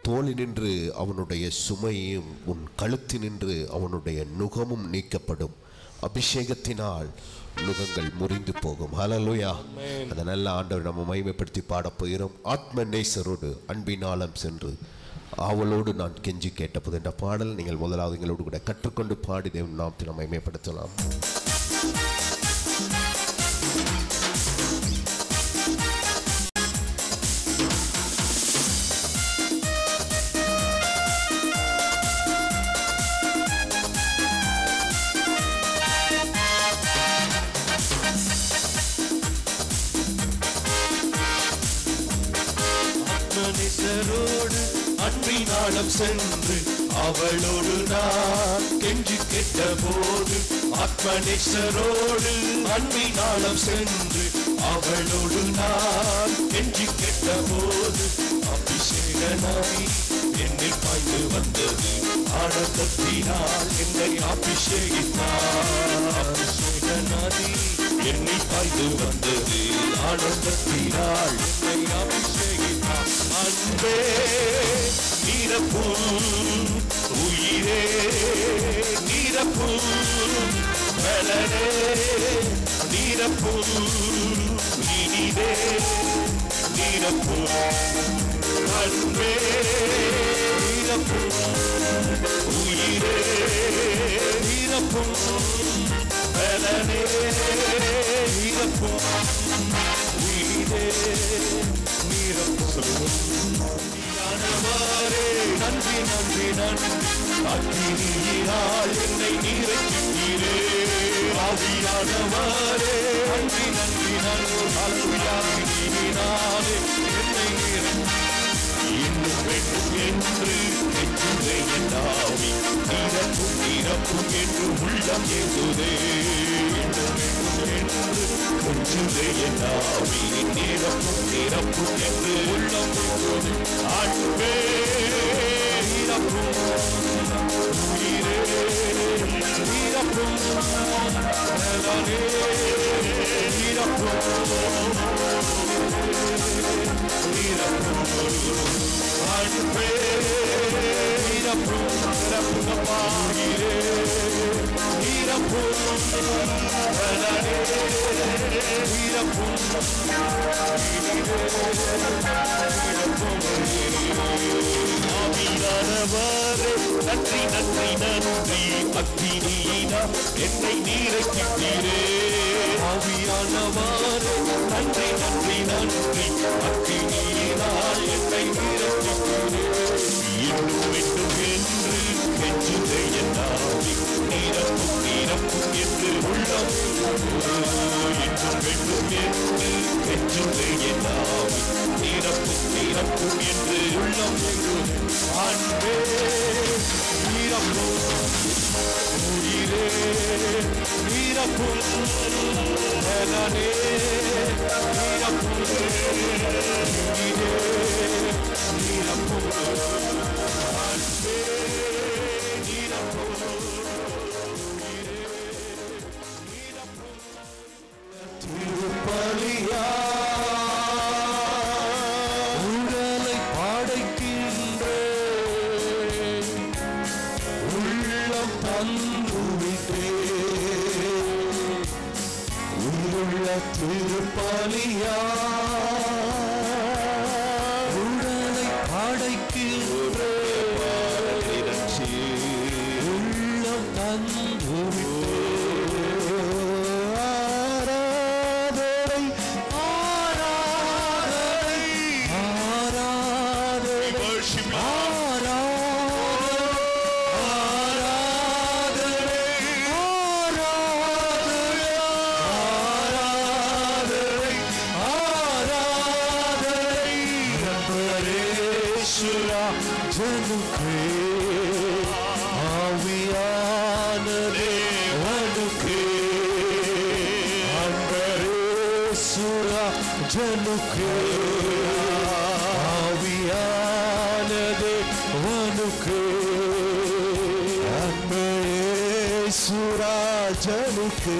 தோளினின்று அவனுடைய சுமையும் உன் கழுத்தினின்று அவனுடைய நுகமும் நீக்கப்படும் அபிஷேகத்தினால் நுகங்கள் முறிந்து போகும் ஹalleluya அந்த நல்ல ஆண்டவர் நம்ம மகிமைப்படுத்தி பாடப் போகிறோம் ஆத்ம நேசரோடு அன்பினாலம் சென்று ஆவலோடு நான் கெஞ்சி கேட்டபோது என்ற பாடல் நீங்கள் முதலாவது எங்களோடு கூட கற்றுக்கொண்டு பாடி தேவன் நாமத்தை நம்ம மகிமைப்படுத்தலாம் மனுஷரோடு அன்பினாலம் சென்று அவளோடு நான் கெஞ்சி கெட்ட போது ஆத்மனேசரோடு அன்பினாலம் சென்று அவளோடு நான் கெஞ்சி கெட்ட போது அபிஷேக நதி என்னில் பாய்ந்து வந்தது ஆனந்தத்தினால் என்னை அபிஷேகித்தார் அபிஷேக நதி என்னை பாய்ந்து வந்தது ஆனந்தத்தினால் என்னை அபிஷேகித்தார் அன்பே நீரப்பும் உயிரே நீரப்பும் பலனே நீரப்பும் இனிதே நீரப்பும் அன்பே நீரப்பும் உயிரே நீரப்பும் பலனே நீரப்பும் உயிரே நீரப்புமானவாரே நன்றி நன்றி நன்றி அக்கினியினால் என்னை நீரக்கிட்டீரே ஆவியானவாரே நன்றி நன்றி நன்றி அலுவயாவினாலே என்னை நீர இன்னும் வேண்டும் என்று நெஞ்சுதே என்னாவி நீரப்பும் நீரப்பும் என்று உள்ளம் ஏதுதே இன்னும் வேண்டும் என்று கொஞ்சுதே என்னாவி நீரப்பும் நீரப்பும் என்று உள்ளம் ஏதுதே அன்பே நீரப்பும் உயிரே நீரப்பும் நலனே அன்பே நீரப்பும் நிரப்புகமாகிறே நீரப்பும் நலனே நீரப்பும் ஆவியானவரே நன்றி நன்றி நன்றி அக்னியினா என்னை நீரக்கிட்டீரே ஆவியானவரே நன்றி நன்றி நன்றி அக்னியினால் என்னை நீரக்கிட்டீரே இன்னும் வேண்டும் என்று கெஞ்சுதே என்னாவி நீரப்பும் நீரப்பும் என்று உள்ளம் இன்னும் வேண்டும் என்று கெஞ்சுதே என்னாவி நீரப்பும் நீரப்பும் என்று உள்ளம் அன்பே நீரப்பும் உயிரே நீரப்பும் நலனே நீரப்பும் உயிரே நீரப்பும் அன்பே நீரப்பும் உயிரே நீரப்பும் திருப்பலியா உடலை பாடைக்கின்றேன் உள்ளம் தந்துவிட்டே உயிருள்ள திருப்பலியா உடலை பாடைக்கின்றேன் உள்ளம் தந்துவிட்டே ஆராதனை ஆராதனை ஆராதனை ஜனுக்கே ஆவியானதே வனுக்கே அன்பரேசுரா ஜனுக்கே ஆவியானதே வனுக்கே அன்பரேசுரா ஜனுக்கே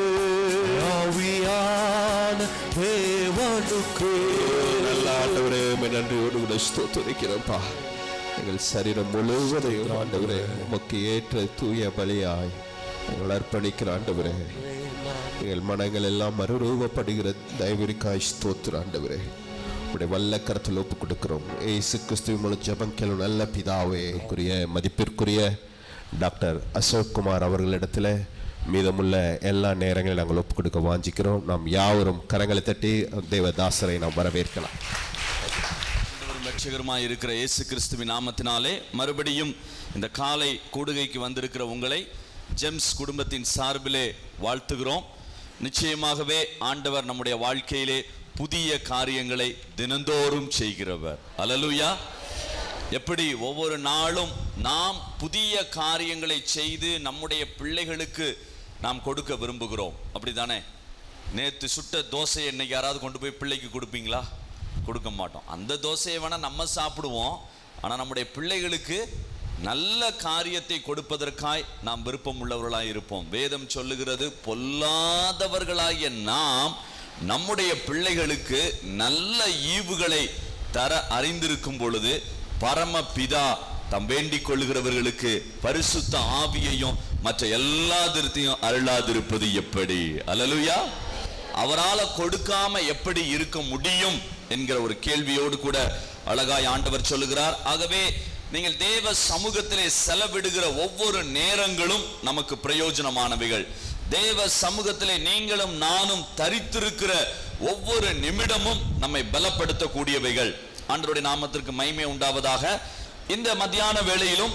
ஆவியான தேவனுக்கே நல்ல ஆண்டவரே உண்மை நன்றியோடு கூட ஸ்தோத்தரிக்கிறோம்ப்பா எங்கள் சரீரம் முழுவதையும் ஆண்டவரே உமக்கு ஏற்ற தூய பலியாய் எங்கள் அர்ப்பணிக்கிற ஆண்டவரே எங்கள் மனங்கள் எல்லாம் மறுரூபப்படுகிற தயவிற்காய் ஸ்தோத்திர ஆண்டவரே உடைய வல்ல கரத்தில் ஒப்பு கொடுக்கிறோம் ஏசு கிறிஸ்துவின் மூலம் ஜெபம் கேளும் நல்ல பிதாவே குறிய மதிப்பிற்குரிய டாக்டர் அசோக் குமார் அவர்களிடத்தில் மீதமுள்ள எல்லா நேரங்களையும் நாங்கள் ஒப்பு கொடுக்க வாஞ்சிக்கிறோம் நாம் யாவரும் கரங்களை தட்டி தேவதாசரை நாம் வரவேற்கலாம் ஆண்டவரும் ரட்சகருமாய் இருக்கிற இயேசு கிறிஸ்துவின் நாமத்தினாலே மறுபடியும் இந்த காலை கூடுகைக்கு வந்திருக்கிற உங்களை ஜெம்ஸ் குடும்பத்தின் சார்பிலே வாழ்த்துகிறோம் நிச்சயமாகவே ஆண்டவர் நம்முடைய வாழ்க்கையிலே புதிய காரியங்களை தினந்தோறும் செய்கிறவர் அல்லலுயா எப்படி ஒவ்வொரு நாளும் நாம் புதிய காரியங்களை செய்து நம்முடைய பிள்ளைகளுக்கு நாம் கொடுக்க விரும்புகிறோம் அப்படிதானே நேற்று சுட்ட தோசையை இன்னைக்கு யாராவது கொண்டு போய் பிள்ளைக்கு கொடுப்பீங்களா கொடுக்க மாட்டோம் அந்த தோசையை வேணா நம்ம சாப்பிடுவோம் ஆனால் நம்முடைய பிள்ளைகளுக்கு நல்ல காரியத்தை கொடுப்பதற்காய் நாம் விருப்பம் உள்ளவர்களாய் இருப்போம் வேதம் சொல்லுகிறது பொல்லாதவர்களாகிய நாம் நம்முடைய பிள்ளைகளுக்கு நல்ல ஈவுகளை தர அறிந்திருக்கும் பொழுது பரமபிதா தம் வேண்டிக் கொள்ளுகிறவர்களுக்கு பரிசுத்த ஆவியையும் மற்ற எல்லா திருத்தையும் அருளாதிருப்பது எப்படி அல்லலுயா அவரால கொடுக்காம எப்படி இருக்க முடியும் என்கிற ஒரு கேள்வியோடு கூட அழகாய் ஆண்டவர் சொல்லுகிறார் ஆகவே நீங்கள் தேவ சமூகத்திலே செலவிடுகிற ஒவ்வொரு நேரங்களும் நமக்கு பிரயோஜனமானவைகள் தேவ சமூகத்திலே நீங்களும் நானும் தரித்திருக்கிற ஒவ்வொரு நிமிடமும் நம்மை பலப்படுத்தக்கூடியவைகள் ஆண்டவருடைய நாமத்திற்கு மகிமை உண்டாவதாக இந்த மத்தியான வேளையிலும்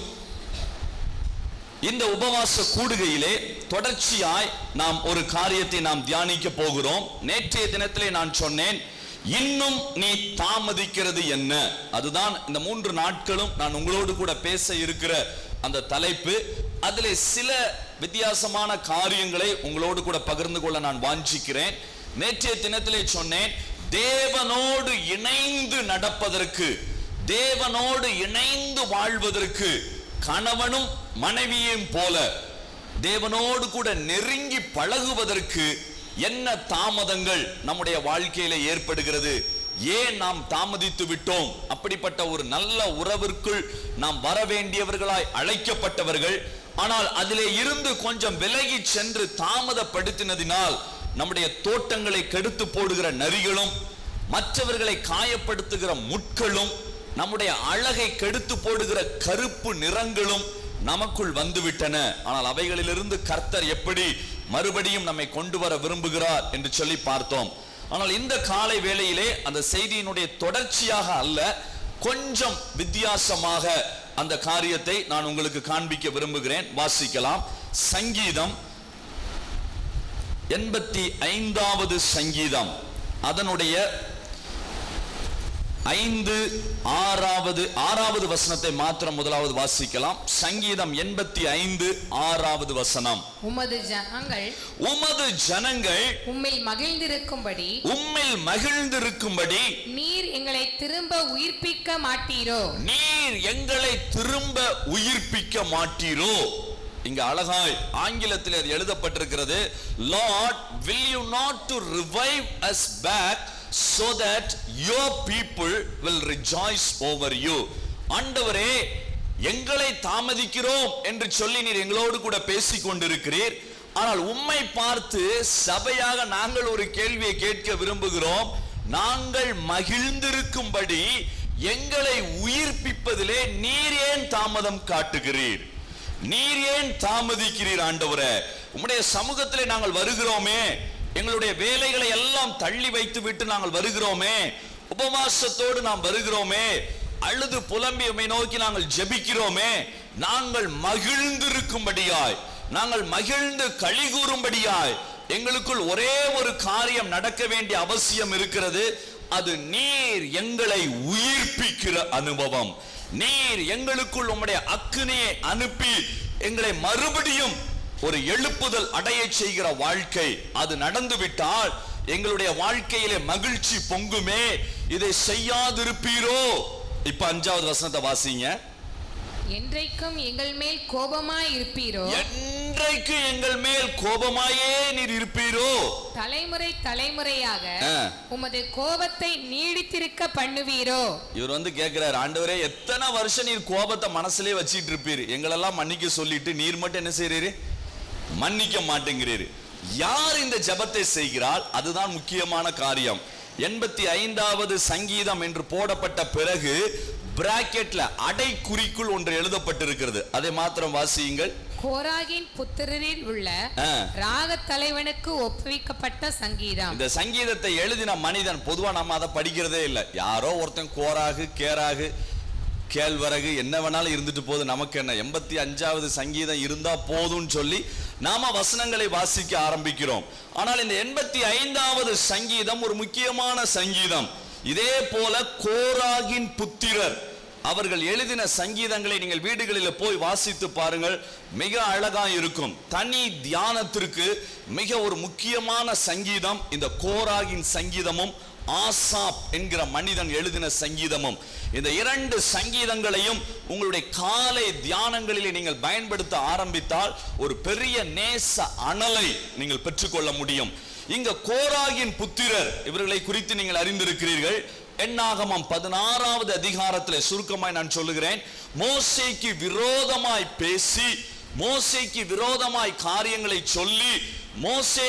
இந்த உபவாச கூடுகையிலே தொடர்ச்சியாய் நாம் ஒரு காரியத்தை நாம் தியானிக்க போகிறோம் நேற்றைய தினத்திலே நான் சொன்னேன் இன்னும் நீ தாமதிக்கிறது என்ன அதுதான் இந்த மூன்று நாட்களும் நான் உங்களோடு கூட பேச இருக்கிற அந்த தலைப்பு அதிலே சில வித்தியாசமான காரியங்களை உங்களோடு கூட பகிர்ந்து கொள்ள நான் வாஞ்சிக்கிறேன் நேற்றைய தினத்திலே சொன்னேன் தேவனோடு இணைந்து நடப்பதற்கு தேவனோடு இணைந்து வாழ்வதற்கு கணவனும் மனைவியும் போல தேவனோடு கூட நெருங்கி பழகுவதற்கு என்ன தாமதங்கள் நம்முடைய வாழ்க்கையில ஏற்படுகிறது ஏன் நாம் தாமதித்து விட்டோம் அப்படிப்பட்ட ஒரு நல்ல உறவிற்குள் நாம் வர வேண்டியவர்களாய் அழைக்கப்பட்டவர்கள் ஆனால் அதிலே இருந்து கொஞ்சம் விலகி சென்று தாமதப்படுத்தினதினால் நம்முடைய தோட்டங்களை கெடுத்து போடுகிற நரிகளும் மற்றவர்களை காயப்படுத்துகிற முட்களும் நம்முடைய அழகை கெடுத்து போடுகிற கருப்பு நிறங்களும் நமக்குள் வந்துவிட்டன ஆனால் அவைகளிலிருந்து கர்த்தர் எப்படி மறுபடியும் நம்மை கொண்டு வர விரும்புகிறார் என்று சொல்லி பார்த்தோம் ஆனால் இந்த காலை வேளையிலே அந்த செய்தியினுடைய தொடர்ச்சியாக அல்ல கொஞ்சம் வித்தியாசமாக அந்த காரியத்தை நான் உங்களுக்கு காண்பிக்க விரும்புகிறேன் வாசிக்கலாம் சங்கீதம் எண்பத்தி ஐந்தாவது சங்கீதம் அதனுடைய ஐந்து ஆறாவது ஆறாவது வசனத்தை மாத்திரம் முதலாவது வாசிக்கலாம் சங்கீதம் எண்பத்தி ஐந்து ஆறாவது வசனம் உமது ஜனங்கள் உமது ஜனங்கள் உம்மில் மகிழ்ந்திருக்கும்படி உம்மில் மகிழ்ந்திருக்கும்படி நீர் எங்களை திரும்ப உயிர்ப்பிக்க மாட்டீரோ நீர் எங்களை திரும்ப உயிர்ப்பிக்க மாட்டீரோ இங்க அழகாய் ஆங்கிலத்தில் அது எழுதப்பட்டிருக்கிறது Lord will you not to revive us back so that your people will rejoice over you ஆண்டவரே எங்களை தாமதிக்கிறோம் என்று சொல்லி நீர் எங்களோடு கூட பேசிக் கொண்டிருக்கிறீர் ஆனால் உம்மை பார்த்து சபையாக நாங்கள் ஒரு கேள்வியை கேட்க விரும்புகிறோம் நாங்கள் மகிழ்ந்திருக்கும்படி எங்களை உயிர்ப்பிப்பதிலே நீர் ஏன் தாமதம் காட்டுகிறீர் நீர் ஏன் தாமதிக்கிறீர் ஆண்டவரே உம்முடைய சமூகத்திலே நாங்கள் வருகிறோமே எங்களுடைய வேலைகளை எல்லாம் தள்ளி வைத்து விட்டு நாங்கள் வருகிறோமே உபவாசத்தோடு நாம் வருகிறோமே அழுது புலம்பி உம்மை நோக்கி நாங்கள் ஜெபிக்கிறோமே நாங்கள் மகிழ்ந்திருக்கும்படியாய் நாங்கள் மகிழ்ந்து களி கூறும்படியாய் எங்களுக்குள் ஒரே ஒரு காரியம் நடக்க வேண்டிய அவசியம் இருக்கிறது அது நீர் எங்களை உயிர்ப்பிக்கிற அனுபவம் நீர் எங்களுக்குள் உம்முடைய அக்கினியை அனுப்பி எங்களை மறுபடியும் ஒரு எழுப்புதல் அடைய செய்கிற வாழ்க்கை அது நடந்து விட்டால் எங்களுடைய வாழ்க்கையிலே மகிழ்ச்சி பொங்குமே இதை செய்யாதிருப்பீரோ இப்ப அஞ்சாவது வசனத்தை வாசிங்க என்றைக்கும் எங்கள் மேல் கோபமாய் இருப்பீரோ என்ற என்றைக்கு எங்கள் மேல் கோபமாயே நீர் இருப்பீரோ தலைமுறை தலைமுறையாக ஆ. உமது கோபத்தை நீடித்திருக்க பண்ணுவீரோ இவர் வந்து கேட்கிறார் ஆண்டவரே எத்தனை வருஷம் நீர் கோபத்தை மனசுலயே வச்சிட்டு இருப்பீர் எங்களெல்லாம் மன்னிக்க சொல்லிட்டு நீர் மட்டும் என்ன செய்றீரு மன்னிக்க மாட்டேங்கிறீரு யார் இந்த ஜெபத்தை செய்கிறாள் அதுதான் முக்கியமான காரியம் எண்பத்தி ஐந்தாவது சங்கீதம் என்று போடப்பட்ட பிறகு பிராக்கெட்ல அடைக்குறிக்குள் ஒன்று எழுதப்பட்டிருக்கிறது அதை மாத்திரம் வாசியுங்கள் கோராகின் புத்திரரில் உள்ள ஆ. ராகத் தலைவனுக்கு ஒப்புவிக்கப்பட்ட சங்கீதம் இந்த சங்கீதத்தை எழுதின மனிதன் பொதுவா நம்ம அதை படிக்கிறதே இல்லை யாரோ ஒருத்தன் கோராகு கேராகு கேழ்வரகு என்ன வேணாலும் இருந்துட்டு போகுது நமக்கு என்ன எண்பத்தி அஞ்சாவது சங்கீதம் இருந்தா போதும்னு சொல்லி நாம வசனங்களை வாசிக்க ஆரம்பிக்கிறோம் ஆனால் இந்த எண்பத்தி ஐந்தாவது சங்கீதம் ஒரு முக்கியமான சங்கீதம் இதே போல கோராகின் புத்திரர் அவர்கள் எழுதின சங்கீதங்களை நீங்கள் வீடுகளில் போய் வாசித்து பாருங்கள் மிக அழகா இருக்கும் தனி தியானத்திற்கு மிக ஒரு முக்கியமான சங்கீதம் இந்த கோராகின் சங்கீதமும் ஆசாப் என்கிற மனிதன் எழுதின சங்கீதமும் இந்த இரண்டு சங்கீதங்களையும் உங்களுடைய காலை தியானங்களிலே நீங்கள் பயன்படுத்த ஆரம்பித்தால் ஒரு பெரிய நேச அனலை நீங்கள் பெற்றுக்கொள்ள முடியும் இங்க கோராகின் புத்திரர் இவர்களை குறித்து நீங்கள் அறிந்திருக்கிறீர்கள் எண்ணாகமம் பதினாறாவது அதிகாரத்தில் சுருக்கமாய் நான் சொல்லுகிறேன் மோசேக்கு விரோதமாய் பேசி மோசேக்கு விரோதமாய் காரியங்களை சொல்லி மோசே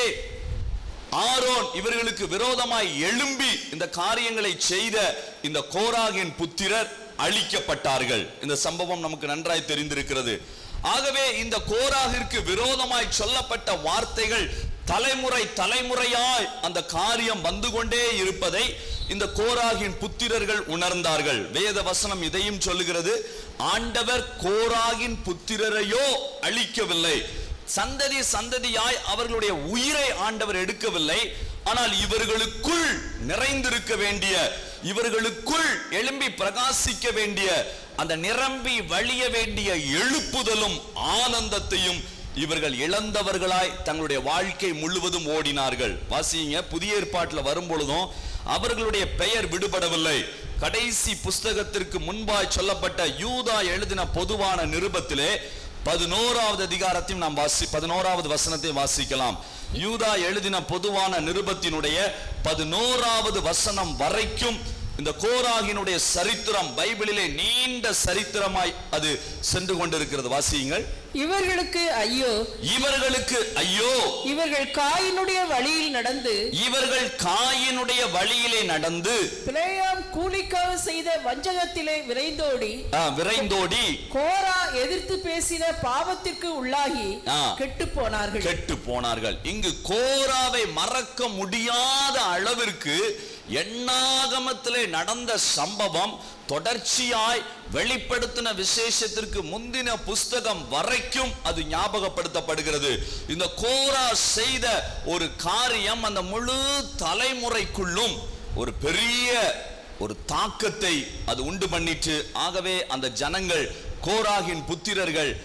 ஆரோன் இவர்களுக்கு விரோதமாய் எழும்பி இந்த காரியங்களை செய்த இந்த கோராகின் புத்திரர் அழிக்கப்பட்டார்கள் இந்த சம்பவம் நமக்கு நன்றாய் தெரிந்திருக்கிறது ஆகவே இந்த கோராகிற்கு விரோதமாய் சொல்லப்பட்ட வார்த்தைகள் தலைமுறை தலைமுறையாய் அந்த காரியம் வந்து கொண்டே இருப்பதை இந்த கோராகின் புத்திரர்கள் உணர்ந்தார்கள் வேத வசனம் இதையும் சொல்லுகிறது ஆண்டவர் கோராகின் புத்திரரையோ அழிக்கவில்லை சந்ததி சந்ததியாய் அவர்களுடைய உயிரை ஆண்டவர் எடுக்கவில்லை ஆனால் இவர்களுக்குள் நிறைந்திருக்க வேண்டிய இவர்களுக்குள் எழும்பி பிரகாசிக்க வேண்டிய அந்த நிரம்பி வழிய வேண்டிய எழுப்புதலும் ஆனந்தத்தையும் இவர்கள் இழந்தவர்களாய் தங்களுடைய வாழ்க்கை முழுவதும் ஓடினார்கள் வாசிங்க புதிய ஏற்பாட்டில் வரும் பொழுதும் அவர்களுடைய பெயர் விடுபடவில்லை கடைசி புஸ்தகத்திற்கு முன்பாய் சொல்லப்பட்ட யூதா எழுதின பொதுவான நிருபத்திலே பதினோராவது அதிகாரத்தையும் நாம் வாசி பதினோராவது வசனத்தை வாசிக்கலாம் யூதா எழுதின பொதுவான நிருபத்தினுடைய பதினோராவது வசனம் வரைக்கும் இந்த கோராகினுடைய சரித்திரம் பைபிளிலே நீண்ட சரித்திரமாய் அது சென்று கொண்டிருக்கிறது வாசியுங்கள் இவர்களுக்கு ஐயோ இவர்களுக்கு ஐயோ இவர்கள் காயினுடைய வழியில் நடந்து இவர்கள் காயினுடைய வழியிலே நடந்து பிளேயாம் கூலிக்காக செய்த வஞ்சகத்திலே விரைந்தோடி ஆ, விரைந்தோடி கோரா எதிர்த்து பேசின பாவத்திற்கு உள்ளாகி ஆ. கெட்டு போனார்கள் கெட்டு போனார்கள் இங்கு கோராவை மறக்க முடியாத அளவிற்கு எண்ணாகமத்திலே நடந்த சம்பவம் தொடர்ச்சியாய் வெளிப்படுத்தின விசேஷத்திற்கு முந்தின புஸ்தகம் வரைக்கும் அது ஞாபகப்படுத்தப்படுகிறது இந்த கோரா செய்த ஒரு காரியம் அந்த முழு தலைமுறைக்குள்ளும் ஒரு பெரிய ஒரு தாக்கத்தை அது உண்டு பண்ணிற்று ஆகவே அந்த ஜனங்கள் கோராகின் புத்திரர்கள்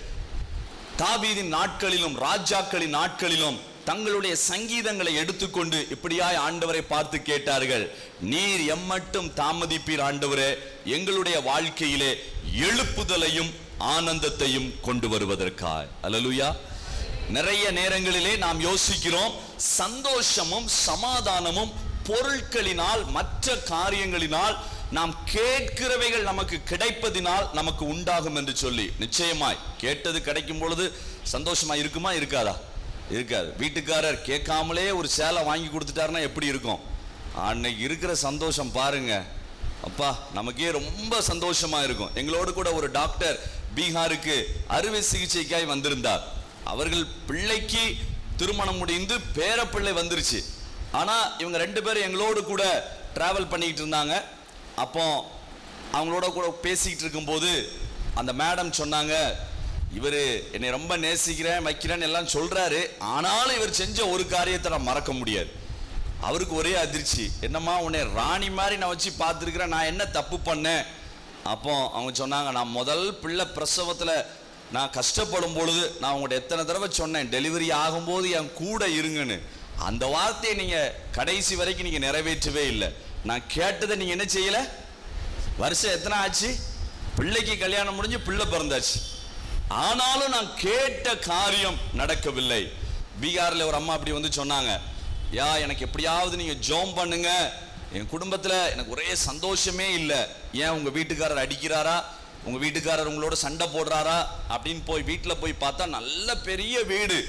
தாவீதின் நாட்களிலும் ராஜாக்களின் நாட்களிலும் தங்களுடைய சங்கீதங்களை எடுத்துக்கொண்டு இப்படியாய் ஆண்டவரை பார்த்து கேட்டார்கள் நீர் எம்மட்டும் தாமதிப்பீர் ஆண்டவரே எங்களுடைய வாழ்க்கையிலே எழுப்புதலையும் ஆனந்தத்தையும் கொண்டு வருவதற்காய் அல்லலுயா நிறைய நேரங்களிலே நாம் யோசிக்கிறோம் சந்தோஷமும் சமாதானமும் பொருட்களினால் மற்ற காரியங்களினால் நாம் கேட்கிறவைகள் நமக்கு கிடைப்பதினால் நமக்கு உண்டாகும் என்று சொல்லி நிச்சயமாய் கேட்டது கிடைக்கும் பொழுது சந்தோஷமா இருக்குமா இருக்காதா இருக்காது வீட்டுக்காரர் கேட்காமலே ஒரு சேலை வாங்கி கொடுத்துட்டாருன்னா எப்படி இருக்கும் அன்னைக்கு இருக்கிற சந்தோஷம் பாருங்க அப்பா நமக்கே ரொம்ப சந்தோஷமா இருக்கும் எங்களோடு கூட ஒரு டாக்டர் பீகாருக்கு அறுவை சிகிச்சைக்காய் வந்திருந்தார் அவர்கள் பிள்ளைக்கு திருமணம் முடிந்து பேரப்பிள்ளை வந்துருச்சு ஆனா இவங்க ரெண்டு பேரும் எங்களோடு கூட டிராவல் பண்ணிக்கிட்டு இருந்தாங்க அப்போ அவங்களோட கூட பேசிக்கிட்டு இருக்கும்போது அந்த மேடம் சொன்னாங்க இவர் என்னை ரொம்ப நேசிக்கிறேன் வைக்கிறேன்னு எல்லாம் சொல்றாரு ஆனாலும் இவர் செஞ்ச ஒரு காரியத்தை நான் மறக்க முடியாது அவருக்கு ஒரே அதிர்ச்சி என்னம்மா உன்னை ராணி மாதிரி நான் வச்சு பார்த்துருக்கிறேன் நான் என்ன தப்பு பண்ணேன் அப்போ அவங்க சொன்னாங்க நான் முதல் பிள்ளை பிரசவத்தில் நான் கஷ்டப்படும் பொழுது நான் உங்கள்கிட்ட எத்தனை தடவை சொன்னேன் டெலிவரி ஆகும்போது என் கூட இருங்கன்னு அந்த வார்த்தையை நீங்கள் கடைசி வரைக்கும் நீங்கள் நிறைவேற்றவே இல்லை நான் கேட்டதை நீங்கள் என்ன செய்யலை வருஷம் எத்தனை ஆச்சு பிள்ளைக்கு கல்யாணம் முடிஞ்சு பிள்ளை பிறந்தாச்சு ஆனாலும் நான் கேட்ட காரியம் நடக்கவில்லை பீகார்ல ஒரு அம்மா அப்படி வந்து சொன்னாங்க யா எனக்கு எப்படியாவது நீங்க ஜோம் பண்ணுங்க என் குடும்பத்துல எனக்கு ஒரே சந்தோஷமே இல்லை ஏன் உங்க வீட்டுக்காரர் அடிக்கிறாரா உங்க வீட்டுக்காரர் உங்களோட சண்டை போடுறாரா அப்படின்னு போய் வீட்டுல போய் பார்த்தா நல்ல பெரிய வீடு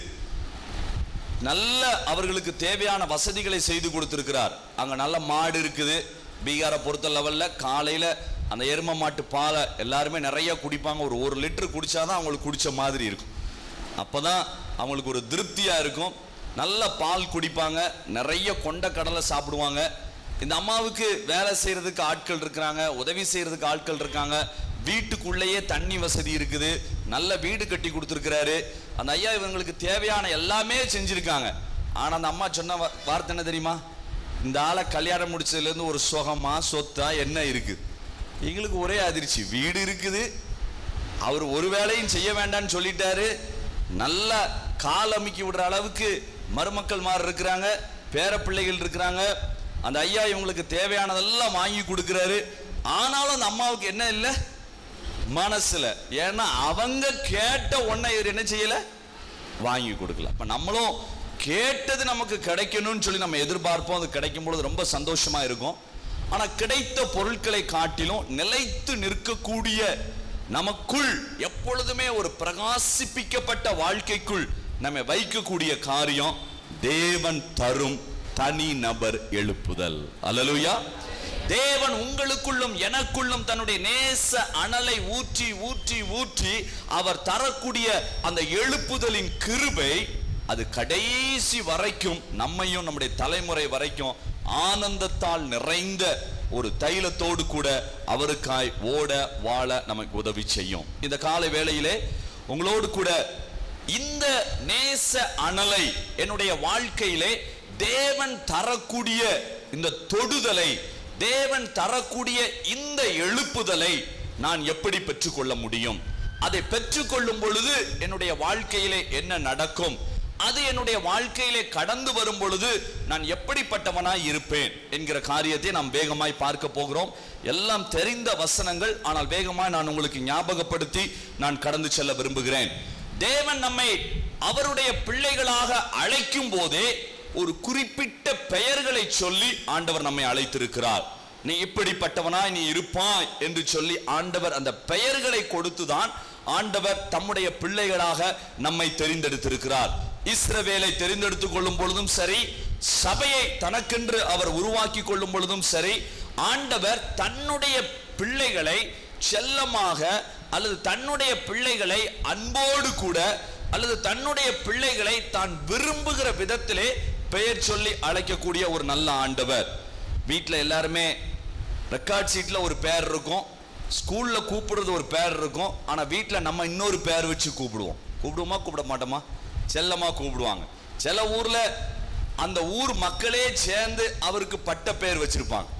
நல்ல அவர்களுக்கு தேவையான வசதிகளை செய்து கொடுத்திருக்கிறார் அங்க நல்ல மாடு இருக்குது பீகாரை பொறுத்த லெவல்ல காலையில அந்த எரும மாட்டு பாலை எல்லாருமே நிறைய குடிப்பாங்க ஒரு ஒரு லிட்டர் குடிச்சாதான் அவங்களுக்கு குடிச்ச மாதிரி இருக்கும் அப்பதான் அவங்களுக்கு ஒரு திருப்தியா இருக்கும் நல்ல பால் குடிப்பாங்க நிறைய கொண்ட கடலை சாப்பிடுவாங்க இந்த அம்மாவுக்கு வேலை செய்யறதுக்கு ஆட்கள் இருக்கிறாங்க உதவி செய்யறதுக்கு ஆட்கள் இருக்காங்க வீட்டுக்குள்ளேயே தண்ணி வசதி இருக்குது நல்ல வீடு கட்டி கொடுத்துருக்கிறாரு அந்த ஐயா இவங்களுக்கு தேவையான எல்லாமே செஞ்சிருக்காங்க ஆனா அந்த அம்மா சொன்ன வா- வார்த்தை என்ன தெரியுமா இந்த ஆளை கல்யாணம் முடிச்சதுல இருந்து ஒரு சுகமா சொத்தா என்ன இருக்குது எங்களுக்கு ஒரே அதிர்ச்சி வீடு இருக்குது அவர் ஒரு வேலையும் செய்ய வேண்டாம்னு சொல்லிட்டாரு நல்ல கால் அமுக்கி விடுற அளவுக்கு மருமக்கள் மார் இருக்கிறாங்க பேர பிள்ளைகள் இருக்கிறாங்க அந்த ஐயா இவங்களுக்கு தேவையானதெல்லாம் வாங்கி கொடுக்கிறாரு ஆனாலும் அந்த அம்மாவுக்கு என்ன இல்லை மனசுல ஏன்னா அவங்க கேட்ட ஒன்றை இவர் என்ன செய்யல வாங்கி கொடுக்கல அப்ப நம்மளும் கேட்டது நமக்கு கிடைக்கணும்னு சொல்லி நம்ம எதிர்பார்ப்போம் அது கிடைக்கும் பொழுது ரொம்ப சந்தோஷமா இருக்கும் ஆனா கிடைத்த பொருட்களை காட்டிலும் நிலைத்து நிற்கக்கூடிய நமக்குள் எப்பொழுதுமே ஒரு பிரகாசிப்பிக்கப்பட்ட வாழ்க்கைக்குள் நம்ம வைக்கக்கூடிய காரியம் தேவன் தரும் தனி நபர் எழுப்புதல் அல்லலுயா தேவன் உங்களுக்குள்ளும் எனக்குள்ளும் தன்னுடைய நேச அனலை ஊற்றி ஊற்றி ஊற்றி அவர் தரக்கூடிய அந்த எழுப்புதலின் கிருபை அது கடைசி வரைக்கும் நம்மையும் நம்முடைய தலைமுறை வரைக்கும் ஆனந்தத்தால் நிறைந்த ஒரு தைலத்தோடு கூட அவருக்காய் ஓட வாழ நமக்கு உதவி செய்யும் இந்த காலை வேளையிலே உங்களோடு கூட இந்த நேச அனலை என்னுடைய வாழ்க்கையிலே தேவன் தரக்கூடிய இந்த தொடுதலை தேவன் தரக்கூடிய இந்த எழுப்புதலை நான் எப்படி பெற்றுக்கொள்ள முடியும் அதை பெற்றுக்கொள்ளும் பொழுது என்னுடைய வாழ்க்கையிலே என்ன நடக்கும் அது என்னுடைய வாழ்க்கையிலே கடந்து வரும் பொழுது நான் எப்படிப்பட்டவனாய் இருப்பேன் என்கிற காரியத்தை நாம் வேகமாய் பார்க்க போகிறோம் எல்லாம் தெரிந்த வசனங்கள் ஆனால் வேகமாய் நான் உங்களுக்கு ஞாபகப்படுத்தி நான் கடந்து செல்ல விரும்புகிறேன் தேவன் நம்மை அவருடைய பிள்ளைகளாக அழைக்கும் போதே ஒரு குறிப்பிட்ட பெயர்களை சொல்லி ஆண்டவர் நம்மை அழைத்திருக்கிறார் நீ இப்படிப்பட்டவனாய் நீ இருப்பாய் என்று சொல்லி ஆண்டவர் அந்த பெயர்களை கொடுத்துதான் ஆண்டவர் தம்முடைய பிள்ளைகளாக நம்மை தெரிந்தெடுத்திருக்கிறார் இஸ்ரவேலை தெரிந்தெடுத்துக் கொள்ளும் பொழுதும் சரி சபையை தனக்கென்று அவர் உருவாக்கி கொள்ளும் பொழுதும் சரி ஆண்டவர் தன்னுடைய பிள்ளைகளை செல்லமாக அல்லது தன்னுடைய பிள்ளைகளை அன்போடு கூட அல்லது தன்னுடைய பிள்ளைகளை தான் விரும்புகிற விதத்திலே பெயர் சொல்லி அழைக்கக்கூடிய ஒரு நல்ல ஆண்டவர் வீட்டில் எல்லாருமே ரெக்கார்ட் சீட்டில் ஒரு பேர் இருக்கும் ஸ்கூலில் கூப்பிடுறது ஒரு பேர் இருக்கும் ஆனால் வீட்டில் நம்ம இன்னொரு பேர் வச்சு கூப்பிடுவோம் கூப்பிடுவோமா கூப்பிட மாட்டோமா செல்லமா கூப்பிடுவாங்க சில ஊரில் அந்த ஊர் மக்களே சேர்ந்து அவருக்கு பட்ட பேர் வச்சிருப்பாங்க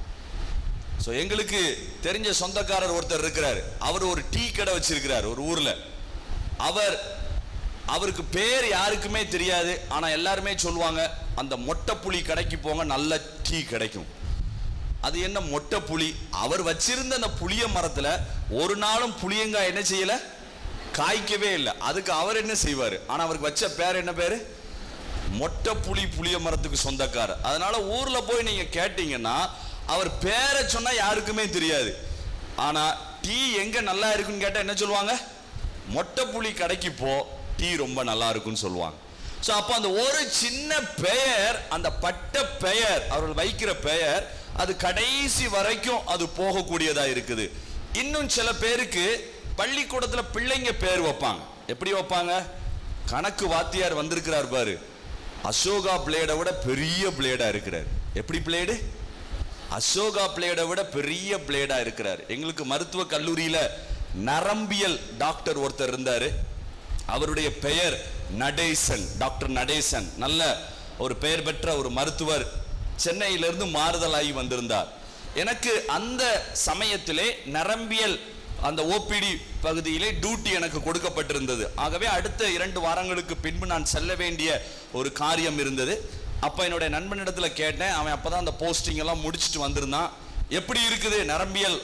ஸோ எங்களுக்கு தெரிஞ்ச சொந்தக்காரர் ஒருத்தர் இருக்கிறார் அவர் ஒரு டீ கடை வச்சிருக்கிறார் ஒரு ஊர்ல அவர் அவருக்கு பேர் யாருக்குமே தெரியாது ஆனா எல்லாருமே சொல்லுவாங்க அந்த மொட்டை புளி கடைக்கு போங்க நல்ல டீ கிடைக்கும் அது என்ன மொட்டை புளி அவர் வச்சிருந்த அந்த புளிய மரத்துல ஒரு நாளும் புளியங்காய் என்ன செய்யல காய்க்கவே இல்லை அதுக்கு அவர் என்ன செய்வார் ஆனா அவருக்கு வச்ச பேர் என்ன பேரு மொட்டை புளி புளிய மரத்துக்கு சொந்தக்காரர் அதனால ஊர்ல போய் நீங்க கேட்டீங்கன்னா அவர் பேரை சொன்னா யாருக்குமே தெரியாது ஆனா டீ எங்க நல்லா இருக்குன்னு கேட்டா என்ன சொல்லுவாங்க மொட்டை புளி கடைக்கு போ டீ ரொம்ப நல்லா இருக்குன்னு சொல்லுவாங்க ஸோ அப்போ அந்த ஒரு சின்ன பெயர் அந்த பட்ட பெயர் அவர்கள் வைக்கிற பெயர் அது கடைசி வரைக்கும் அது போகக்கூடியதா இருக்குது இன்னும் சில பேருக்கு பள்ளிக்கூடத்துல பிள்ளைங்க பேர் வைப்பாங்க எப்படி வைப்பாங்க கணக்கு வாத்தியார் வந்திருக்கிறார் பாரு அசோகா பிளேடை விட பெரிய பிளேடா இருக்கிறார் எப்படி பிளேடு அசோகா பிளேடை விட பெரிய பிளேடா இருக்கிறார் எங்களுக்கு மருத்துவ கல்லூரியில நரம்பியல் டாக்டர் ஒருத்தர் இருந்தாரு அவருடைய பெயர் நடேசன் டாக்டர் நடேசன் நல்ல ஒரு பெயர் பெற்ற ஒரு மருத்துவர் சென்னையிலிருந்து மாறுதலாகி வந்திருந்தார் எனக்கு அந்த சமயத்திலே நரம்பியல் அந்த ஓபிடி பகுதியிலே டியூட்டி எனக்கு கொடுக்கப்பட்டிருந்தது ஆகவே அடுத்த இரண்டு வாரங்களுக்கு பின்பு நான் செல்ல வேண்டிய ஒரு காரியம் இருந்தது அப்ப என்னுடைய நண்பனிடத்துல கேட்டேன் அவன் அப்பதான் அந்த போஸ்டிங் எல்லாம் முடிச்சுட்டு வந்திருந்தான் எப்படி இருக்குது நரம்பியல்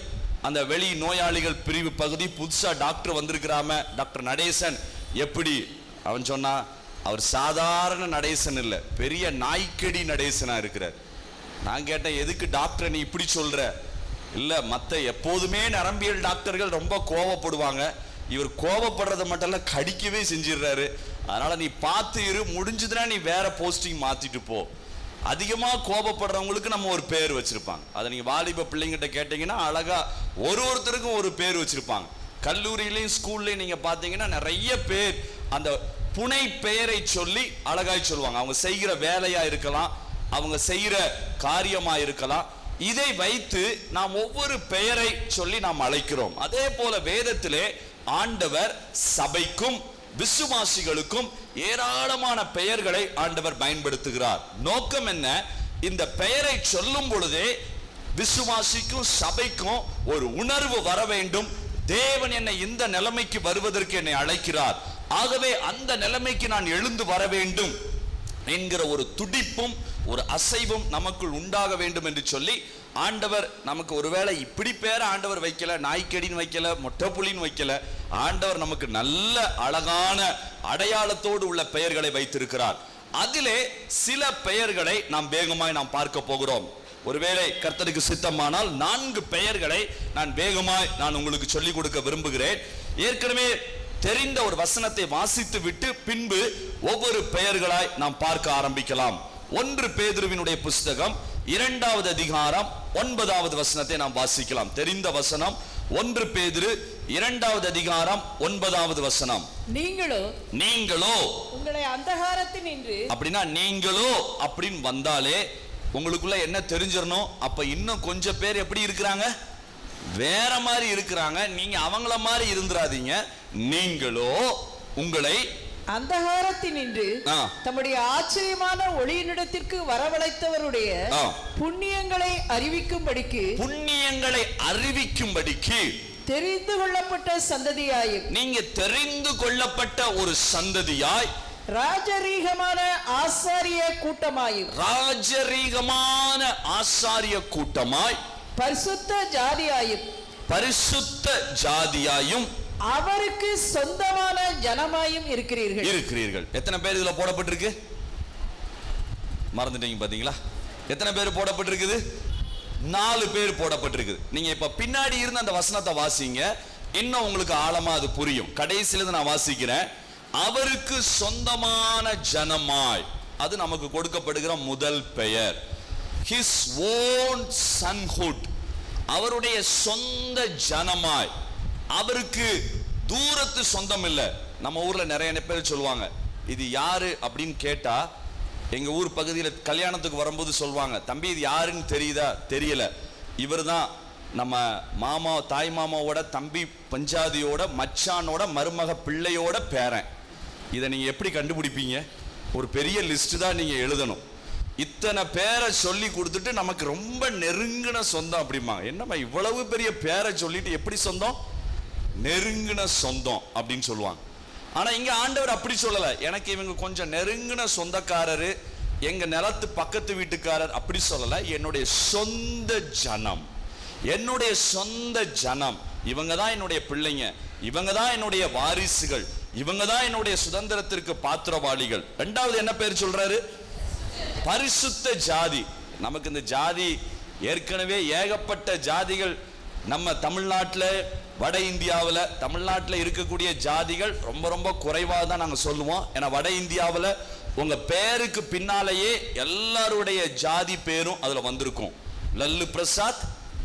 அந்த வெளி நோயாளிகள் பிரிவு பகுதி புதுசா டாக்டர் வந்திருக்கிறாம டாக்டர் நடேசன் எப்படி அவன் சொன்னா அவர் சாதாரண நடேசன் இல்ல பெரிய நாய்க்கடி நடேசனா இருக்கிறார் நான் கேட்டேன் எதுக்கு டாக்டர் நீ இப்படி சொல்ற இல்ல மத்த எப்போதுமே நரம்பியல் டாக்டர்கள் ரொம்ப கோவப்படுவாங்க இவர் கோவப்படுறத மட்டும் இல்ல கடிக்கவே செஞ்சிடுறாரு அதனால நீ பார்த்து இரு முடிஞ்சதுன்னா நீ வேற போஸ்டிங் மாத்திட்டு போ அதிகமா கோபப்படுறவங்களுக்கு நம்ம ஒரு பேர் வச்சிருப்பாங்க அதை நீங்க வாலிப பிள்ளைங்கிட்ட கேட்டீங்கன்னா அழகா ஒரு ஒருத்தருக்கும் ஒரு பேர் வச்சிருப்பாங்க கல்லூரியிலையும் ஸ்கூல்லையும் நீங்க பாத்தீங்கன்னா நிறைய பேர் அந்த புனை பெயரை சொல்லி அழகாய் சொல்லுவாங்க அவங்க செய்கிற வேலையா இருக்கலாம் அவங்க செய்கிற காரியமா இருக்கலாம் இதை வைத்து நாம் ஒவ்வொரு பெயரை சொல்லி நாம் அழைக்கிறோம் அதே போல வேதத்திலே ஆண்டவர் சபைக்கும் விசுவாசிகளுக்கும் ஏராளமான பெயர்களை ஆண்டவர் பயன்படுத்துகிறார் நோக்கம் என்ன இந்த பெயரை சொல்லும் பொழுதே விசுவாசிக்கும் சபைக்கும் ஒரு உணர்வு வர வேண்டும் தேவன் என்னை இந்த நிலைமைக்கு வருவதற்கு என்னை அழைக்கிறார் ஆகவே அந்த நிலைமைக்கு நான் எழுந்து வர வேண்டும் என்கிற ஒரு துடிப்பும் ஒரு அசைவும் நமக்குள் உண்டாக வேண்டும் என்று சொல்லி ஆண்டவர் நமக்கு ஒருவேளை இப்படி பேர ஆண்டவர் வைக்கல நாய்க்கடின்னு வைக்கல மொட்டைப்புலின்னு வைக்கல ஆண்டவர் நமக்கு நல்ல அழகான அடையாளத்தோடு உள்ள பெயர்களை வைத்திருக்கிறார் அதிலே சில பெயர்களை நாம் வேகமாய் நாம் பார்க்க போகிறோம் ஒருவேளை கர்த்தருக்கு சித்தமானால் நான்கு பெயர்களை நான் வேகமாய் நான் உங்களுக்கு சொல்லிக் கொடுக்க விரும்புகிறேன் ஏற்கனவே தெரிந்த ஒரு வசனத்தை வாசித்து விட்டு பின்பு ஒவ்வொரு பெயர்களாய் நாம் பார்க்க ஆரம்பிக்கலாம் ஒன்று பேதுருவினுடைய புஸ்தகம் இரண்டாவது அதிகாரம் ஒன்பதாவது வசனத்தை நாம் வாசிக்கலாம் தெரிந்த வசனம் ஒன்று பேதுரு இரண்டாவது அதிகாரம் ஒன்பதாவது வசனம் நீங்களோ நீங்களோ உங்களை அந்தகாரத்தில் நின்று அப்படின்னா நீங்களோ அப்படின்னு வந்தாலே உங்களுக்குள்ள என்ன தெரிஞ்சிடணும் அப்ப இன்னும் கொஞ்சம் பேர் எப்படி இருக்கிறாங்க வேற மாதிரி இருக்கிறாங்க நீங்க அவங்கள மாதிரி இருந்துராதீங்க நீங்களோ உங்களை அந்தகாரத்தில் நின்று ஆ. தம்முடைய ஆச்சரியமான ஒளியினிடத்திற்கு வரவழைத்தவருடைய ஆ. புண்ணியங்களை அறிவிக்கும்படிக்கு புண்ணியங்களை அறிவிக்கும்படிக்கு தெரிந்து கொள்ளப்பட்ட சந்ததியாயும் நீங்க தெரிந்து கொள்ளப்பட்ட ஒரு சந்ததியாய் ராஜரீகமான ஆசாரிய கூட்டமாயும் ராஜரீகமான ஆசாரிய கூட்டமாய் பரிசுத்த ஜாதியாயும் பரிசுத்த ஜாதியாயும் அவருக்கு சொந்தமான ஜனமாயும் இருக்கிறீர்கள் இருக்கிறீர்கள் எத்தனை பேர் இதுல போடப்பட்டிருக்கு மறந்துட்டீங்க பாத்தீங்களா எத்தனை பேர் போடப்பட்டிருக்குது நாலு பேர் போடப்பட்டிருக்குது நீங்க இப்ப பின்னாடி இருந்த அந்த வசனத்தை வாசிங்க இன்னும் உங்களுக்கு ஆழமா அது புரியும் கடைசியில இருந்து நான் வாசிக்கிறேன் அவருக்கு சொந்தமான ஜனமாய் அது நமக்கு கொடுக்கப்படுகிற முதல் பெயர் ஹிஸ் ஓன் சன்ஹுட் அவருடைய சொந்த ஜனமாய் அவருக்கு தூரத்து சொந்தம் இல்ல நம்ம ஊர்ல நிறைய பேர் சொல்லுவாங்க இது யாரு அப்படின்னு கேட்டா எங்க ஊர் பகுதியில கல்யாணத்துக்கு வரும்போது சொல்லுவாங்க தம்பி இது யாருன்னு தெரியுதா தெரியல இவர்தான் நம்ம மாமா தாய் மாமாவோட தம்பி பஞ்சாதியோட மச்சானோட மருமக பிள்ளையோட பேரன் இதை நீங்க எப்படி கண்டுபிடிப்பீங்க ஒரு பெரிய லிஸ்ட் தான் நீங்க எழுதணும் இத்தனை பேரை சொல்லி கொடுத்துட்டு நமக்கு ரொம்ப நெருங்கின சொந்தம் அப்படிம்பாங்க என்னம்மா இவ்வளவு பெரிய பேரை சொல்லிட்டு எப்படி சொந்தம் நெருங்கின சொந்தம் அப்படின்னு சொல்லுவாங்க ஆனா இங்க ஆண்டவர் அப்படி சொல்லல எனக்கு இவங்க கொஞ்சம் நெருங்கின சொந்தக்காரரு எங்க நிலத்து பக்கத்து வீட்டுக்காரர் அப்படி சொல்லல என்னுடைய சொந்த ஜனம் என்னுடைய சொந்த ஜனம் இவங்க தான் என்னுடைய பிள்ளைங்க இவங்க தான் என்னுடைய வாரிசுகள் இவங்க தான் என்னுடைய சுதந்திரத்திற்கு பாத்திரவாளிகள் ரெண்டாவது என்ன பேர் சொல்றாரு பரிசுத்த ஜாதி நமக்கு இந்த ஜாதி ஏற்கனவே ஏகப்பட்ட ஜாதிகள் நம்ம தமிழ்நாட்டில் வட இந்தியாவில் தமிழ்நாட்டில் இருக்கக்கூடிய ஜாதிகள் ரொம்ப ரொம்ப குறைவாக தான் நாங்கள் சொல்லுவோம் ஏன்னா வட இந்தியாவில் உங்கள் பேருக்கு பின்னாலேயே எல்லாருடைய ஜாதி பேரும் அதில் வந்திருக்கும் லல்லு பிரசாத்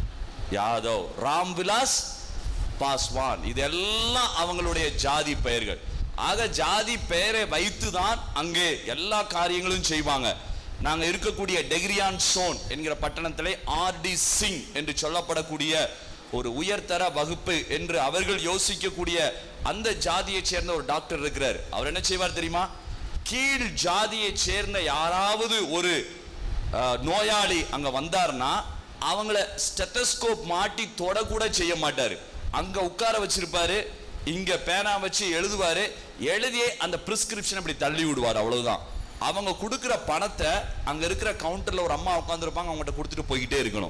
யாதவ் ராம் விலாஸ் பாஸ்வான் இதெல்லாம் அவங்களுடைய ஜாதி பெயர்கள் ஆக ஜாதி பெயரை வைத்து தான் அங்கே எல்லா காரியங்களும் செய்வாங்க நாங்க இருக்கக்கூடிய டெக்ரியான் சோன் என்கிற பட்டணத்திலே ஆர்டி சிங் என்று சொல்லப்படக்கூடிய ஒரு உயர்தர வகுப்பு என்று அவர்கள் யோசிக்கக்கூடிய அந்த ஜாதியைச் சேர்ந்த ஒரு டாக்டர் இருக்கிறார் அவர் என்ன செய்வார் தெரியுமா கீழ் ஜாதியைச் சேர்ந்த யாராவது ஒரு அஹ், நோயாளி அங்க வந்தாருன்னா அவங்கள ஸ்டெத்தஸ்கோப் மாட்டி தொடக்கூட செய்ய மாட்டாரு அங்க உட்கார வச்சிருப்பாரு இங்க பேனா வச்சு எழுதுவாரு எழுதியே அந்த பிரிஸ்கிரிப்ஷன் இப்படி தள்ளி விடுவார் அவ்வளவுதான் அவங்க கொடுக்குற பணத்தை அங்க இருக்கிற கவுண்டர்ல ஒரு அம்மா உட்காந்துருப்பாங்க அவங்ககிட்ட கொடுத்துட்டு போய்கிட்டே இருக்கணும்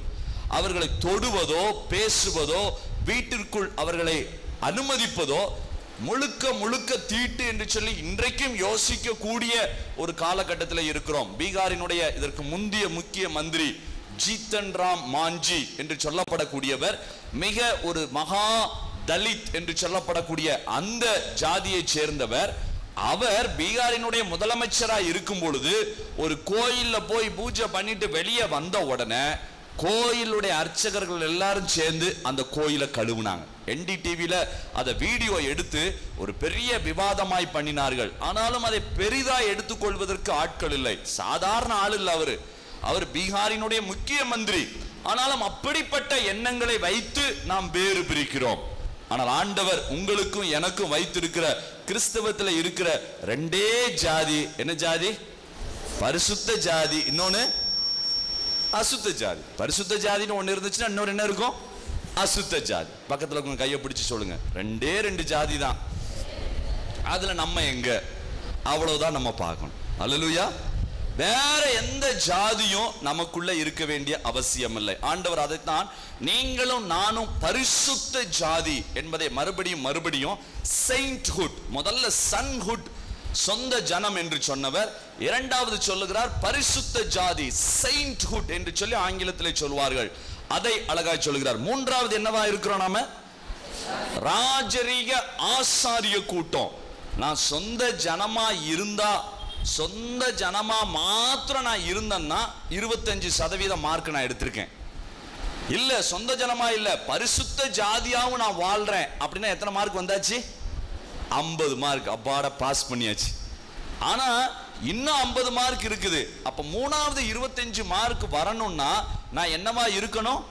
அவர்களை தொடுவதோ பேசுவதோ வீட்டிற்குள் அவர்களை அனுமதிப்பதோ முழுக்க முழுக்க தீட்டு என்று சொல்லி இன்றைக்கும் யோசிக்க கூடிய ஒரு காலகட்டத்தில் இருக்கிறோம் பீகாரினுடைய இதற்கு முந்திய முக்கிய மந்திரி ஜீத்தன் ராம் மாஞ்சி என்று சொல்லப்படக்கூடியவர் மிக ஒரு மகா தலித் என்று சொல்லப்படக்கூடிய அந்த ஜாதியைச் சேர்ந்தவர் அவர் பீகாரினுடைய முதலமைச்சராக இருக்கும் பொழுது ஒரு கோயில்ல போய் பூஜை பண்ணிட்டு வெளியே வந்த உடனே கோயிலுடைய அர்ச்சகர்கள் எல்லாரும் சேர்ந்து அந்த கோயிலை கழுவுனாங்க என்டிடிவில அதை வீடியோ எடுத்து ஒரு பெரிய விவாதமாய் பண்ணினார்கள் ஆனாலும் அதை பெரிதா எடுத்துக்கொள்வதற்கு ஆட்கள் இல்லை சாதாரண ஆள் இல்லை அவரு அவர் பீகாரினுடைய முக்கிய மந்திரி ஆனாலும் அப்படிப்பட்ட எண்ணங்களை வைத்து நாம் வேறு பிரிக்கிறோம் ஆனால் ஆண்டவர் உங்களுக்கும் எனக்கும் வைத்திருக்கிற கிறிஸ்தவத்துல இருக்கிற ரெண்டே ஜாதி என்ன ஜாதி பரிசுத்த ஜாதி இன்னொன்னு அசுத்த ஜாதி பரிசுத்த ஜாதின்னு ஒண்ணு இருந்துச்சுன்னா இன்னொரு என்ன இருக்கும் அசுத்த ஜாதி பக்கத்துல உங்க கையை பிடிச்சு சொல்லுங்க ரெண்டே ரெண்டு ஜாதி தான் அதுல நம்ம எங்க அவ்வளவுதான் நம்ம பார்க்கணும் அல்லேலூயா வேற எந்த ஜாதியும் நமக்குள்ள இருக்க வேண்டிய அவசியம் இல்லை ஆண்டவர் அதைத்தான் நீங்களும் நானும் பரிசுத்த ஜாதி என்பதை மறுபடியும் மறுபடியும் செயின்ட்ஹுட் முதல்ல சன்ஹுட் சொந்த ஜனம் என்று சொன்னவர் இரண்டாவது சொல்லுகிறார் பரிசுத்த ஜாதி செயின்ட்ஹுட் என்று சொல்லி ஆங்கிலத்திலே சொல்வார்கள் அதை அழகாய் சொல்லுகிறார் மூன்றாவது என்னவா இருக்கிறோம் நாம ராஜரீக ஆசாரிய கூட்டம் நான் சொந்த ஜனமா இருந்தா சொந்த ஜனமா மாத்திரம் நான் இருந்தேன்னா இருபத்தஞ்சு சதவீத மார்க் நான் எடுத்திருக்கேன் இல்ல சொந்த ஜனமா இல்ல பரிசுத்த ஜாதியாவும் நான் வாழ்றேன் அப்படின்னா எத்தனை மார்க் வந்தாச்சு ஐம்பது மார்க் அப்பாட பாஸ் பண்ணியாச்சு ஆனா இன்னும் ஐம்பது மார்க் இருக்குது அப்ப மூணாவது இருபத்தஞ்சு மார்க் வரணும்னா நான் என்னவா இருக்கணும்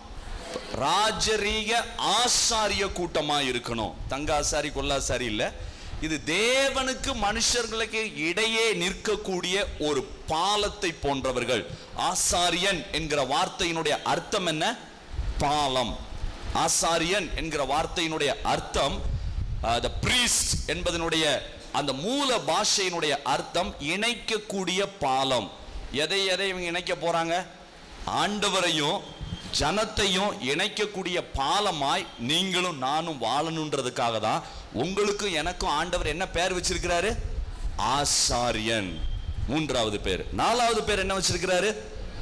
ராஜரீக ஆசாரிய கூட்டமா இருக்கணும் தங்க ஆசாரி கொல்லாசாரி இல்ல இது தேவனுக்கு மனுஷர்களுக்கு இடையே நிற்கக்கூடிய ஒரு பாலத்தை போன்றவர்கள் ஆசாரியன் என்கிற வார்த்தையினுடைய அர்த்தம் என்ன பாலம் ஆசாரியன் என்கிற வார்த்தையினுடைய அர்த்தம் த பிரீஸ்ட் என்பதனுடைய அந்த மூல பாஷையினுடைய அர்த்தம் இணைக்கக்கூடிய பாலம் எதை எதை இவங்க இணைக்க போறாங்க ஆண்டவரையும் ஜனத்தையும் இணைக்கக்கூடிய பாலமாய் நீங்களும் நானும் வாழணுன்றதுக்காக தான் உங்களுக்கும் எனக்கும் ஆண்டவர் என்ன பேர் வச்சிருக்கிறாரு ஆசாரியன் மூன்றாவது பேர் நாலாவது பேர் என்ன வச்சிருக்கிறாரு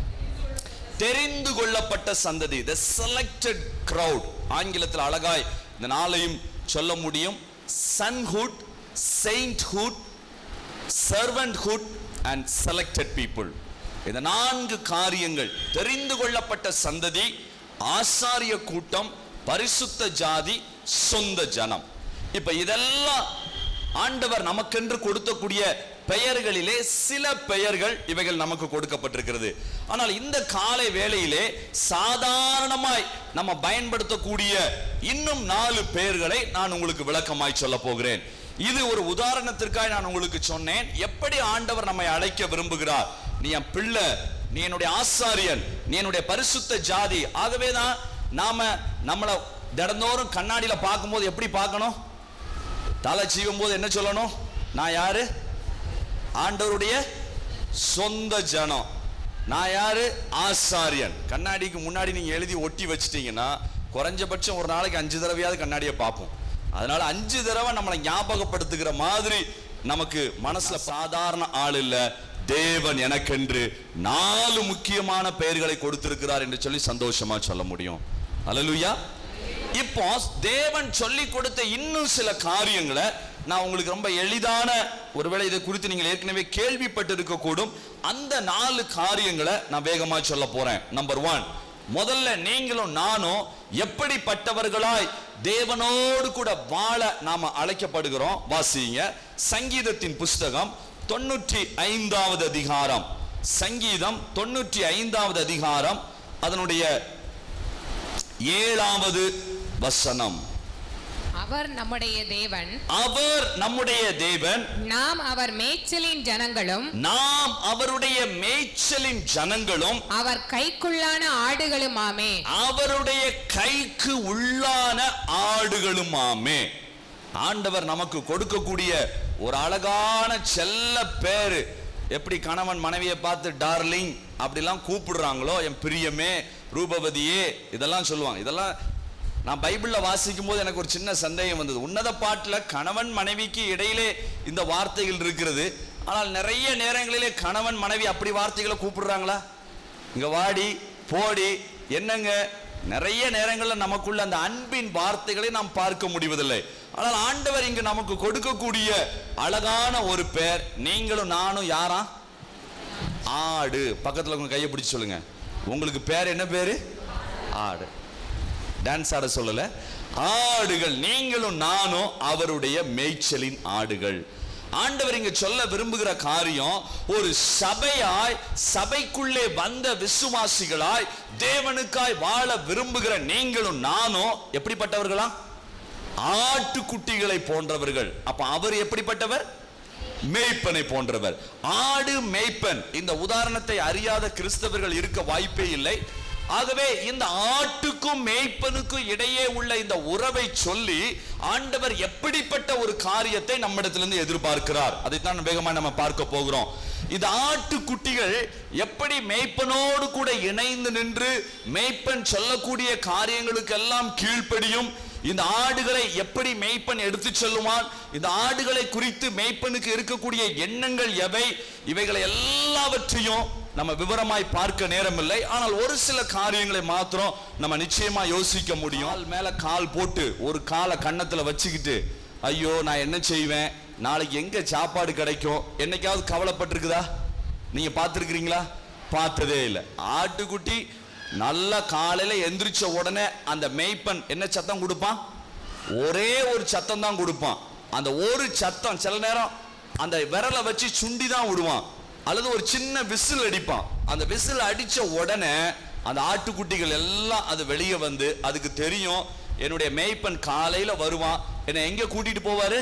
தெரிந்து கொள்ளப்பட்ட சந்ததி த செலக்டட் crowd ஆங்கிலத்தில் அழகாய் இந்த நாளையும் சொல்ல முடியும் sonhood sainthood servanthood and selected people இந்த நான்கு காரியங்கள் தெரிந்து கொள்ளப்பட்ட சந்ததி ஆசாரிய கூட்டம் பரிசுத்த ஜாதி சொந்த ஜனம் இப்ப இதெல்லாம் ஆண்டவர் நமக்கென்று கொடுத்தக்கூடிய பெயர்களிலே சில பெயர்கள் இவைகள் நமக்கு கொடுக்கப்பட்டிருக்கிறது ஆனால் இந்த காலை வேளையிலே சாதாரணமாய் நம்ம பயன்படுத்தக்கூடிய இன்னும் நாலு பெயர்களை நான் உங்களுக்கு விளக்கமாய் சொல்ல போகிறேன் இது ஒரு உதாரணத்திற்காக நான் உங்களுக்கு சொன்னேன் எப்படி ஆண்டவர் நம்மை அழைக்க விரும்புகிறார் நீ என் பிள்ளை நீ என்னுடைய ஆசாரியன் நீ என்னுடைய பரிசுத்த ஜாதி ஆகவே தான் நாம நம்மளை தினந்தோறும் கண்ணாடியில பார்க்கும்போது எப்படி பார்க்கணும் தலை சீவும் போது என்ன சொல்லணும் நான் யாரு ஆண்டவருடைய சொந்த ஜனம் நான் யாரு ஆசாரியன் கண்ணாடிக்கு முன்னாடி நீங்க எழுதி ஒட்டி வச்சிட்டீங்கன்னா குறைஞ்சபட்சம் ஒரு நாளைக்கு அஞ்சு தடவையாவது கண்ணாடியை பார்ப்போம் அதனால அஞ்சு தடவை நம்மளை ஞாபகப்படுத்துகிற மாதிரி நமக்கு மனசுல சாதாரண ஆள் இல்ல தேவன் எனக்கென்று நாலு முக்கியமான பெயர்களை கொடுத்திருக்கிறார் என்று சொல்லி சந்தோஷமா சொல்ல முடியும் அல்லேலூயா இப்போ தேவன் சொல்லி கொடுத்த இன்னும் சில காரியங்களை நான் உங்களுக்கு ரொம்ப எளிதான ஒருவேளை இதை குறித்து நீங்கள் ஏற்கனவே கேள்விப்பட்டு இருக்க கூடும் அந்த நாலு காரியங்களை நான் வேகமா சொல்ல போறேன் நம்பர் ஒன் முதல்ல நீங்களும் நானும் எப்படிப்பட்டவர்களாய் தேவனோடு கூட வாழ நாம அழைக்கப்படுகிறோம் வாசிங்க சங்கீதத்தின் புஸ்தகம் தொண்ணூற்றி ஐந்தாவது அதிகாரம் சங்கீதம் தொண்ணூற்றி ஐந்தாவது அதிகாரம் அதனுடைய ஏழாவது வசனம் அவர் நம்முடைய தேவன் அவர் நம்முடைய தேவன் நாம் அவர் மேய்ச்சலின் ஜனங்களும் நாம் அவருடைய மேய்ச்சலின் ஜனங்களும் அவர் கைக்குள்ளான ஆடுகளுமாமே அவருடைய கைக்கு உள்ளான ஆடுகளுமாமே ஆண்டவர் நமக்கு கொடுக்கக்கூடிய ஒரு அழகான செல்ல பேரு எப்படி கணவன் மனைவியை பார்த்து டார்லிங் அப்படிலாம் கூப்பிடுறாங்களோ என் பிரியமே ரூபவதியே இதெல்லாம் சொல்லுவாங்க இதெல்லாம் நான் பைபிள்ல வாசிக்கும் போது எனக்கு ஒரு சின்ன சந்தேகம் வந்தது உன்னத பாட்டுல கணவன் மனைவிக்கு இடையிலே இந்த வார்த்தைகள் இருக்கிறது ஆனால் நிறைய நேரங்களிலே கணவன் மனைவி அப்படி வார்த்தைகளை கூப்பிடுறாங்களா இங்க வாடி போடி என்னங்க நிறைய நேரங்கள்ல நமக்குள்ள அந்த அன்பின் வார்த்தைகளை நாம் பார்க்க முடிவதில்லை ஆனால் ஆண்டவர் இங்கு நமக்கு கொடுக்கக்கூடிய அழகான ஒரு பெயர் நீங்களும் நானும் யாரா ஆடு பக்கத்துல உங்க கையை பிடிச்சு சொல்லுங்க உங்களுக்கு பேர் என்ன பேரு ஆடு டான்ஸ் ஆட சொல்லல ஆடுகள் நீங்களும் நானும் அவருடைய மேய்ச்சலின் ஆடுகள் ஆண்டவர் இங்க சொல்ல விரும்புகிற காரியம் ஒரு சபையாய் சபைக்குள்ளே வந்த விசுவாசிகளாய் தேவனுக்காய் வாழ விரும்புகிற நீங்களும் நானும் எப்படிப்பட்டவர்களா ஆட்டுக்குட்டிகளை போன்றவர்கள் அப்ப அவர் எப்படிப்பட்டவர் மேய்ப்பனை போன்றவர் ஆடு மேய்ப்பன் இந்த உதாரணத்தை அறியாத கிறிஸ்தவர்கள் இருக்க வாய்ப்பே இல்லை ஆகவே இந்த ஆட்டுக்கும் மேய்ப்பனுக்கும் இடையே உள்ள இந்த உறவை சொல்லி ஆண்டவர் எப்படிப்பட்ட ஒரு காரியத்தை நம்மிடத்திலிருந்து எதிர்பார்க்கிறார் அதைத்தான் வேகமா நம்ம பார்க்க போகிறோம் இந்த ஆட்டுக்குட்டிகள் எப்படி மேய்ப்பனோடு கூட இணைந்து நின்று மேய்ப்பன் சொல்லக்கூடிய காரியங்களுக்கெல்லாம் கீழ்ப்படியும் இந்த ஆடுகளை எப்படி மேய்ப்பன் எடுத்து செல்லுவான் இந்த ஆடுகளை குறித்து மேய்ப்பனுக்கு இருக்கக்கூடிய எண்ணங்கள் எவை இவைகளை எல்லாவற்றையும் நம்ம விவரமாய் பார்க்க நேரமில்லை ஆனால் ஒரு சில காரியங்களை மாத்திரம் நம்ம நிச்சயமா யோசிக்க முடியும் கால் மேல கால் போட்டு ஒரு காலை கன்னத்துல வச்சுக்கிட்டு ஐயோ நான் என்ன செய்வேன் நாளைக்கு எங்க சாப்பாடு கிடைக்கும் என்னைக்காவது கவலைப்பட்டிருக்குதா நீங்க பார்த்திருக்கிறீங்களா பார்த்ததே இல்லை ஆட்டுக்குட்டி நல்ல காலையில எந்திரிச்ச உடனே அந்த மேய்ப்பன் என்ன சத்தம் கொடுப்பான் ஒரே ஒரு சத்தம் தான் கொடுப்பான் அந்த ஒரு சத்தம் சில நேரம் அந்த விரலை வச்சு சுண்டி தான் விடுவான் அல்லது ஒரு சின்ன விசில் அடிப்பான் அந்த விசில் அடிச்ச உடனே அந்த ஆட்டுக்குட்டிகள் எல்லாம் அது வெளியே வந்து அதுக்கு தெரியும் என்னுடைய மேய்ப்பன் காலையில வருவான் என்னை எங்க கூட்டிட்டு போவாரு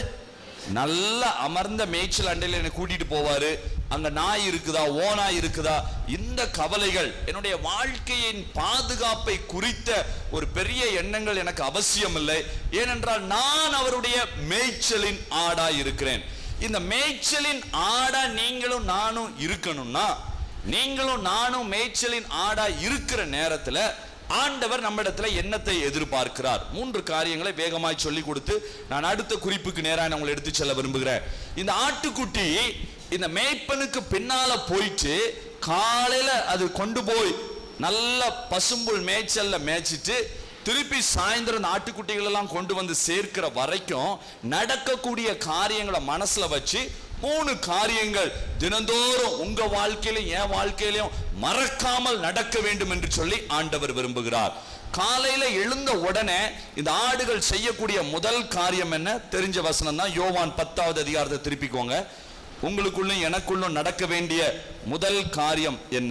நல்ல அமர்ந்த மேய்ச்சல் அண்டையில என்னை கூட்டிட்டு போவாரு அங்க நாய் இருக்குதா ஓனாய் இருக்குதா இந்த கவலைகள் என்னுடைய வாழ்க்கையின் பாதுகாப்பை குறித்த ஒரு பெரிய எண்ணங்கள் எனக்கு அவசியம் இல்லை ஏனென்றால் நான் அவருடைய மேய்ச்சலின் ஆடா இருக்கிறேன் இந்த மேய்ச்சலின் ஆடா நீங்களும் நானும் இருக்கணும்னா நீங்களும் நானும் மேய்ச்சலின் ஆடா இருக்கிற நேரத்துல ஆண்டவர் நம்மிடத்துல என்னத்தை எதிர்பார்க்கிறார் மூன்று காரியங்களை வேகமாய் சொல்லி கொடுத்து நான் அடுத்த குறிப்புக்கு நேராக நான் உங்களை எடுத்து செல்ல விரும்புகிறேன் இந்த ஆட்டுக்குட்டி இந்த மேய்ப்பனுக்கு பின்னால போயிட்டு காலையில அது கொண்டு போய் நல்ல பசும்புல் மேய்ச்சல்ல மேய்ச்சிட்டு திருப்பி சாயந்தரம் இந்த ஆட்டுக்குட்டிகள் எல்லாம் கொண்டு வந்து சேர்க்கிற வரைக்கும் நடக்கக்கூடிய காரியங்களை மனசுல வச்சு மூணு காரியங்கள் தினந்தோறும் உங்க வாழ்க்கையிலும் என் வாழ்க்கையிலும் மறக்காமல் நடக்க வேண்டும் என்று சொல்லி ஆண்டவர் விரும்புகிறார் காலையில எழுந்த உடனே இந்த ஆடுகள் செய்யக்கூடிய முதல் காரியம் என்ன தெரிஞ்ச வசனம் தான் யோவான் பத்தாவது அதிகாரத்தை திருப்பிக்கோங்க உங்களுக்குள்ளும் எனக்குள்ளும் நடக்க வேண்டிய முதல் காரியம் என்ன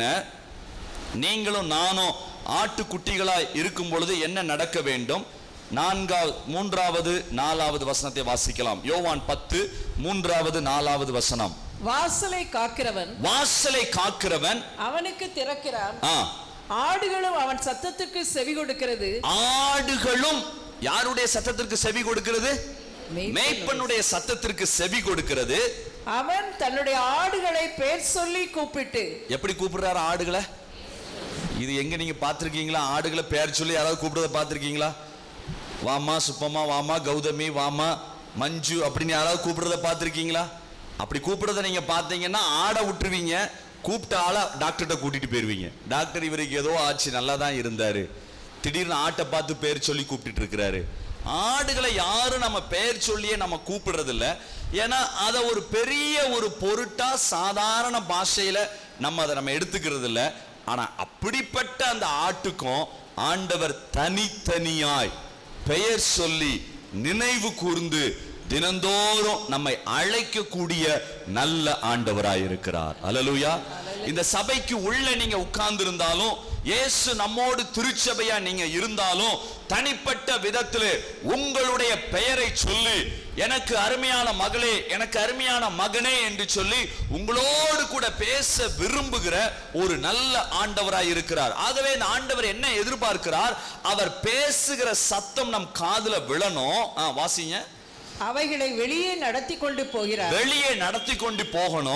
நீங்களும் நானும் ஆட்டுக்குட்டிகளாய் இருக்கும் பொழுது என்ன நடக்க வேண்டும் நான்காவது மூன்றாவது நாலாவது வசனத்தை வாசிக்கலாம் யோவான் பத்து மூன்றாவது நாலாவது வசனம் வாசலை காக்கிறவன் வாசலை காக்கிறவன் அவனுக்கு திறக்கிறான் ஆ, ஆடுகளும் அவன் சத்தத்துக்கு செவி கொடுக்கிறது ஆடுகளும் யாருடைய சத்தத்திற்கு செவி கொடுக்கிறது மேய்ப்பனுடைய. மேய்ப்பனுடைய சத்தத்திற்கு செவி கொடுக்கிறது அவன் தன்னுடைய ஆடுகளை பேர் சொல்லி கூப்பிட்டு எப்படி கூப்பிடுறாரு ஆடுகளை இது எங்க நீங்க பார்த்திருக்கீங்களா ஆடுகளை பேர் சொல்லி யாராவது கூப்பிடுறத பார்த்திருக்கீங்களா வாமா சுப்பம்மா வாமா கௌதமி வாமா மஞ்சு அப்படின்னு யாராவது கூப்பிடுறத பார்த்திருக்கீங்களா அப்படி கூப்பிடுறத நீங்க பார்த்தீங்கன்னா ஆடை விட்டுருவீங்க கூப்பிட்ட ஆளை டாக்டர்கிட்ட கூட்டிட்டு போயிருவீங்க டாக்டர் இவருக்கு ஏதோ ஆச்சு நல்லா தான் இருந்தாரு திடீர்னு ஆட்டை பார்த்து பேர் சொல்லி கூப்பிட்டுட்டு இருக்கிறாரு ஆடுகளை யாரும் நம்ம பெயர் சொல்லியே நம்ம கூப்பிடுறது இல்ல ஏன்னா அதை ஒரு பெரிய ஒரு பொருட்டா சாதாரண பாஷையில நம்ம அதை நம்ம எடுத்துக்கிறது இல்ல ஆனா அப்படிப்பட்ட அந்த ஆட்டுக்கும் ஆண்டவர் தனித்தனியாய் பெயர் சொல்லி நினைவு கூர்ந்து தினந்தோறும் நம்மை அழைக்கக்கூடிய நல்ல ஆண்டவராய் இருக்கிறார் அல்லேலூயா இந்த சபைக்கு உள்ள நீங்க உட்கார்ந்து இருந்தாலும் இயேசு நம்மோடு திருச்சபையா நீங்க இருந்தாலும் தனிப்பட்ட விதத்திலே உங்களுடைய பெயரை சொல்லி எனக்கு அருமையான மகளே எனக்கு அருமையான மகனே என்று சொல்லி உங்களோடு கூட பேச விரும்புகிற ஒரு நல்ல ஆண்டவராய் இருக்கிறார் ஆகவே இந்த ஆண்டவர் என்ன எதிர்பார்க்கிறார் அவர் பேசுகிற சத்தம் நம் காதுல விழணும் ஆ, வாசிங்க அவைகளை வெளியே நடத்தி கொண்டு போகிறார் வெளியே நடத்தி கொண்டு போகணும்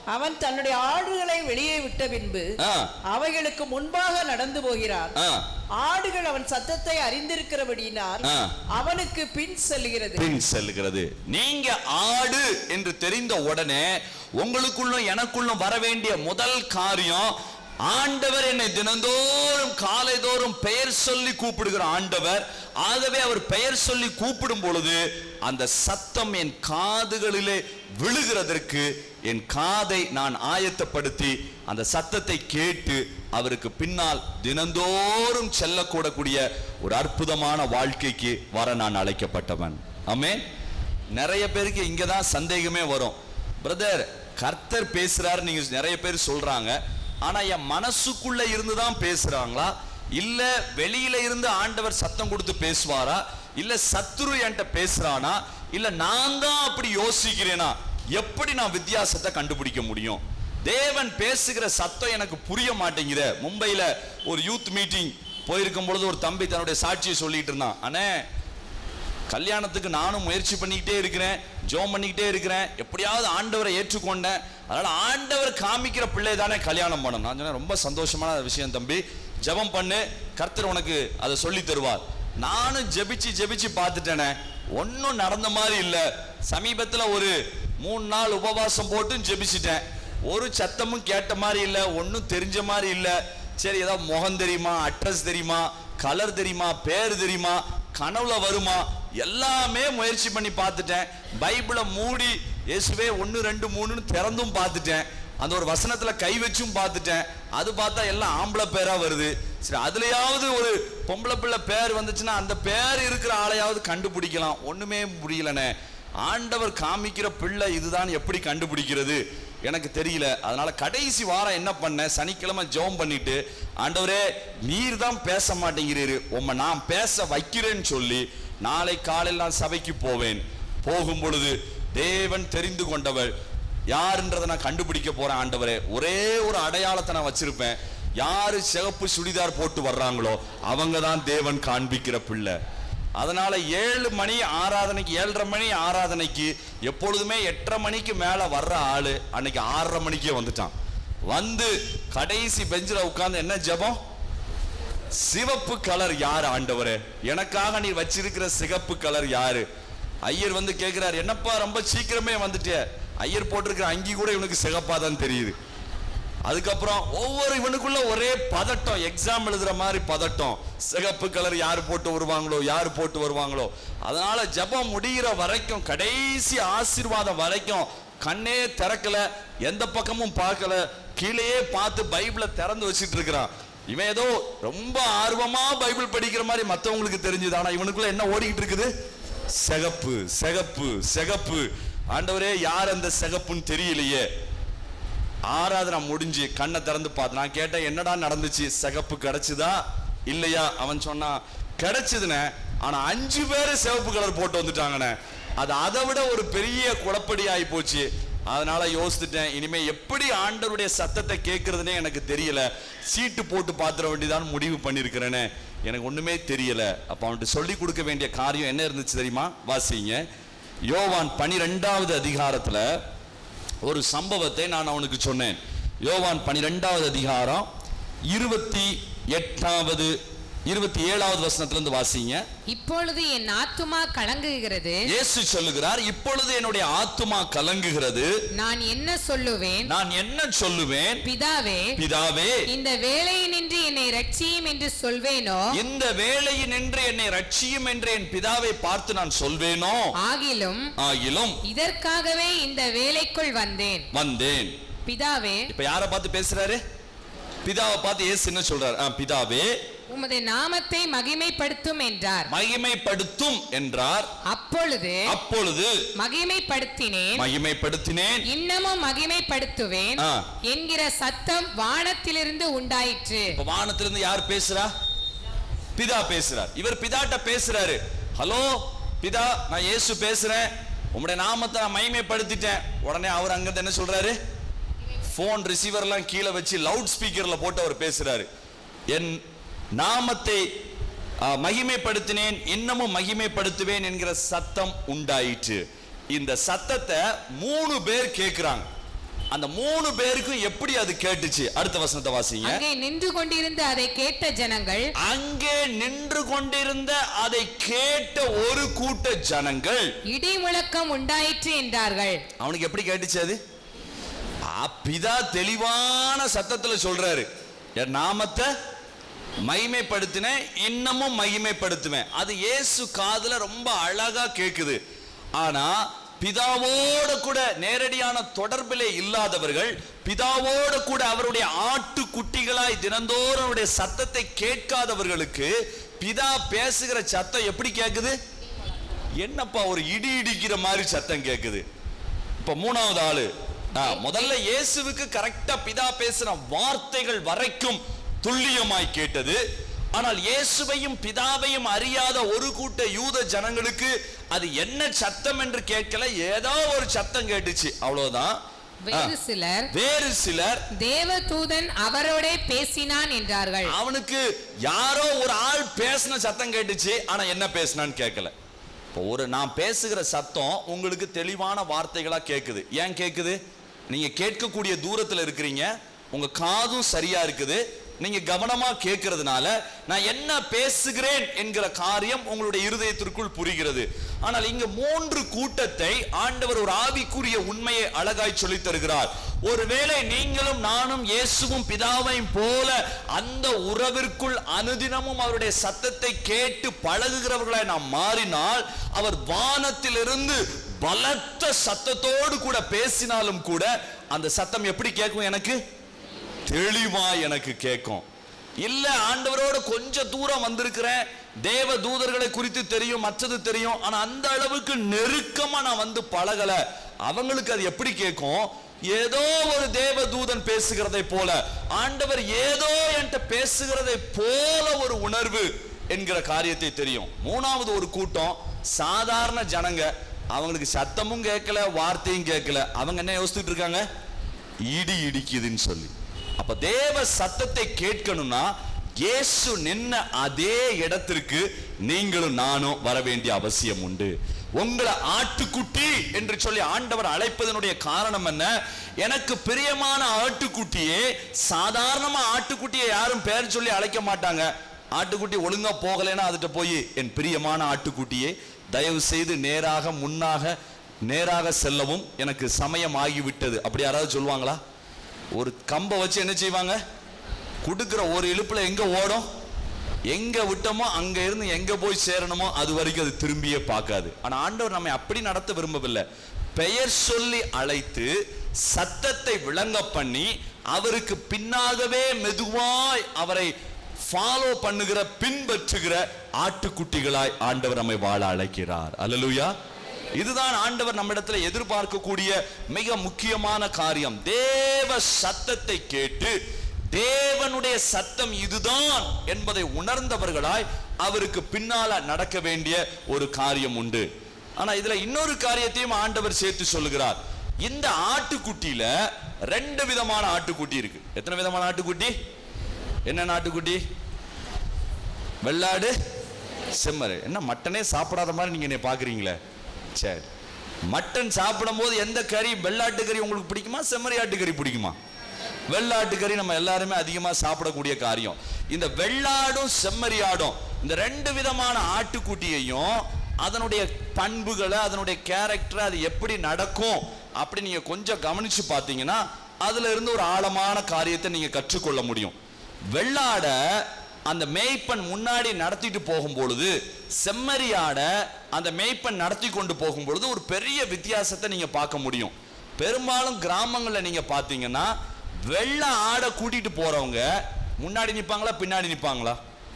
அவன் தன்னுடைய ஆடுகளை வெளியே விட்ட பின்பு ஆ. அவைகளுக்கு முன்பாக நடந்து போகிறான் ஆ, ஆடுகள் அவன் சத்தத்தை அறிந்திருக்கிறபடியினால் ஆ. அவனுக்கு பின் செல்கிறது பின் செல்கிறது நீங்க ஆடு என்று தெரிந்த உடனே உங்களுக்குள்ளும் எனக்குள்ளும் வர வேண்டிய முதல் காரியம் ஆண்டவர் என்னை தினந்தோறும் காலைதோறும் பெயர் சொல்லி கூப்பிடுகிற ஆண்டவர் ஆகவே அவர் பெயர் சொல்லி கூப்பிடும் பொழுது அந்த சத்தம் என் காதுகளிலே விழுகிறதற்கு என் காதை நான் ஆயத்தப்படுத்தி அந்த சத்தத்தை கேட்டு அவருக்கு பின்னால் தினந்தோறும் செல்லக்கூடக்கூடிய ஒரு அற்புதமான வாழ்க்கைக்கு வர நான் அழைக்கப்பட்டவன் ஆமென் நிறைய பேருக்கு இங்க தான் சந்தேகமே வரும் பிரதர் கர்த்தர் பேசுறாரு நீங்க நிறைய பேர் சொல்றாங்க ஆனா என் மனசுக்குள்ள இருந்து தான் பேசுறாங்களா இல்ல வெளியில இருந்து ஆண்டவர் சத்தம் கொடுத்து பேசுவாரா இல்ல சத்துரு என்கிட்ட பேசுறானா இல்ல நான் தான் அப்படி யோசிக்கிறேனா எப்படி நான் வித்தியாசத்தை கண்டுபிடிக்க முடியும் தேவன் பேசுகிற சத்தம் எனக்கு புரிய மாட்டேங்குது மும்பையில ஒரு யூத் மீட்டிங் போயிருக்கும் பொழுது ஒரு தம்பி தன்னுடைய சாட்சியை சொல்லிட்டு இருந்தான் அண்ணே கல்யாணத்துக்கு நானும் முயற்சி பண்ணிக்கிட்டே இருக்கிறேன் ஜோம் பண்ணிக்கிட்டே இருக்கிறேன் எப்படியாவது ஆண்டவரை ஏற்றுக்கொண்டேன் அதனால ஆண்டவர் காமிக்கிற பிள்ளை தானே கல்யாணம் பண்ணணும் நான் சொன்னேன் ரொம்ப சந்தோஷமான விஷயம் தம்பி ஜெபம் பண்ணு கர்த்தர் உனக்கு அதை சொல்லி தருவார் நானும் ஜெபிச்சு ஜெபிச்சு பார்த்துட்டேனே ஒன்றும் நடந்த மாதிரி இல்லை சமீபத்தில் ஒரு மூணு நாள் உபவாசம் போட்டும் ஜெபிச்சிட்டேன் ஒரு சத்தமும் கேட்ட மாதிரி இல்லை ஒன்றும் தெரிஞ்ச மாதிரி இல்லை சரி ஏதாவது முகம் தெரியுமா அட்ரஸ் தெரியுமா கலர் தெரியுமா பேர் தெரியுமா கனவுல வருமா எல்லாமே முயற்சி பண்ணி பார்த்துட்டேன் பைபிளை மூடி இயேசுவே ஒன்று ரெண்டு மூணுன்னு திறந்தும் பார்த்துட்டேன் அந்த ஒரு வசனத்துல கை வச்சும் பார்த்துட்டேன் அது பார்த்தா எல்லாம் ஆம்பளை பேரா வருது சரி அதுலயாவது ஒரு பொம்பளை பிள்ளை பேர் வந்துச்சுன்னா அந்த பேர் இருக்கிற ஆளையாவது கண்டுபிடிக்கலாம் ஒண்ணுமே முடியலனே ஆண்டவர் காமிக்கிற பிள்ளை இதுதான் எப்படி கண்டுபிடிக்கிறது எனக்கு தெரியல அதனால கடைசி வாரம் என்ன பண்ணேன் சனிக்கிழமை ஜெபம் பண்ணிட்டு ஆண்டவரே நீர் தான் பேச மாட்டேங்கிறீரு உம்மை நான் பேச வைக்கிறேன்னு சொல்லி நாளை காலையில் நான் சபைக்கு போவேன் போகும் பொழுது தேவன் தெரிந்து கொண்டவர் யாருன்றதை நான் கண்டுபிடிக்க போறேன் ஆண்டவரே ஒரே ஒரு அடையாளத்தை நான் வச்சிருப்பேன் யாரு சிவப்பு சுடிதார் போட்டு வர்றாங்களோ அவங்க தான் தேவன் காண்பிக்கிற பிள்ளை அதனால ஏழு மணி ஆராதனைக்கு ஏழரை மணி ஆராதனைக்கு எப்பொழுதுமே எட்டரை மணிக்கு மேல வர்ற ஆளு அன்னைக்கு ஆறரை மணிக்கே வந்துட்டான் வந்து கடைசி பெஞ்சில் உட்கார்ந்து என்ன ஜெபம் சிவப்பு கலர் யார் ஆண்டவரே எனக்காக நீ வச்சிருக்கிற சிகப்பு கலர் யாரு ஐயர் வந்து கேக்குறாரு என்னப்பா ரொம்ப சீக்கிரமே வந்துட்டே ஐயர் போட்டிருக்கிற அங்கி கூட இவனுக்கு சிகப்பா தான் தெரியுது அதுக்கப்புறம் ஒவ்வொரு இவனுக்குள்ள ஒரே பதட்டம் எக்ஸாம் எழுதுற மாதிரி பதட்டம் சிகப்பு கலர் யார் போட்டு வருவாங்களோ யார் போட்டு வருவாங்களோ அதனால ஜெபம் முடிகிற வரைக்கும் கடைசி ஆசீர்வாதம் வரைக்கும் கண்ணே திறக்கல எந்த பக்கமும் பார்க்கல கீழேயே பார்த்து பைபிளை திறந்து வச்சிட்டு இருக்கிறான் இவன் ஏதோ ரொம்ப ஆர்வமா பைபிள் படிக்கிற மாதிரி மத்தவங்களுக்கு தெரிஞ்சுது ஆனா இவனுக்குள்ள என்ன ஓடிக்கிட்டு இருக்குது சிகப்பு சிகப்பு சிகப்பு ஆண்டவரே யார் அந்த சிகப்புன்னு தெரியலையே ஆராதனை முடிஞ்சு கண்ணை திறந்து பார்த்து நான் கேட்டேன் என்னடா நடந்துச்சு சிகப்பு கிடைச்சுதா இல்லையா அவன் சொன்னான் கிடைச்சதுனே ஆனா அஞ்சு பேரு சிவப்பு கலர் போட்டு வந்துட்டாங்கண்ணே அது அதை விட ஒரு பெரிய குழப்படி ஆகி போச்சு அதனால யோசித்துட்டேன் இனிமே எப்படி ஆண்டவருடைய சத்தத்தை கேட்கறதுனே எனக்கு தெரியல சீட்டு போட்டு பாத்திர வேண்டியதான் முடிவு பண்ணிருக்கிறேனே எனக்கு ஒண்ணுமே தெரியல அப்ப அவன்கிட்ட சொல்லி கொடுக்க வேண்டிய காரியம் என்ன இருந்துச்சு தெரியுமா வாசிங்க யோவான் பனிரெண்டாவது அதிகாரத்துல ஒரு சம்பவத்தை நான் அவனுக்கு சொன்னேன் யோவான் பனிரெண்டாவது அதிகாரம் இருபத்தி எட்டாவது இருபத்தி ஏழாவது வசனத்திலிருந்து வாசிங்க இப்பொழுது என் ஆத்துமா கலங்குகிறது இயேசு சொல்லுகிறார் இப்பொழுது என்னுடைய ஆத்துமா கலங்குகிறது நான் என்ன சொல்லுவேன் நான் என்ன சொல்லுவேன் பிதாவே பிதாவே இந்த வேலையினின்று என்னை ரட்சியும் என்று சொல்வேனோ இந்த வேலையினின்று என்னை ரட்சியும் என்று என் பிதாவை பார்த்து நான் சொல்வேனோ ஆகிலும் ஆகிலும் இதற்காகவே இந்த வேலைக்குள் வந்தேன் வந்தேன் பிதாவே இப்ப யாரை பார்த்து பேசுறாரு பிதாவை பார்த்து இயேசு என்ன சொல்றாரு ஆ, பிதாவே உமது நாமத்தை மகிமைப்படுத்தும் என்றார் மகிமைப்படுத்தும் என்றார் அப்பொழுது அப்பொழுது மகிமைப்படுத்தினேன் மகிமைப்படுத்தினேன் இன்னமும் மகிமைப்படுத்துவேன் ஆ. என்கிற சத்தம் வானத்திலிருந்து உண்டாயிற்று இப்ப வானத்திலிருந்து யார் பேசுறா பிதா பேசுறார் இவர் பிதாட்ட பேசுறாரு ஹலோ பிதா நான் இயேசு பேசுறேன் உம்முடைய நாமத்தை நான் மகிமைப்படுத்திட்டேன் உடனே அவர் அங்கிருந்து என்ன சொல்றாரு போன் ரிசீவர்லாம் கீழே வச்சு லவுட் ஸ்பீக்கர்ல போட்டு அவர் பேசுறாரு என் நாமத்தை ஆ, மகிமைப்படுத்தினேன் இன்னமும் மகிமைப்படுத்துவேன் என்கிற சத்தம் உண்டாயிற்று இந்த சத்தத்தை மூணு பேர் கேட்கிறாங்க அந்த மூணு பேருக்கும் எப்படி அது கேட்டுச்சு அடுத்த வசனத்தை வாசிங்க அங்கே நின்று கொண்டிருந்த அதை கேட்ட ஜனங்கள் அங்கே நின்று கொண்டிருந்த அதை கேட்ட ஒரு கூட்ட ஜனங்கள் இடி முழக்கம் உண்டாயிற்று என்றார்கள் அவனுக்கு எப்படி கேட்டுச்சு அது ஆ, பிதா தெளிவான சத்தத்துல சொல்றாரு என் நாமத்தை மகிமைப்படுத்தினேன் இன்னமும் மகிமைப்படுத்துவேன் அது இயேசு காதுல ரொம்ப அழகா கேக்குது ஆனா பிதாவோட கூட நேரடியான தொடர்பிலே இல்லாதவர்கள் பிதாவோட கூட அவருடைய ஆட்டு குட்டிகளாய் தினந்தோறும் அவருடைய சத்தத்தை கேட்காதவர்களுக்கு பிதா பேசுகிற சத்தம் எப்படி கேக்குது என்னப்பா ஒரு இடி இடிக்கிற மாதிரி சத்தம் கேக்குது இப்ப மூணாவது ஆளு ஆ, முதல்ல இயேசுவுக்கு கரெக்டா பிதா பேசின வார்த்தைகள் வரைக்கும் துல்லியமாய் கேட்டது ஆனால் இயேசுவையும் பிதாவையும் அறியாத ஒரு கூட்ட யூத ஜனங்களுக்கு அது என்ன சத்தம் என்று கேட்கல ஏதோ ஒரு சத்தம் கேட்டுச்சு அவ்வளவுதான் வேறு சிலர் வேறு சிலர் தேவதூதன் அவரோட பேசினான் என்றார்கள் அவனுக்கு யாரோ ஒரு ஆள் பேசின சத்தம் கேட்டுச்சு ஆனா என்ன பேசினான்னு கேட்கல இப்போ ஒரு நான் பேசுகிற சத்தம் உங்களுக்கு தெளிவான வார்த்தைகளா கேக்குது ஏன் கேக்குது நீங்க கேட்கக்கூடிய தூரத்துல இருக்கிறீங்க உங்க காதும் சரியா இருக்குது நீங்க கவனமா கேட்கறதுனால நான் என்ன பேசுகிறேன் என்கிற காரியம் உங்களுடைய இருதயத்திற்குள் புரிகிறது ஆனால் இங்க மூன்று கூட்டத்தை ஆண்டவர் ஒரு ஆவிக்குரிய உண்மையை அழகாய் சொல்லித் தருகிறார் ஒருவேளை நீங்களும் நானும் இயேசுவும் பிதாவையும் போல அந்த உறவிற்குள் அனுதினமும் அவருடைய சத்தத்தை கேட்டு பழகுகிறவர்களாய் நாம் மாறினால் அவர் வானத்திலிருந்து பலத்த சத்தத்தோடு கூட பேசினாலும் கூட அந்த சத்தம் எப்படி கேட்கும் எனக்கு தெளிவா எனக்கு கேட்கும் இல்ல ஆண்டவரோட கொஞ்சம் தூரம் வந்திருக்கிறேன் தேவ தூதர்களை குறித்து தெரியும் மற்றது தெரியும் ஆனா அந்த அளவுக்கு நெருக்கமா நான் வந்து பழகல அவங்களுக்கு அது எப்படி கேட்கும் ஏதோ ஒரு தேவ தூதன் பேசுகிறதை போல ஆண்டவர் ஏதோ என்கிட்ட பேசுகிறதை போல ஒரு உணர்வு என்கிற காரியத்தை தெரியும் மூணாவது ஒரு கூட்டம் சாதாரண ஜனங்க அவங்களுக்கு சத்தமும் கேட்கல வார்த்தையும் கேட்கல அவங்க என்ன யோசிச்சுட்டு இருக்காங்க இடி இடிக்குதுன்னு சொல்லி அப்ப தேவ சத்தத்தை கேட்கணும்னா இயேசு நின்ன அதே இடத்திற்கு நீங்களும் நானும் வர வேண்டிய அவசியம் உண்டு உங்களை ஆட்டுக்குட்டி என்று சொல்லி ஆண்டவர் அழைப்பதனுடைய காரணம் என்ன எனக்கு பிரியமான ஆட்டுக்குட்டியே சாதாரணமா ஆட்டுக்குட்டியை யாரும் பேர் சொல்லி அழைக்க மாட்டாங்க ஆட்டுக்குட்டி ஒழுங்கா போகலைன்னா அதுட்ட போய் என் பிரியமான ஆட்டுக்குட்டியே தயவு செய்து நேராக முன்னாக நேராக செல்லவும் எனக்கு சமயம் ஆகிவிட்டது அப்படி யாராவது சொல்லுவாங்களா ஒரு கம்பை வச்சு என்ன செய்வாங்க கொடுக்கிற ஒரு இழுப்புல எங்க ஓடும் எங்க விட்டோமோ அங்க இருந்து எங்க போய் சேரணுமோ அது வரைக்கும் அது திரும்பியே பார்க்காது ஆனா ஆண்டவர் நம்மை அப்படி நடத்த விரும்பவில்லை பெயர் சொல்லி அழைத்து சத்தத்தை விளங்க பண்ணி அவருக்கு பின்னாகவே மெதுவாய் அவரை ஃபாலோ பண்ணுகிற பின்பற்றுகிற ஆட்டுக்குட்டிகளாய் ஆண்டவர் நம்மை வாழ அழைக்கிறார் அல்லேலூயா இதுதான் ஆண்டவர் நம்மிடத்துல எதிர்பார்க்கக்கூடிய மிக முக்கியமான காரியம் தேவ சத்தத்தை கேட்டு தேவனுடைய சத்தம் இதுதான் என்பதை உணர்ந்தவர்களாய் அவருக்கு பின்னால நடக்க வேண்டிய ஒரு காரியம் உண்டு ஆனா இதுல இன்னொரு காரியத்தையும் ஆண்டவர் சேர்த்து சொல்லுகிறார் இந்த ஆட்டுக்குட்டியில ரெண்டு விதமான ஆட்டுக்குட்டி இருக்கு எத்தனை விதமான ஆட்டுக்குட்டி என்ன ஆட்டுக்குட்டி வெள்ளாடு செம்மறி என்ன மட்டனே சாப்பிடாத மாதிரி நீங்க என்னை பாக்குறீங்களே சரி மட்டன் சாப்பிடும் போது எந்த கறி வெள்ளாட்டு கறி உங்களுக்கு பிடிக்குமா செம்மறி ஆட்டுக்கறி பிடிக்குமா வெள்ளாட்டு கறி நம்ம எல்லாருமே அதிகமா சாப்பிடக்கூடிய காரியம் இந்த வெள்ளாடும் செம்மறி ஆடும் இந்த ரெண்டு விதமான ஆட்டுக்குட்டியையும் அதனுடைய பண்புகளை அதனுடைய கேரக்டர் அது எப்படி நடக்கும் அப்படி நீங்க கொஞ்சம் கவனிச்சு பார்த்தீங்கன்னா அதுல இருந்து ஒரு ஆழமான காரியத்தை நீங்க கற்றுக்கொள்ள முடியும் வெள்ளாட அந்த மேய்ப்பன் முன்னாடி நடத்திட்டு போகும் பொழுது செம்மறியாட அந்த மேய்ப்பன் நடத்தி கொண்டு போகும் பொழுது ஒரு பெரிய வித்தியாசத்தை நீங்க பார்க்க முடியும் பெரும்பாலும் கிராமங்கள்ல நீங்க பார்த்தீங்கன்னா வெள்ளை ஆடை கூட்டிட்டு போறவங்க முன்னாடி நிப்பாங்களா பின்னாடி நிப்பாங்களா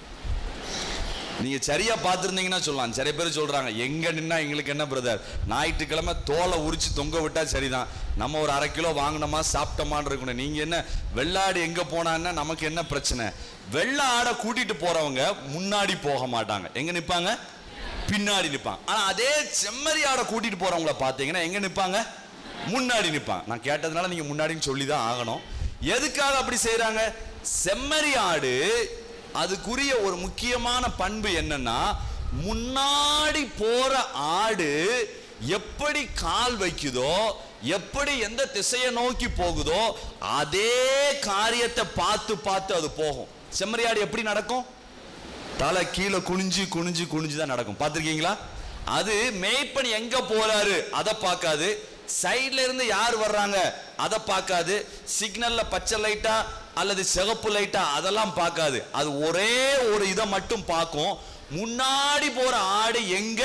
நீங்க சரியா பார்த்திருந்தீங்கன்னா சொல்லலாம் நிறைய பேர் சொல்றாங்க எங்க நின்னா எங்களுக்கு என்ன பிரதர் ஞாயிற்றுக்கிழமை தோலை உரிச்சு தொங்க விட்டா சரிதான் நம்ம ஒரு அரை கிலோ வாங்கினோமா சாப்பிட்டோமான்னு இருக்கணும் நீங்க என்ன வெள்ளாடு எங்க போனான்னா நமக்கு என்ன பிரச்சனை வெள்ளை ஆடை கூட்டிட்டு போறவங்க முன்னாடி போக மாட்டாங்க எங்க நிப்பாங்க பின்னாடி நிப்பாங்க ஆனா அதே செம்மறி ஆடை கூட்டிட்டு போறவங்கள பாத்தீங்கன்னா எங்க நிப்பாங்க முன்னாடி நிப்பாங்க நான் கேட்டதுனால நீங்க முன்னாடின்னு சொல்லி தான் ஆகணும் எதுக்காக அப்படி செய்றாங்க செம்மறி ஆடு அதுக்குரிய ஒரு முக்கியமான பண்பு என்னன்னா முன்னாடி போற ஆடு எப்படி கால் வைக்குதோ எப்படி எந்த திசையை நோக்கி போகுதோ அதே காரியத்தை பார்த்து பார்த்து அது போகும் செம்மறியாடு எப்படி நடக்கும் தலை கீழே குனிஞ்சு குனிஞ்சு குனிஞ்சு தான் நடக்கும் பார்த்துருக்கீங்களா அது மேய்ப்பன் எங்க போறாரு அதை பார்க்காது சைடுல இருந்து யார் வர்றாங்க அதை பார்க்காது சிக்னல்ல பச்சை லைட்டா அல்லது சிகப்பு லைட்டா அதெல்லாம் பார்க்காது அது ஒரே ஒரு இதை மட்டும் பார்க்கும் முன்னாடி போற ஆடு எங்க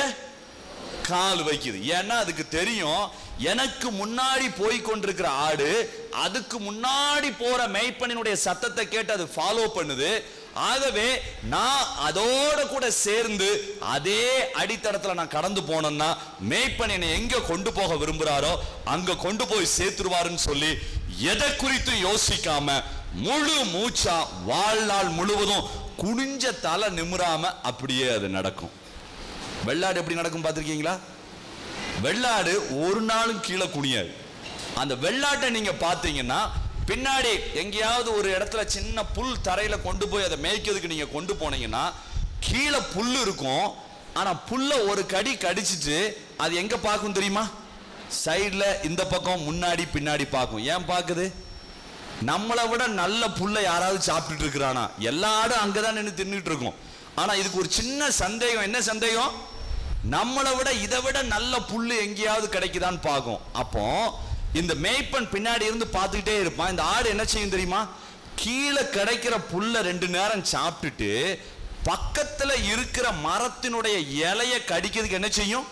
கால் வைக்குது ஏன்னா அதுக்கு தெரியும் எனக்கு முன்னாடி போய் கொண்டிருக்கிற ஆடு அதுக்கு முன்னாடி போற மேய்ப்பனினுடைய சத்தத்தை கேட்டு அது ஃபாலோ பண்ணுது ஆகவே நான் அதோட கூட சேர்ந்து அதே அடித்தடத்துல நான் கடந்து போனேன்னா மேய்ப்பன் என்னை எங்க கொண்டு போக விரும்புறாரோ அங்க கொண்டு போய் சேர்த்துருவாருன்னு சொல்லி எதை குறித்து யோசிக்காம முழு மூச்சா வாழ்நாள் முழுவதும் குனிஞ்ச தலை நிமிராம அப்படியே அது நடக்கும் வெள்ளாடு எப்படி நடக்கும் பார்த்திருக்கீங்களா வெள்ளாடு ஒரு நாளும் கீழே குனியாது அந்த வெள்ளாட்டை நீங்க பார்த்தீங்கன்னா பின்னாடி எங்கேயாவது ஒரு இடத்துல சின்ன புல் தரையில கொண்டு போய் அதை மேய்க்கிறதுக்கு நீங்க கொண்டு போனீங்கன்னா கீழே புல் இருக்கும் ஆனா புல்ல ஒரு கடி கடிச்சிட்டு அது எங்க பார்க்கும் தெரியுமா சைடுல இந்த பக்கம் முன்னாடி பின்னாடி பார்க்கும் ஏன் பார்க்குது நம்மளை விட நல்ல புல்லை யாராவது சாப்பிட்டுட்டு இருக்கிறானா எல்லா ஆடும் அங்கதான் நின்று தின்னுட்டு இருக்கும் ஆனா இதுக்கு ஒரு சின்ன சந்தேகம் என்ன சந்தேகம் நம்மளை விட இதை விட நல்ல புல்லு எங்கேயாவது கிடைக்குதான்னு பார்க்கும் அப்போ இந்த மேய்ப்பன் பின்னாடி இருந்து பார்த்துக்கிட்டே இருப்பான் இந்த ஆடு என்ன செய்யும் தெரியுமா கீழே கிடைக்கிற புல்லை ரெண்டு நேரம் சாப்பிட்டுட்டு பக்கத்துல இருக்கிற மரத்தினுடைய இலைய கடிக்கிறதுக்கு என்ன செய்யும்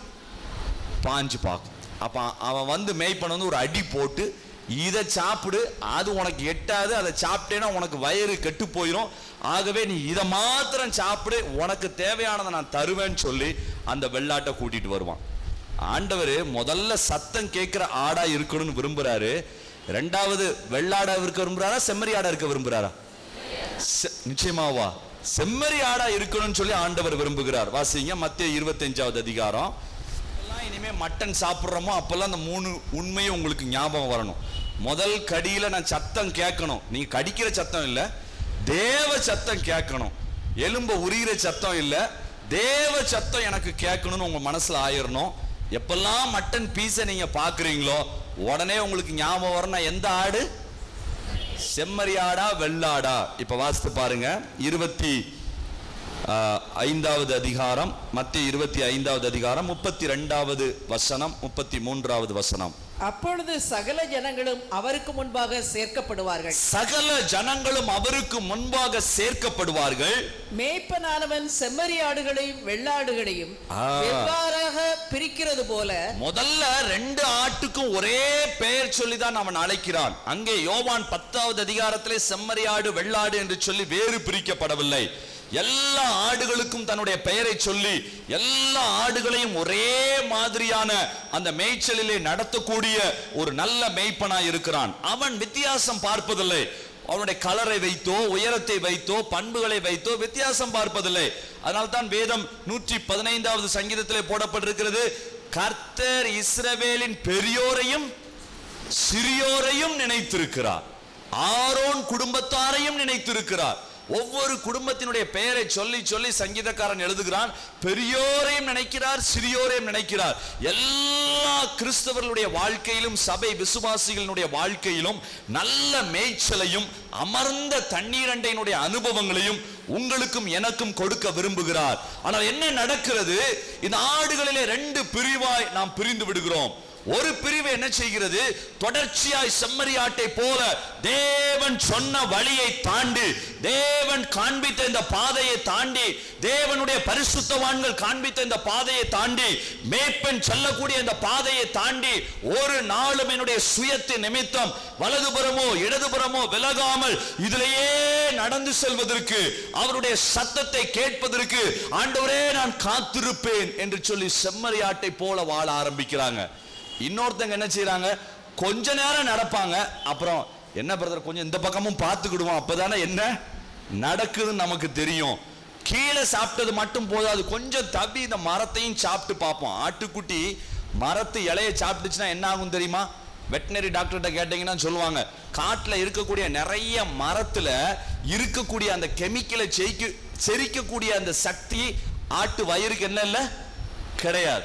பாஞ்சு பார்க்கும் அப்ப அவன் வந்து மேய்ப்பன் வந்து ஒரு அடி போட்டு இதை சாப்பிடு அது உனக்கு எட்டாது அதை சாப்பிட்டேன்னா உனக்கு வயிறு கெட்டு போயிடும் ஆகவே நீ இதை மாத்திரம் சாப்பிடு உனக்கு தேவையானதை நான் தருவேன்னு சொல்லி அந்த வெள்ளாட்டை கூட்டிட்டு வருவான் ஆண்டவர் முதல்ல சத்தம் கேட்கிற ஆடா இருக்கணும்னு விரும்புறாரு ரெண்டாவது வெள்ளாடா இருக்க விரும்புறாரா செம்மறி ஆடா இருக்க விரும்புறாரா செ- நிச்சயமாவா செம்மறி ஆடா இருக்கணும்னு சொல்லி ஆண்டவர் விரும்புகிறார் வாசிங்க மத்திய இருபத்தஞ்சாவது அதிகாரம் எப்பெல்லாம் இனிமே மட்டன் சாப்பிட்றோமோ அப்பெல்லாம் அந்த மூணு உண்மையும் உங்களுக்கு ஞாபகம் வரணும் முதல் கடியில நான் சத்தம் கேட்கணும் நீங்க கடிக்கிற சத்தம் இல்ல தேவ சத்தம் கேட்கணும் எலும்ப உரியிற சத்தம் இல்ல தேவ சத்தம் எனக்கு கேட்கணும்னு உங்க மனசுல ஆயிரணும் எப்பெல்லாம் மட்டன் பீஸை நீங்க பாக்குறீங்களோ உடனே உங்களுக்கு ஞாபகம் வரணும் எந்த ஆடு செம்மறி ஆடா வெள்ளாடா இப்ப வாசித்து பாருங்க இருபத்தி ஆஹ், ஐந்தாவது அதிகாரம் மத்திய இருபத்தி ஐந்தாவது அதிகாரம் முப்பத்தி ரெண்டாவது வசனம் முப்பத்தி மூன்றாவது வசனம் அப்பொழுது சகல ஜனங்களும் அவருக்கு முன்பாக சேர்க்கப்படுவார்கள் சகல ஜனங்களும் அவருக்கு முன்பாக சேர்க்கப்படுவார்கள் மேய்ப்பனானவன் செம்மறியாடுகளையும் வெள்ளாடுகளையும் ஆ. வெவ்வாறாக பிரிக்கிறது போல முதல்ல ரெண்டு ஆட்டுக்கும் ஒரே பெயர் சொல்லி தான் அவன் அழைக்கிறான் அங்கே யோவான் பத்தாவது அதிகாரத்திலே செம்மறியாடு வெள்ளாடு என்று சொல்லி வேறு பிரிக்கப்படவில்லை எல்லா ஆடுகளுக்கும் தன்னுடைய பெயரை சொல்லி எல்லா ஆடுகளையும் ஒரே மாதிரியான அந்த மேய்ச்சலிலே நடத்தக்கூடிய ஒரு நல்ல மேய்ப்பனாய் இருக்கிறான் அவன் வித்தியாசம் பார்ப்பதில்லை அவனுடைய கலரை வைத்தோ உயரத்தை வைத்தோ பண்புகளை வைத்தோ வித்தியாசம் பார்ப்பதில்லை அதனால்தான் வேதம் நூற்றி பதினைந்தாவது சங்கீதத்திலே போடப்பட்டிருக்கிறது கர்த்தர் இஸ்ரவேலின் பெரியோரையும் சிறியோரையும் நினைத்திருக்கிறார் ஆரோன் குடும்பத்தாரையும் நினைத்திருக்கிறார் ஒவ்வொரு குடும்பத்தினுடைய பெயரை சொல்லி சொல்லி சங்கீதக்காரன் எழுதுகிறான் பெரியோரையும் நினைக்கிறார் சிறியோரையும் நினைக்கிறார் எல்லா கிறிஸ்தவர்களுடைய வாழ்க்கையிலும் சபை விசுவாசிகளினுடைய வாழ்க்கையிலும் நல்ல மேய்ச்சலையும் அமர்ந்த தண்ணீரண்டையினுடைய அனுபவங்களையும் உங்களுக்கும் எனக்கும் கொடுக்க விரும்புகிறார் ஆனால் என்ன நடக்கிறது இந்த ஆடுகளிலே ரெண்டு பிரிவாய் நாம் பிரிந்து விடுகிறோம் ஒரு பிரிவு என்ன செய்கிறது தொடர்ச்சியாய் செம்மறியாட்டை போல தேவன் சொன்ன வழியை தாண்டி தேவன் காண்பித்த இந்த பாதையை தாண்டி தேவனுடைய பரிசுத்தவான்கள் காண்பித்த இந்த பாதையை தாண்டி மேய்ப்பன் செல்லக்கூடிய இந்த பாதையை தாண்டி ஒரு நாளும் என்னுடைய சுயத்தின் நிமித்தம் வலதுபுறமோ இடதுபுறமோ விலகாமல் இதிலேயே நடந்து செல்வதற்கு அவருடைய சத்தத்தை கேட்பதற்கு ஆண்டவரே நான் காத்திருப்பேன் என்று சொல்லி செம்மறியாட்டை போல வாழ ஆரம்பிக்கிறாங்க இன்னொருத்தங்க என்ன செய்றாங்க கொஞ்ச நேரம் நடப்பாங்க அப்புறம் என்ன பிரதர் கொஞ்சம் இந்த பக்கமும் பார்த்துக்கிடுவோம் அப்பதானே என்ன நடக்குதுன்னு நமக்கு தெரியும் கீழே சாப்பிட்டது மட்டும் போதாது கொஞ்சம் தவி இந்த மரத்தையும் சாப்பிட்டு பார்ப்போம் ஆட்டுக்குட்டி மரத்து இலையை சாப்பிட்டுச்சுன்னா என்ன ஆகும் தெரியுமா வெட்டினரி டாக்டர்கிட்ட கேட்டீங்கன்னா சொல்லுவாங்க காட்டுல இருக்கக்கூடிய நிறைய மரத்துல இருக்கக்கூடிய அந்த கெமிக்கலை செரிக்க செரிக்கக்கூடிய அந்த சக்தி ஆட்டு வயிறுக்கு என்ன இல்லை கிடையாது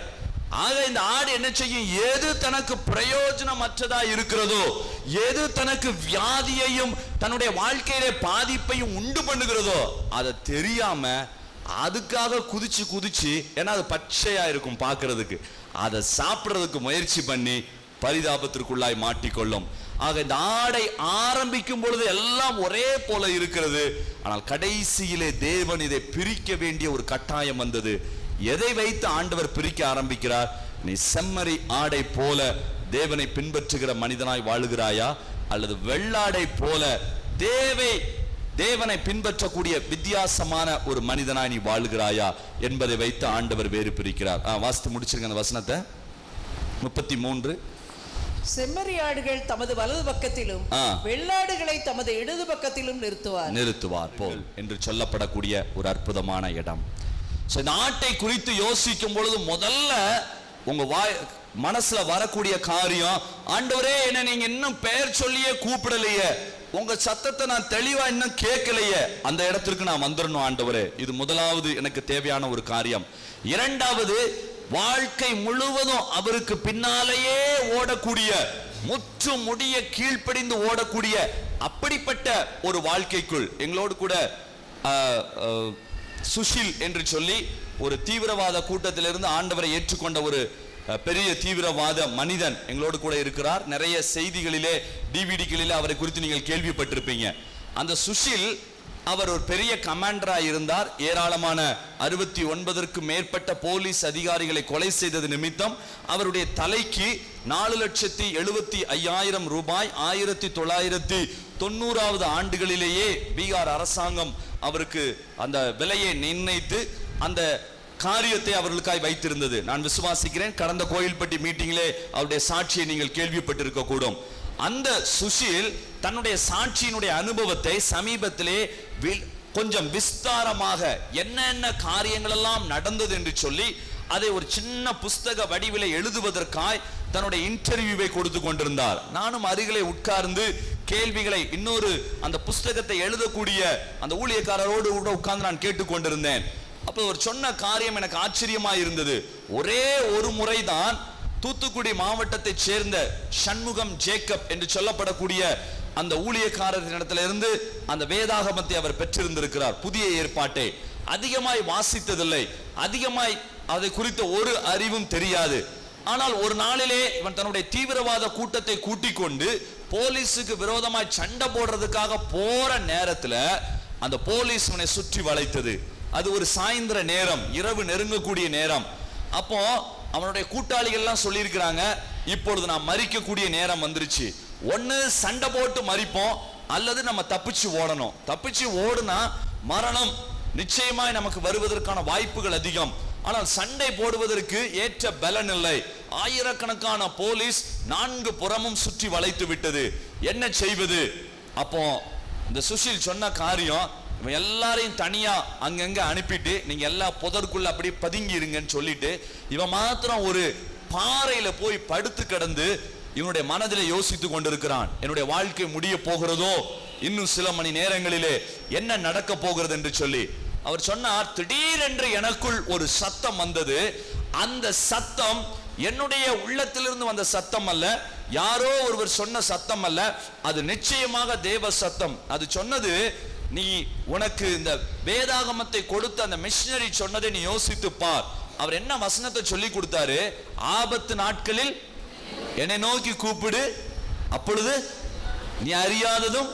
ஆக இந்த ஆடு என்ன செய்யும் எது தனக்கு பிரயோஜனமற்றதா இருக்கிறதோ எது தனக்கு வியாதியையும் தன்னுடைய வாழ்க்கையிலே பாதிப்பையும் உண்டு பண்ணுகிறதோ அதை தெரியாம அதுக்காக குதிச்சு குதிச்சு ஏன்னா அது பச்சையா இருக்கும் பார்க்கிறதுக்கு அதை சாப்பிடுறதுக்கு முயற்சி பண்ணி பரிதாபத்திற்குள்ளாய் மாட்டிக்கொள்ளும் ஆக இந்த ஆடை ஆரம்பிக்கும் பொழுது எல்லாம் ஒரே போல இருக்கிறது ஆனால் கடைசியிலே தேவன் இதை பிரிக்க வேண்டிய ஒரு கட்டாயம் வந்தது எதை வைத்து ஆண்டவர் பிரிக்க ஆரம்பிக்கிறார் நீ செம்மறி ஆடை போல தேவனை பின்பற்றுகிற மனிதனாய் வாழுகிறாயா அல்லது வெள்ளாடை போல தேவை தேவனை பின்பற்றக்கூடிய வித்தியாசமான ஒரு மனிதனாய் நீ வாழுகிறாயா என்பதை வைத்து ஆண்டவர் வேறு பிரிக்கிறார் ஆ, வாசித்து முடிச்சிருங்க அந்த வசனத்தை முப்பத்தி மூன்று செம்மறியாடுகள் தமது வலது பக்கத்திலும் ஆ. வெள்ளாடுகளை தமது இடது பக்கத்திலும் நிறுத்துவார் நிறுத்துவார் போல் என்று சொல்லப்படக்கூடிய ஒரு அற்புதமான இடம் So, இந்த ஆட்டை குறித்து யோசிக்கும் பொழுது முதல்ல உங்க வாய் மனசுல வரக்கூடிய காரியம் ஆண்டவரே என்ன நீங்க இன்னும் பெயர் சொல்லியே கூப்பிடலையே உங்க சத்தத்தை நான் தெளிவா இன்னும் கேட்கலையே அந்த இடத்திற்கு நான் வந்துடணும் ஆண்டவரே இது முதலாவது எனக்கு தேவையான ஒரு காரியம் இரண்டாவது வாழ்க்கை முழுவதும் அவருக்கு பின்னாலேயே ஓடக்கூடிய முற்று முடிய கீழ்ப்படிந்து ஓடக்கூடிய அப்படிப்பட்ட ஒரு வாழ்க்கைக்குள் எங்களோடு கூட ஆஹ், ஆஹ், சுஷில் என்று சொல்லி ஒரு தீவிரவாத கூட்டத்திலிருந்து ஆண்டவரை ஏற்றுக்கொண்ட ஒரு அஹ், பெரிய தீவிரவாத மனிதன் எங்களோடு கூட இருக்கிறார் நிறைய செய்திகளிலே டிவிடிகளிலே அவரை குறித்து நீங்கள் கேள்விப்பட்டிருப்பீங்க அந்த சுஷில் அவர் ஒரு பெரிய கமாண்டரா இருந்தார் ஏராளமான அறுபத்தி ஒன்பதற்கு மேற்பட்ட போலீஸ் அதிகாரிகளை கொலை செய்தது நிமித்தம் அவருடைய தலைக்கு நாலு லட்சத்தி எழுபத்தி ஐயாயிரம் ரூபாய் ஆயிரத்தி தொள்ளாயிரத்தி தொண்ணூறாவது ஆண்டுகளிலேயே பீகார் அரசாங்கம் அவருக்கு அந்த விலையை நிர்ணயித்து அந்த காரியத்தை அவர்களுக்காய் வைத்திருந்தது நான் விசுவாசிக்கிறேன் கடந்த கோயில்பட்டி மீட்டிங்கிலே அவருடைய சாட்சியை நீங்கள் கேள்விப்பட்டிருக்க கூடும் அந்த சுஷீல் தன்னுடைய சாட்சியினுடைய அனுபவத்தை சமீபத்திலே வில்- கொஞ்சம் விஸ்தாரமாக என்னென்ன காரியங்கள் எல்லாம் நடந்தது என்று சொல்லி அதை ஒரு சின்ன புஸ்தக வடிவிலே எழுதுவதற்காய் தன்னுடைய இன்டர்வியூவை கொடுத்து கொண்டிருந்தார் நானும் அருகிலே உட்கார்ந்து கேள்விகளை இன்னொரு அந்த புஸ்தகத்தை எழுதக்கூடிய அந்த ஊழியக்காரரோடு கூட உட்கார்ந்து நான் கேட்டுக்கொண்டிருந்தேன் அப்போ அவர் சொன்ன காரியம் எனக்கு ஆச்சரியமா இருந்தது ஒரே ஒரு முறைதான் தூத்துக்குடி மாவட்டத்தைச் சேர்ந்த சண்முகம் ஜேக்கப் என்று சொல்லப்படக்கூடிய அந்த ஊழியக்காரரிடத்துல இருந்து அந்த வேதாகமத்தை அவர் பெற்றிருந்திருக்கிறார் புதிய ஏற்பாட்டை அதிகமாய் வாசித்ததில்லை அதிகமாய் அதை குறித்த ஒரு அறிவும் தெரியாது ஆனால் ஒரு நாளிலே இவன் தன்னுடைய தீவிரவாத கூட்டத்தை கூட்டிக் கொண்டு போலீஸுக்கு விரோதமாய் சண்டை போடுறதுக்காக போற நேரத்துல அந்த போலீஸ் இவனை சுற்றி வளைத்தது அது ஒரு சாயந்தர நேரம் இரவு நெருங்கக்கூடிய நேரம் அப்போ அவனுடைய கூட்டாளிகள் எல்லாம் சொல்லியிருக்கிறாங்க இப்பொழுது நான் மறிக்கக்கூடிய நேரம் வந்துருச்சு ஒண்ணு சண்டை போட்டு மறிப்போம் அல்லது நம்ம தப்பிச்சு ஓடணும் தப்பிச்சு ஓடுனா மரணம் நிச்சயமாய் நமக்கு வருவதற்கான வாய்ப்புகள் அதிகம் ஆனால் சண்டை போடுவதற்கு ஏற்ற பலன் இல்லை ஆயிரக்கணக்கான போலீஸ் நான்கு புறமும் சுற்றி வளைத்து விட்டது என்ன செய்வது அப்போ இந்த சுஷில் சொன்ன காரியம் இவன் எல்லாரையும் தனியா அங்கங்க அனுப்பிட்டு நீங்க எல்லா புதருக்குள்ள அப்படி பதுங்கி இருங்கன்னு சொல்லிட்டு இவன் மாத்திரம் ஒரு பாறையில போய் படுத்து கிடந்து இவனுடைய மனதிலே யோசித்து கொண்டிருக்கிறான் என்னுடைய வாழ்க்கை முடிய போகிறதோ இன்னும் சில மணி நேரங்களிலே என்ன நடக்க போகிறது என்று சொல்லி அவர் சொன்னார் திடீரென்று எனக்குள் ஒரு சத்தம் வந்தது அந்த சத்தம் என்னுடைய உள்ளத்திலிருந்து வந்த சத்தம் அல்ல யாரோ ஒருவர் சொன்ன சத்தம் அல்ல அது நிச்சயமாக தேவ சத்தம் அது சொன்னது நீ உனக்கு இந்த வேதாகமத்தை கொடுத்த அந்த மிஷினரி சொன்னதை நீ யோசித்து பார் அவர் என்ன வசனத்தை சொல்லி கொடுத்தாரு ஆபத்து நாட்களில் என்னை நோக்கி கூப்பிடு அப்பொழுது நீ அறியாததும்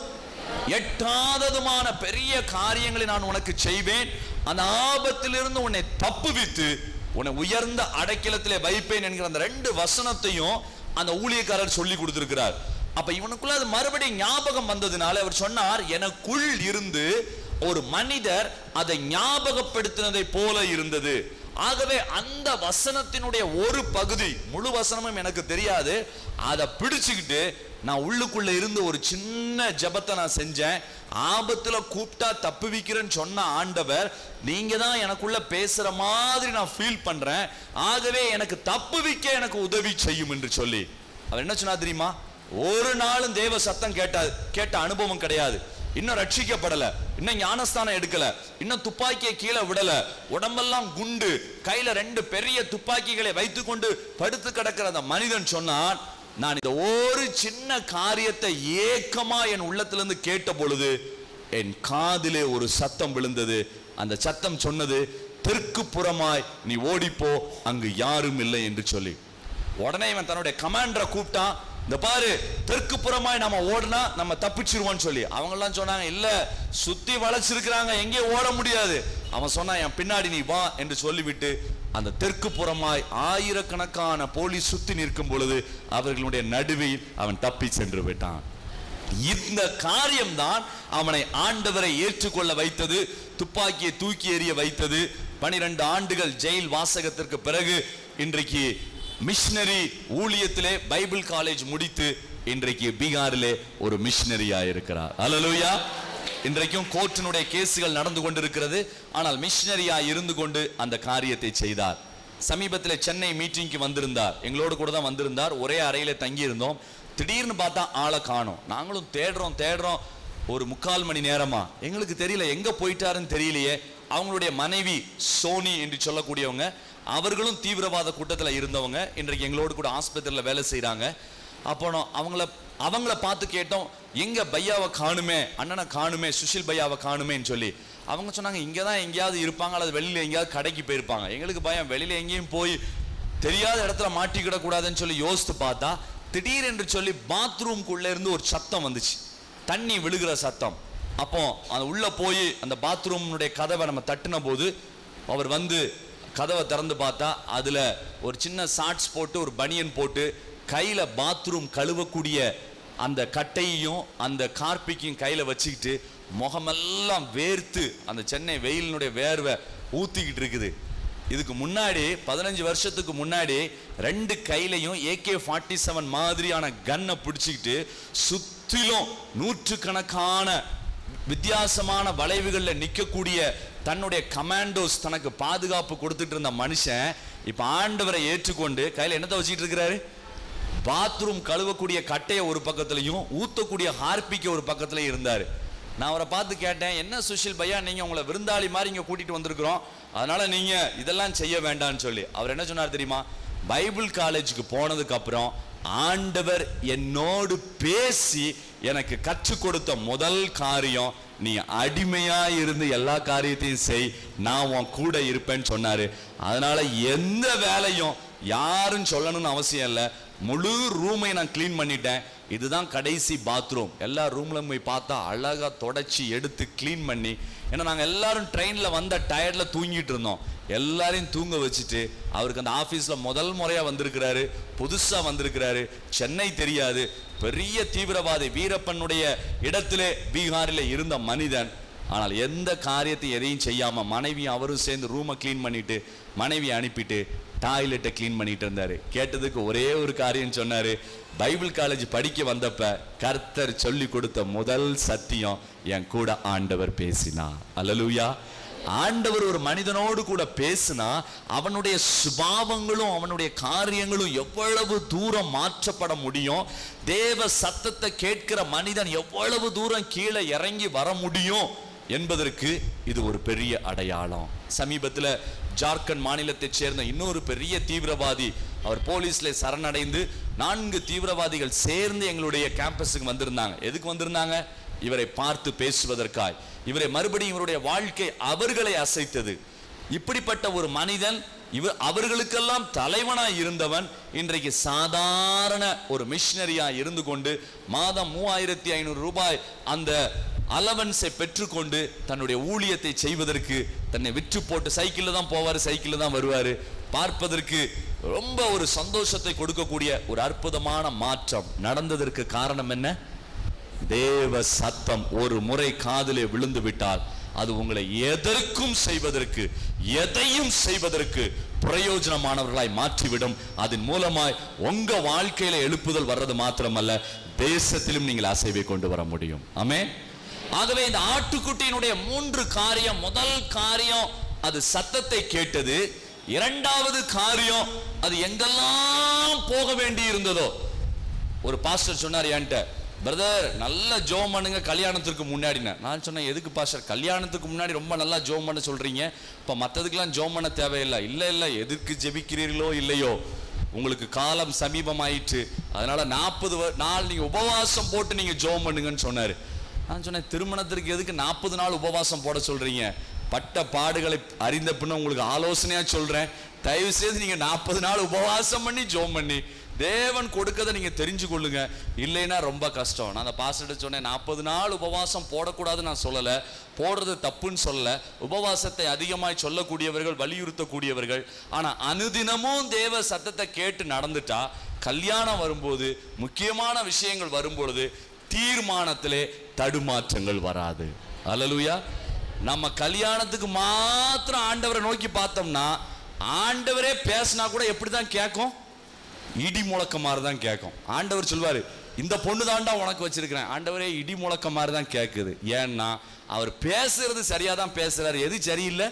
எட்டாததுமான பெரிய காரியங்களை நான் உனக்கு செய்வேன் அந்த ஆபத்திலிருந்து உன்னை தப்புவித்து உன்னை உயர்ந்த அடைக்கலத்திலே வைப்பேன் என்கிற அந்த ரெண்டு வசனத்தையும் அந்த ஊழியக்காரர் சொல்லி கொடுத்திருக்கிறார் அப்ப இவனுக்குள்ள அது மறுபடியும் ஞாபகம் வந்ததுனால அவர் சொன்னார் எனக்குள் இருந்து ஒரு மனிதர் அதை ஞாபகப்படுத்தினதை போல இருந்தது ஆகவே அந்த வசனத்தினுடைய ஒரு பகுதி முழு வசனமும் எனக்கு தெரியாது அதை பிடிச்சுக்கிட்டு நான் உள்ளுக்குள்ள இருந்து ஒரு சின்ன ஜெபத்தை நான் செஞ்சேன் ஆபத்துல கூப்பிட்டா தப்புவிக்கிறேன்னு சொன்ன ஆண்டவர் நீங்க தான் எனக்குள்ள பேசுற மாதிரி நான் ஃபீல் பண்றேன் ஆகவே எனக்கு தப்புவிக்க எனக்கு உதவி செய்யும் என்று சொல்லி அவர் என்ன சொன்னா தெரியுமா ஒரு நாளும் தேவ சத்தம் கேட்ட கேட்ட அனுபவம் கிடையாது இன்னும் ரட்சிக்கப்படல இன்னும் ஞானஸ்தானம் எடுக்கல இன்னும் துப்பாக்கியை கீழே விடல உடம்பெல்லாம் குண்டு கையில ரெண்டு பெரிய துப்பாக்கிகளை வைத்துக்கொண்டு படுத்து கிடக்கிற அந்த மனிதன் சொன்னான் நான் இந்த ஒரு சின்ன காரியத்தை ஏக்கமா என் உள்ளத்திலிருந்து கேட்ட பொழுது என் காதிலே ஒரு சத்தம் விழுந்தது அந்த சத்தம் சொன்னது தெற்கு புறமாய் நீ ஓடிப்போ அங்கு யாரும் இல்லை என்று சொல்லி உடனே இவன் தன்னுடைய கமாண்டரை கூப்பிட்டான் இந்த பாரு தெற்கு புறமாய் நம்ம ஓடினா நம்ம தப்பிச்சிருவோம்னு சொல்லி அவங்க எல்லாம் சொன்னாங்க இல்ல சுத்தி வளைச்சிருக்கிறாங்க எங்கேயும் ஓட முடியாது அவன் சொன்னான் என் பின்னாடி நீ வா என்று சொல்லிவிட்டு அந்த தெற்கு புறமாய் ஆயிரக்கணக்கான போலீஸ் சுத்தி நிற்கும் பொழுது அவர்களுடைய நடுவில் அவன் தப்பி சென்று விட்டான் இந்த காரியம்தான் அவனை ஆண்டவரை ஏற்றுக்கொள்ள வைத்தது துப்பாக்கியை தூக்கி எறிய வைத்தது பனிரெண்டு ஆண்டுகள் ஜெயில் வாசகத்திற்கு பிறகு இன்றைக்கு மிஷனரி ஊழியத்திலே பைபிள் காலேஜ் முடித்து இன்றைக்கு பீகாரிலே ஒரு மிஷனரியா இருக்கிறார் அல்லேலூயா இன்றைக்கும் கோர்ட்டினுடைய கேசுகள் நடந்து கொண்டிருக்கிறது ஆனால் மிஷனரியா இருந்து கொண்டு அந்த காரியத்தை செய்தார் சமீபத்தில் சென்னை மீட்டிங்க்கு வந்திருந்தார் எங்களோடு கூட தான் வந்திருந்தார் ஒரே அறையில தங்கி இருந்தோம் திடீர்னு பார்த்தா ஆளை காணோம் நாங்களும் தேடுறோம் தேடுறோம் ஒரு முக்கால் மணி நேரமா எங்களுக்கு தெரியல எங்க போயிட்டாருன்னு தெரியலையே அவங்களுடைய மனைவி சோனி என்று சொல்லக்கூடியவங்க அவர்களும் தீவிரவாத கூட்டத்தில் இருந்தவங்க இன்றைக்கு எங்களோடு கூட ஆஸ்பத்திரியில் வேலை செய்கிறாங்க அப்போ நான் அவங்கள அவங்கள பார்த்து கேட்டோம் எங்க பையாவை காணுமே அண்ணனை காணுமே சுஷில் பையாவை காணுமேன்னு சொல்லி அவங்க சொன்னாங்க இங்கே தான் எங்கேயாவது இருப்பாங்க அல்லது வெளியில் எங்கேயாவது கடைக்கு போயிருப்பாங்க எங்களுக்கு பயம் வெளியில் எங்கேயும் போய் தெரியாத இடத்துல மாட்டிக்கிடக்கூடாதுன்னு சொல்லி யோசித்து பார்த்தா திடீரென்று சொல்லி பாத்ரூம்குள்ள இருந்து ஒரு சத்தம் வந்துச்சு தண்ணி விழுகிற சத்தம் அப்போ அது உள்ள போய் அந்த பாத்ரூம்னுடைய கதவை நம்ம தட்டின போது அவர் வந்து கதவை திறந்து பார்த்தா அதுல ஒரு சின்ன ஷார்ட்ஸ் போட்டு ஒரு பனியன் போட்டு கையில பாத்ரூம் கழுவக்கூடிய அந்த கட்டையையும் அந்த கார்பிக்கையும் கையில வச்சுக்கிட்டு முகமெல்லாம் வேர்த்து அந்த சென்னை வெயிலினுடைய வேர்வை ஊத்திக்கிட்டு இருக்குது இதுக்கு முன்னாடி பதினஞ்சு வருஷத்துக்கு முன்னாடி ரெண்டு கையிலையும் ஏகே ஃபார்ட்டி செவன் மாதிரியான கன்னை பிடிச்சிக்கிட்டு சுத்திலும் நூற்றுக்கணக்கான வித்தியாசமான வளைவுகளில் நிற்கக்கூடிய தன்னுடைய கமாண்டோஸ் தனக்கு பாதுகாப்பு கொடுத்துட்டு இருந்த மனுஷன் இப்ப ஆண்டவரை ஏற்றுக்கொண்டு கையில என்னத்தை வச்சுக்கிட்டு இருக்கிறாரு பாத்ரூம் கழுவக்கூடிய கட்டையை ஒரு பக்கத்துலயும் ஊத்தக்கூடிய ஹார்பிக்க ஒரு பக்கத்துலயும் இருந்தாரு நான் அவரை பார்த்து கேட்டேன் என்ன சுஷில் பையா நீங்க உங்களை விருந்தாளி மாதிரி இங்க கூட்டிட்டு வந்திருக்கிறோம் அதனால நீங்க இதெல்லாம் செய்ய வேண்டாம்னு சொல்லி அவர் என்ன சொன்னார் தெரியுமா பைபிள் காலேஜுக்கு போனதுக்கு அப்புறம் ஆண்டவர் என்னோடு பேசி எனக்கு கற்றுக் கொடுத்த முதல் காரியம் நீ அடிமையா இருந்து எல்லா காரியத்தையும் செய் நான் உன் கூட இருப்பேன்னு சொன்னாரு அதனால எந்த வேலையும் யாரும் சொல்லணும்னு அவசியம் இல்லை முழு ரூமை நான் க்ளீன் பண்ணிட்டேன் இதுதான் கடைசி பாத்ரூம் எல்லா ரூம்ல போய் பார்த்தா அழகா தொடச்சி எடுத்து க்ளீன் பண்ணி ஏன்னா நாங்கள் எல்லாரும் ட்ரெயினில் வந்த டயர்ட்ல தூங்கிட்டு இருந்தோம் எல்லாரையும் தூங்க வச்சுட்டு அவருக்கு அந்த ஆஃபீஸில் முதல் முறையாக வந்திருக்கிறாரு புதுசாக வந்திருக்கிறாரு சென்னை தெரியாது பெரிய தீவிரவாதி வீரப்பனுடைய இடத்திலே பீகாரில் இருந்த மனிதன் ஆனால் எந்த காரியத்தை எதையும் செய்யாம மனைவி அவரும் சேர்ந்து ரூமை க்ளீன் பண்ணிட்டு மனைவி அனுப்பிட்டு டாய்லெட்டை க்ளீன் பண்ணிட்டு இருந்தாரு கேட்டதுக்கு ஒரே ஒரு காரியம் சொன்னாரு பைபிள் காலேஜ் படிக்க வந்தப்ப கர்த்தர் சொல்லி கொடுத்த முதல் சத்தியம் என் கூட ஆண்டவர் பேசினா அல்லலூயா ஆண்டவர் ஒரு மனிதனோடு கூட பேசினா அவனுடைய சுபாவங்களும் அவனுடைய காரியங்களும் எவ்வளவு தூரம் மாற்றப்பட முடியும் தேவ சத்தத்தை கேட்கிற மனிதன் எவ்வளவு தூரம் கீழே இறங்கி வர முடியும் என்பதற்கு இது ஒரு பெரிய அடையாளம் சமீபத்துல ஜார்க்கண்ட் மாநிலத்தைச் சேர்ந்த இன்னொரு பெரிய தீவிரவாதி அவர் போலீஸ்ல சரணடைந்து நான்கு தீவிரவாதிகள் சேர்ந்து எங்களுடைய கேம்பஸுக்கு வந்திருந்தாங்க எதுக்கு வந்திருந்தாங்க இவரை பார்த்து பேசுவதற்காய் இவரை மறுபடியும் இவருடைய வாழ்க்கை அவர்களை அசைத்தது இப்படிப்பட்ட ஒரு மனிதன் இவர் அவர்களுக்கெல்லாம் தலைவனாய் இருந்தவன் இன்றைக்கு சாதாரண ஒரு மிஷினரியா இருந்து கொண்டு மாதம் மூவாயிரத்தி ஐநூறு ரூபாய் அந்த அலவன்ஸை பெற்றுக்கொண்டு தன்னுடைய ஊழியத்தை செய்வதற்கு தன்னை விற்று போட்டு சைக்கிளில் தான் போவார் சைக்கிளில் தான் வருவார் பார்ப்பதற்கு ரொம்ப ஒரு சந்தோஷத்தை கொடுக்கக்கூடிய ஒரு அற்புதமான மாற்றம் நடந்ததற்கு காரணம் என்ன தேவ சத்தம் ஒரு முறை காதிலே விழுந்து விட்டால் அது உங்களை எதற்கும் செய்வதற்கு எதையும் செய்வதற்கு பிரயோஜனமானவர்களாய் மாற்றிவிடும் அதன் மூலமாய் உங்க வாழ்க்கையில எழுப்புதல் வர்றது மாத்திரமல்ல தேசத்திலும் நீங்கள் அசைவை கொண்டு வர முடியும் ஆமே ஆகவே இந்த ஆட்டுக்குட்டியினுடைய மூன்று காரியம் முதல் காரியம் அது சத்தத்தை கேட்டது இரண்டாவது காரியம் அது எங்கெல்லாம் போக வேண்டி இருந்ததோ ஒரு பாஸ்டர் சொன்னார் என்கிட்ட பிரதர் நல்ல ஜோம் பண்ணுங்க கல்யாணத்துக்கு முன்னாடின நான் சொன்னேன் எதுக்கு பாஸ்டர் கல்யாணத்துக்கு முன்னாடி ரொம்ப நல்லா ஜோம் பண்ண சொல்றீங்க இப்போ மற்றதுக்கெல்லாம் ஜோம் பண்ண தேவையில்லை இல்லை இல்லை எதுக்கு ஜெபிக்கிறீர்களோ இல்லையோ உங்களுக்கு காலம் சமீபமாயிற்று அதனால நாற்பது நாள் நீங்க உபவாசம் போட்டு நீங்க ஜோம் பண்ணுங்கன்னு சொன்னாரு நான் சொன்னேன் திருமணத்திற்கு எதுக்கு நாற்பது நாள் உபவாசம் போட சொல்றீங்க பட்ட பாடுகளை அறிந்த பின்ன உங்களுக்கு ஆலோசனையா சொல்றேன் தயவு செய்து நீங்க நாற்பது நாள் உபவாசம் பண்ணி ஜோம் பண்ணி தேவன் கொடுக்கதை நீங்க தெரிஞ்சு கொள்ளுங்க இல்லைன்னா ரொம்ப கஷ்டம் நான் அந்த பாஸ்டர் சொன்னேன் நாற்பது நாள் உபவாசம் போடக்கூடாதுன்னு நான் சொல்லலை போடுறது தப்புன்னு சொல்லல உபவாசத்தை அதிகமாய் சொல்லக்கூடியவர்கள் வலியுறுத்தக்கூடியவர்கள் ஆனா அனுதினமும் தேவ சத்தத்தை கேட்டு நடந்துட்டா கல்யாணம் வரும்போது முக்கியமான விஷயங்கள் வரும்பொழுது தீர்மானத்திலே தடுமாற்றங்கள் வராது அல்லலுயா நம்ம கல்யாணத்துக்கு மாத்திரம் ஆண்டவரை நோக்கி பார்த்தோம்னா ஆண்டவரே பேசினா கூட எப்படி தான் கேட்கும் இடி முழக்க மாதிரி தான் கேட்கும் ஆண்டவர் சொல்வாரு இந்த பொண்ணு தாண்டா உனக்கு வச்சிருக்கிறேன் ஆண்டவரே இடி முழக்க மாதிரி தான் கேட்குது ஏன்னா அவர் பேசுறது சரியா தான் பேசுறாரு எது சரியில்லை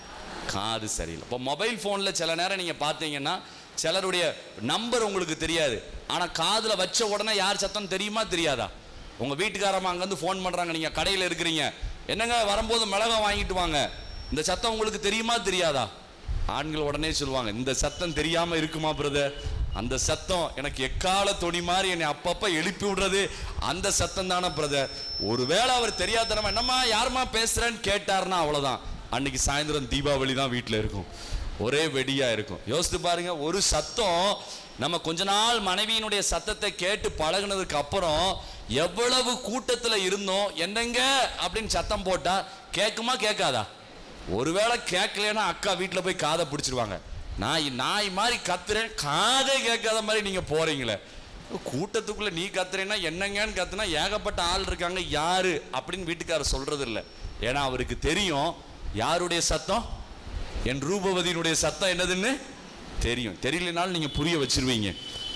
காது சரியில்லை இப்போ மொபைல் ஃபோனில் சில நேரம் நீங்கள் பார்த்தீங்கன்னா சிலருடைய நம்பர் உங்களுக்கு தெரியாது ஆனால் காதில் வச்ச உடனே யார் சத்தம் தெரியுமா தெரியாதா உங்கள் வீட்டுக்காரம்மா அங்கேருந்து ஃபோன் பண்ணுறாங்க நீங்கள் கடையில் இருக்கிறீங்க என்னங்க வரும்போது மிளகா வாங்கிட்டு வாங்க இந்த சத்தம் உங்களுக்கு தெரியுமா தெரியாதா ஆண்கள் உடனே சொல்லுவாங்க இந்த சத்தம் தெரியாம இருக்குமா பிரதர் அந்த சத்தம் எனக்கு எக்கால துணி மாதிரி என்னை அப்பப்ப எழுப்பி விடுறது அந்த சத்தம் தானே பிரதர் ஒருவேளை அவர் தெரியாதனமா என்னம்மா யாரும்மா பேசுறேன்னு கேட்டாருன்னா அவ்வளவுதான் அன்னைக்கு சாயந்தரம் தீபாவளி தான் வீட்டில் இருக்கும் ஒரே வெடியா இருக்கும் யோசித்து பாருங்க ஒரு சத்தம் நம்ம கொஞ்ச நாள் மனைவியினுடைய சத்தத்தை கேட்டு பழகுனதுக்கு அப்புறம் எவ்வளவு கூட்டத்துல இருந்தோம் என்னங்க அப்படின்னு சத்தம் போட்டா கேட்குமா கேட்காதா ஒருவேளை கேட்கலன்னா அக்கா வீட்டில் போய் காதை பிடிச்சிருவாங்க நாய் நாய் மாதிரி கத்துறேன் காதே கேட்காத மாதிரி நீங்க போறீங்களே கூட்டத்துக்குள்ள நீ கத்துறேன்னா என்னங்கன்னு கத்துனா ஏகப்பட்ட ஆள் இருக்காங்க யாரு அப்படின்னு வீட்டுக்காரர் சொல்றது இல்லை ஏன்னா அவருக்கு தெரியும் யாருடைய சத்தம் என் ரூபவதியினுடைய சத்தம் என்னதுன்னு தெரியும் தெரியலனாலும் நீங்க புரிய வச்சிருவீங்க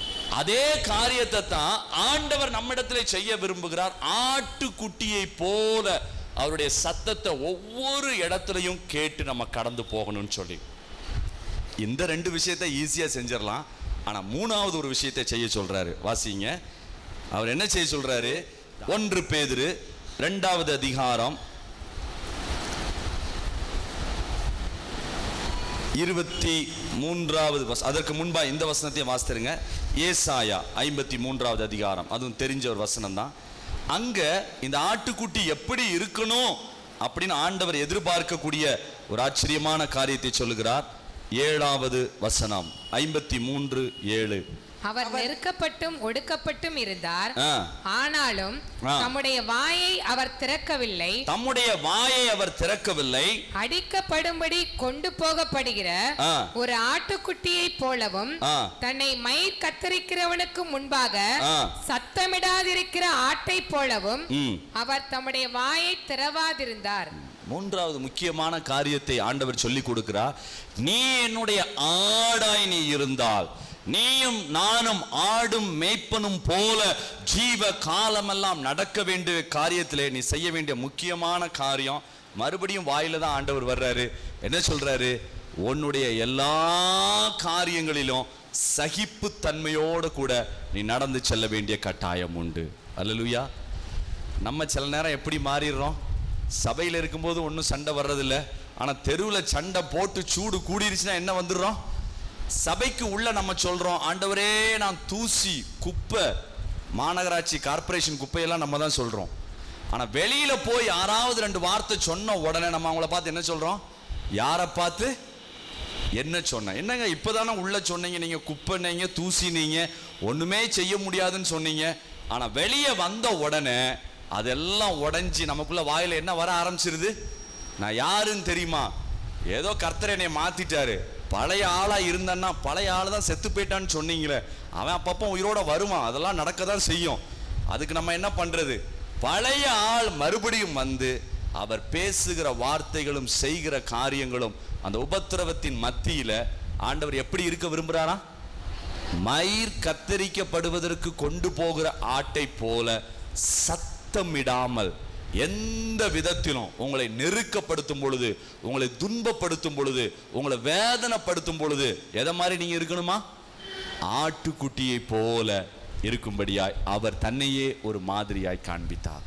அதே காரியத்தை தான் ஆண்டவர் நம்மிடத்திலே செய்ய விரும்புகிறார் ஆட்டுக்குட்டியை போல அவருடைய சத்தத்தை ஒவ்வொரு இடத்துலையும் கேட்டு நம்ம கடந்து போகணும்னு சொல்லி இந்த ரெண்டு விஷயத்தை ஈஸியா செஞ்சிடலாம் ஆனா மூணாவது ஒரு விஷயத்தை செய்ய சொல்றாரு வாசிங்க அவர் என்ன செய்ய சொல்றாரு ஒன்று பேதுரு ரெண்டாவது அதிகாரம் இருபத்தி மூன்றாவது வச அதற்கு முன்பா இந்த வசனத்தையும் வாசித்துருங்க ஏசாயா ஐம்பத்தி மூன்றாவது அதிகாரம் அதுவும் தெரிஞ்ச ஒரு வசனம் தான் அங்க இந்த ஆட்டுக்குட்டி எப்படி இருக்கணும் அப்படின்னு ஆண்டவர் எதிர்பார்க்கக்கூடிய ஒரு ஆச்சரியமான காரியத்தை சொல்லுகிறார் ஏழாவது வசனம் ஐம்பத்தி மூன்று ஏழு அவர் நெருக்கப்பட்டும் ஒடுக்கப்பட்டும் இருந்தார் ஆ. ஆனாலும் ஆ. தம்முடைய வாயை அவர் திறக்கவில்லை தம்முடைய வாயை அவர் திறக்கவில்லை அடிக்கப்படும்படி கொண்டு போகப்படுகிற ஆ. ஒரு ஆட்டுக்குட்டியைப் போலவும் ஆ. தன்னை மயிர் கத்தரிக்கிறவனுக்கு முன்பாக ஆ. சத்தமிடாதிருக்கிற ஆட்டைப் போலவும் ம். அவர் தம்முடைய வாயை திறவாதிருந்தார் மூன்றாவது முக்கியமான காரியத்தை ஆண்டவர் சொல்லி கொடுக்கிறார் நீ என்னுடைய ஆடாய் நீ இருந்தால் நீயும் நானும் ஆடும் மேய்ப்பனும் போல ஜீவ காலமெல்லாம் நடக்க வேண்டிய காரியத்திலே நீ செய்ய வேண்டிய முக்கியமான காரியம் மறுபடியும் வாயில தான் ஆண்டவர் வர்றாரு என்ன சொல்றாரு உன்னுடைய எல்லா காரியங்களிலும் சகிப்பு தன்மையோடு கூட நீ நடந்து செல்ல வேண்டிய கட்டாயம் உண்டு அல்லலுயா நம்ம சில நேரம் எப்படி மாறிடுறோம் சபையில் இருக்கும்போது ஒன்றும் சண்டை வர்றதில்ல ஆனால் தெருவில் சண்டை போட்டு சூடு கூடிருச்சுன்னா என்ன வந்துடுறோம் சபைக்கு உள்ள நம்ம சொல்றோம் ஆண்டவரே நான் தூசி குப்பை மாநகராட்சி கார்ப்பரேஷன் குப்பையெல்லாம் நம்ம தான் சொல்றோம் ஆனால் வெளியில போய் யாராவது ரெண்டு வார்த்தை சொன்ன உடனே நம்ம அவங்கள பார்த்து என்ன சொல்றோம் யாரை பார்த்து என்ன சொன்னேன் என்னங்க இப்பதானே உள்ள சொன்னீங்க நீங்க குப்பைனீங்க தூசினீங்க ஒண்ணுமே செய்ய முடியாதுன்னு சொன்னீங்க ஆனா வெளியே வந்த உடனே அதெல்லாம் உடைஞ்சு நமக்குள்ள வாயில என்ன வர ஆரம்பிச்சிருது நான் யாருன்னு தெரியுமா ஏதோ கர்த்தர் என்னை மாத்திட்டாரு பழைய ஆளா இருந்தன்னா பழைய ஆளு தான் செத்து போயிட்டான்னு சொன்னீங்களே அவன் அப்பப்போ உயிரோட வருவான் அதெல்லாம் நடக்க தான் செய்யும் அதுக்கு நம்ம என்ன பண்றது பழைய ஆள் மறுபடியும் வந்து அவர் பேசுகிற வார்த்தைகளும் செய்கிற காரியங்களும் அந்த உபத்திரவத்தின் மத்தியில ஆண்டவர் எப்படி இருக்க விரும்புறாரா மயிர் கத்தரிக்கப்படுவதற்கு கொண்டு போகிற ஆட்டை போல சத்தமிடாமல் எந்த விதத்திலும் உங்களை நெருக்கப்படுத்தும் பொழுது உங்களை துன்பப்படுத்தும் பொழுது உங்களை வேதனைப்படுத்தும் பொழுது எதை மாதிரி நீங்க இருக்கணுமா ஆட்டுக்குட்டியை போல இருக்கும்படியாய் அவர் தன்னையே ஒரு மாதிரியாய் காண்பித்தார்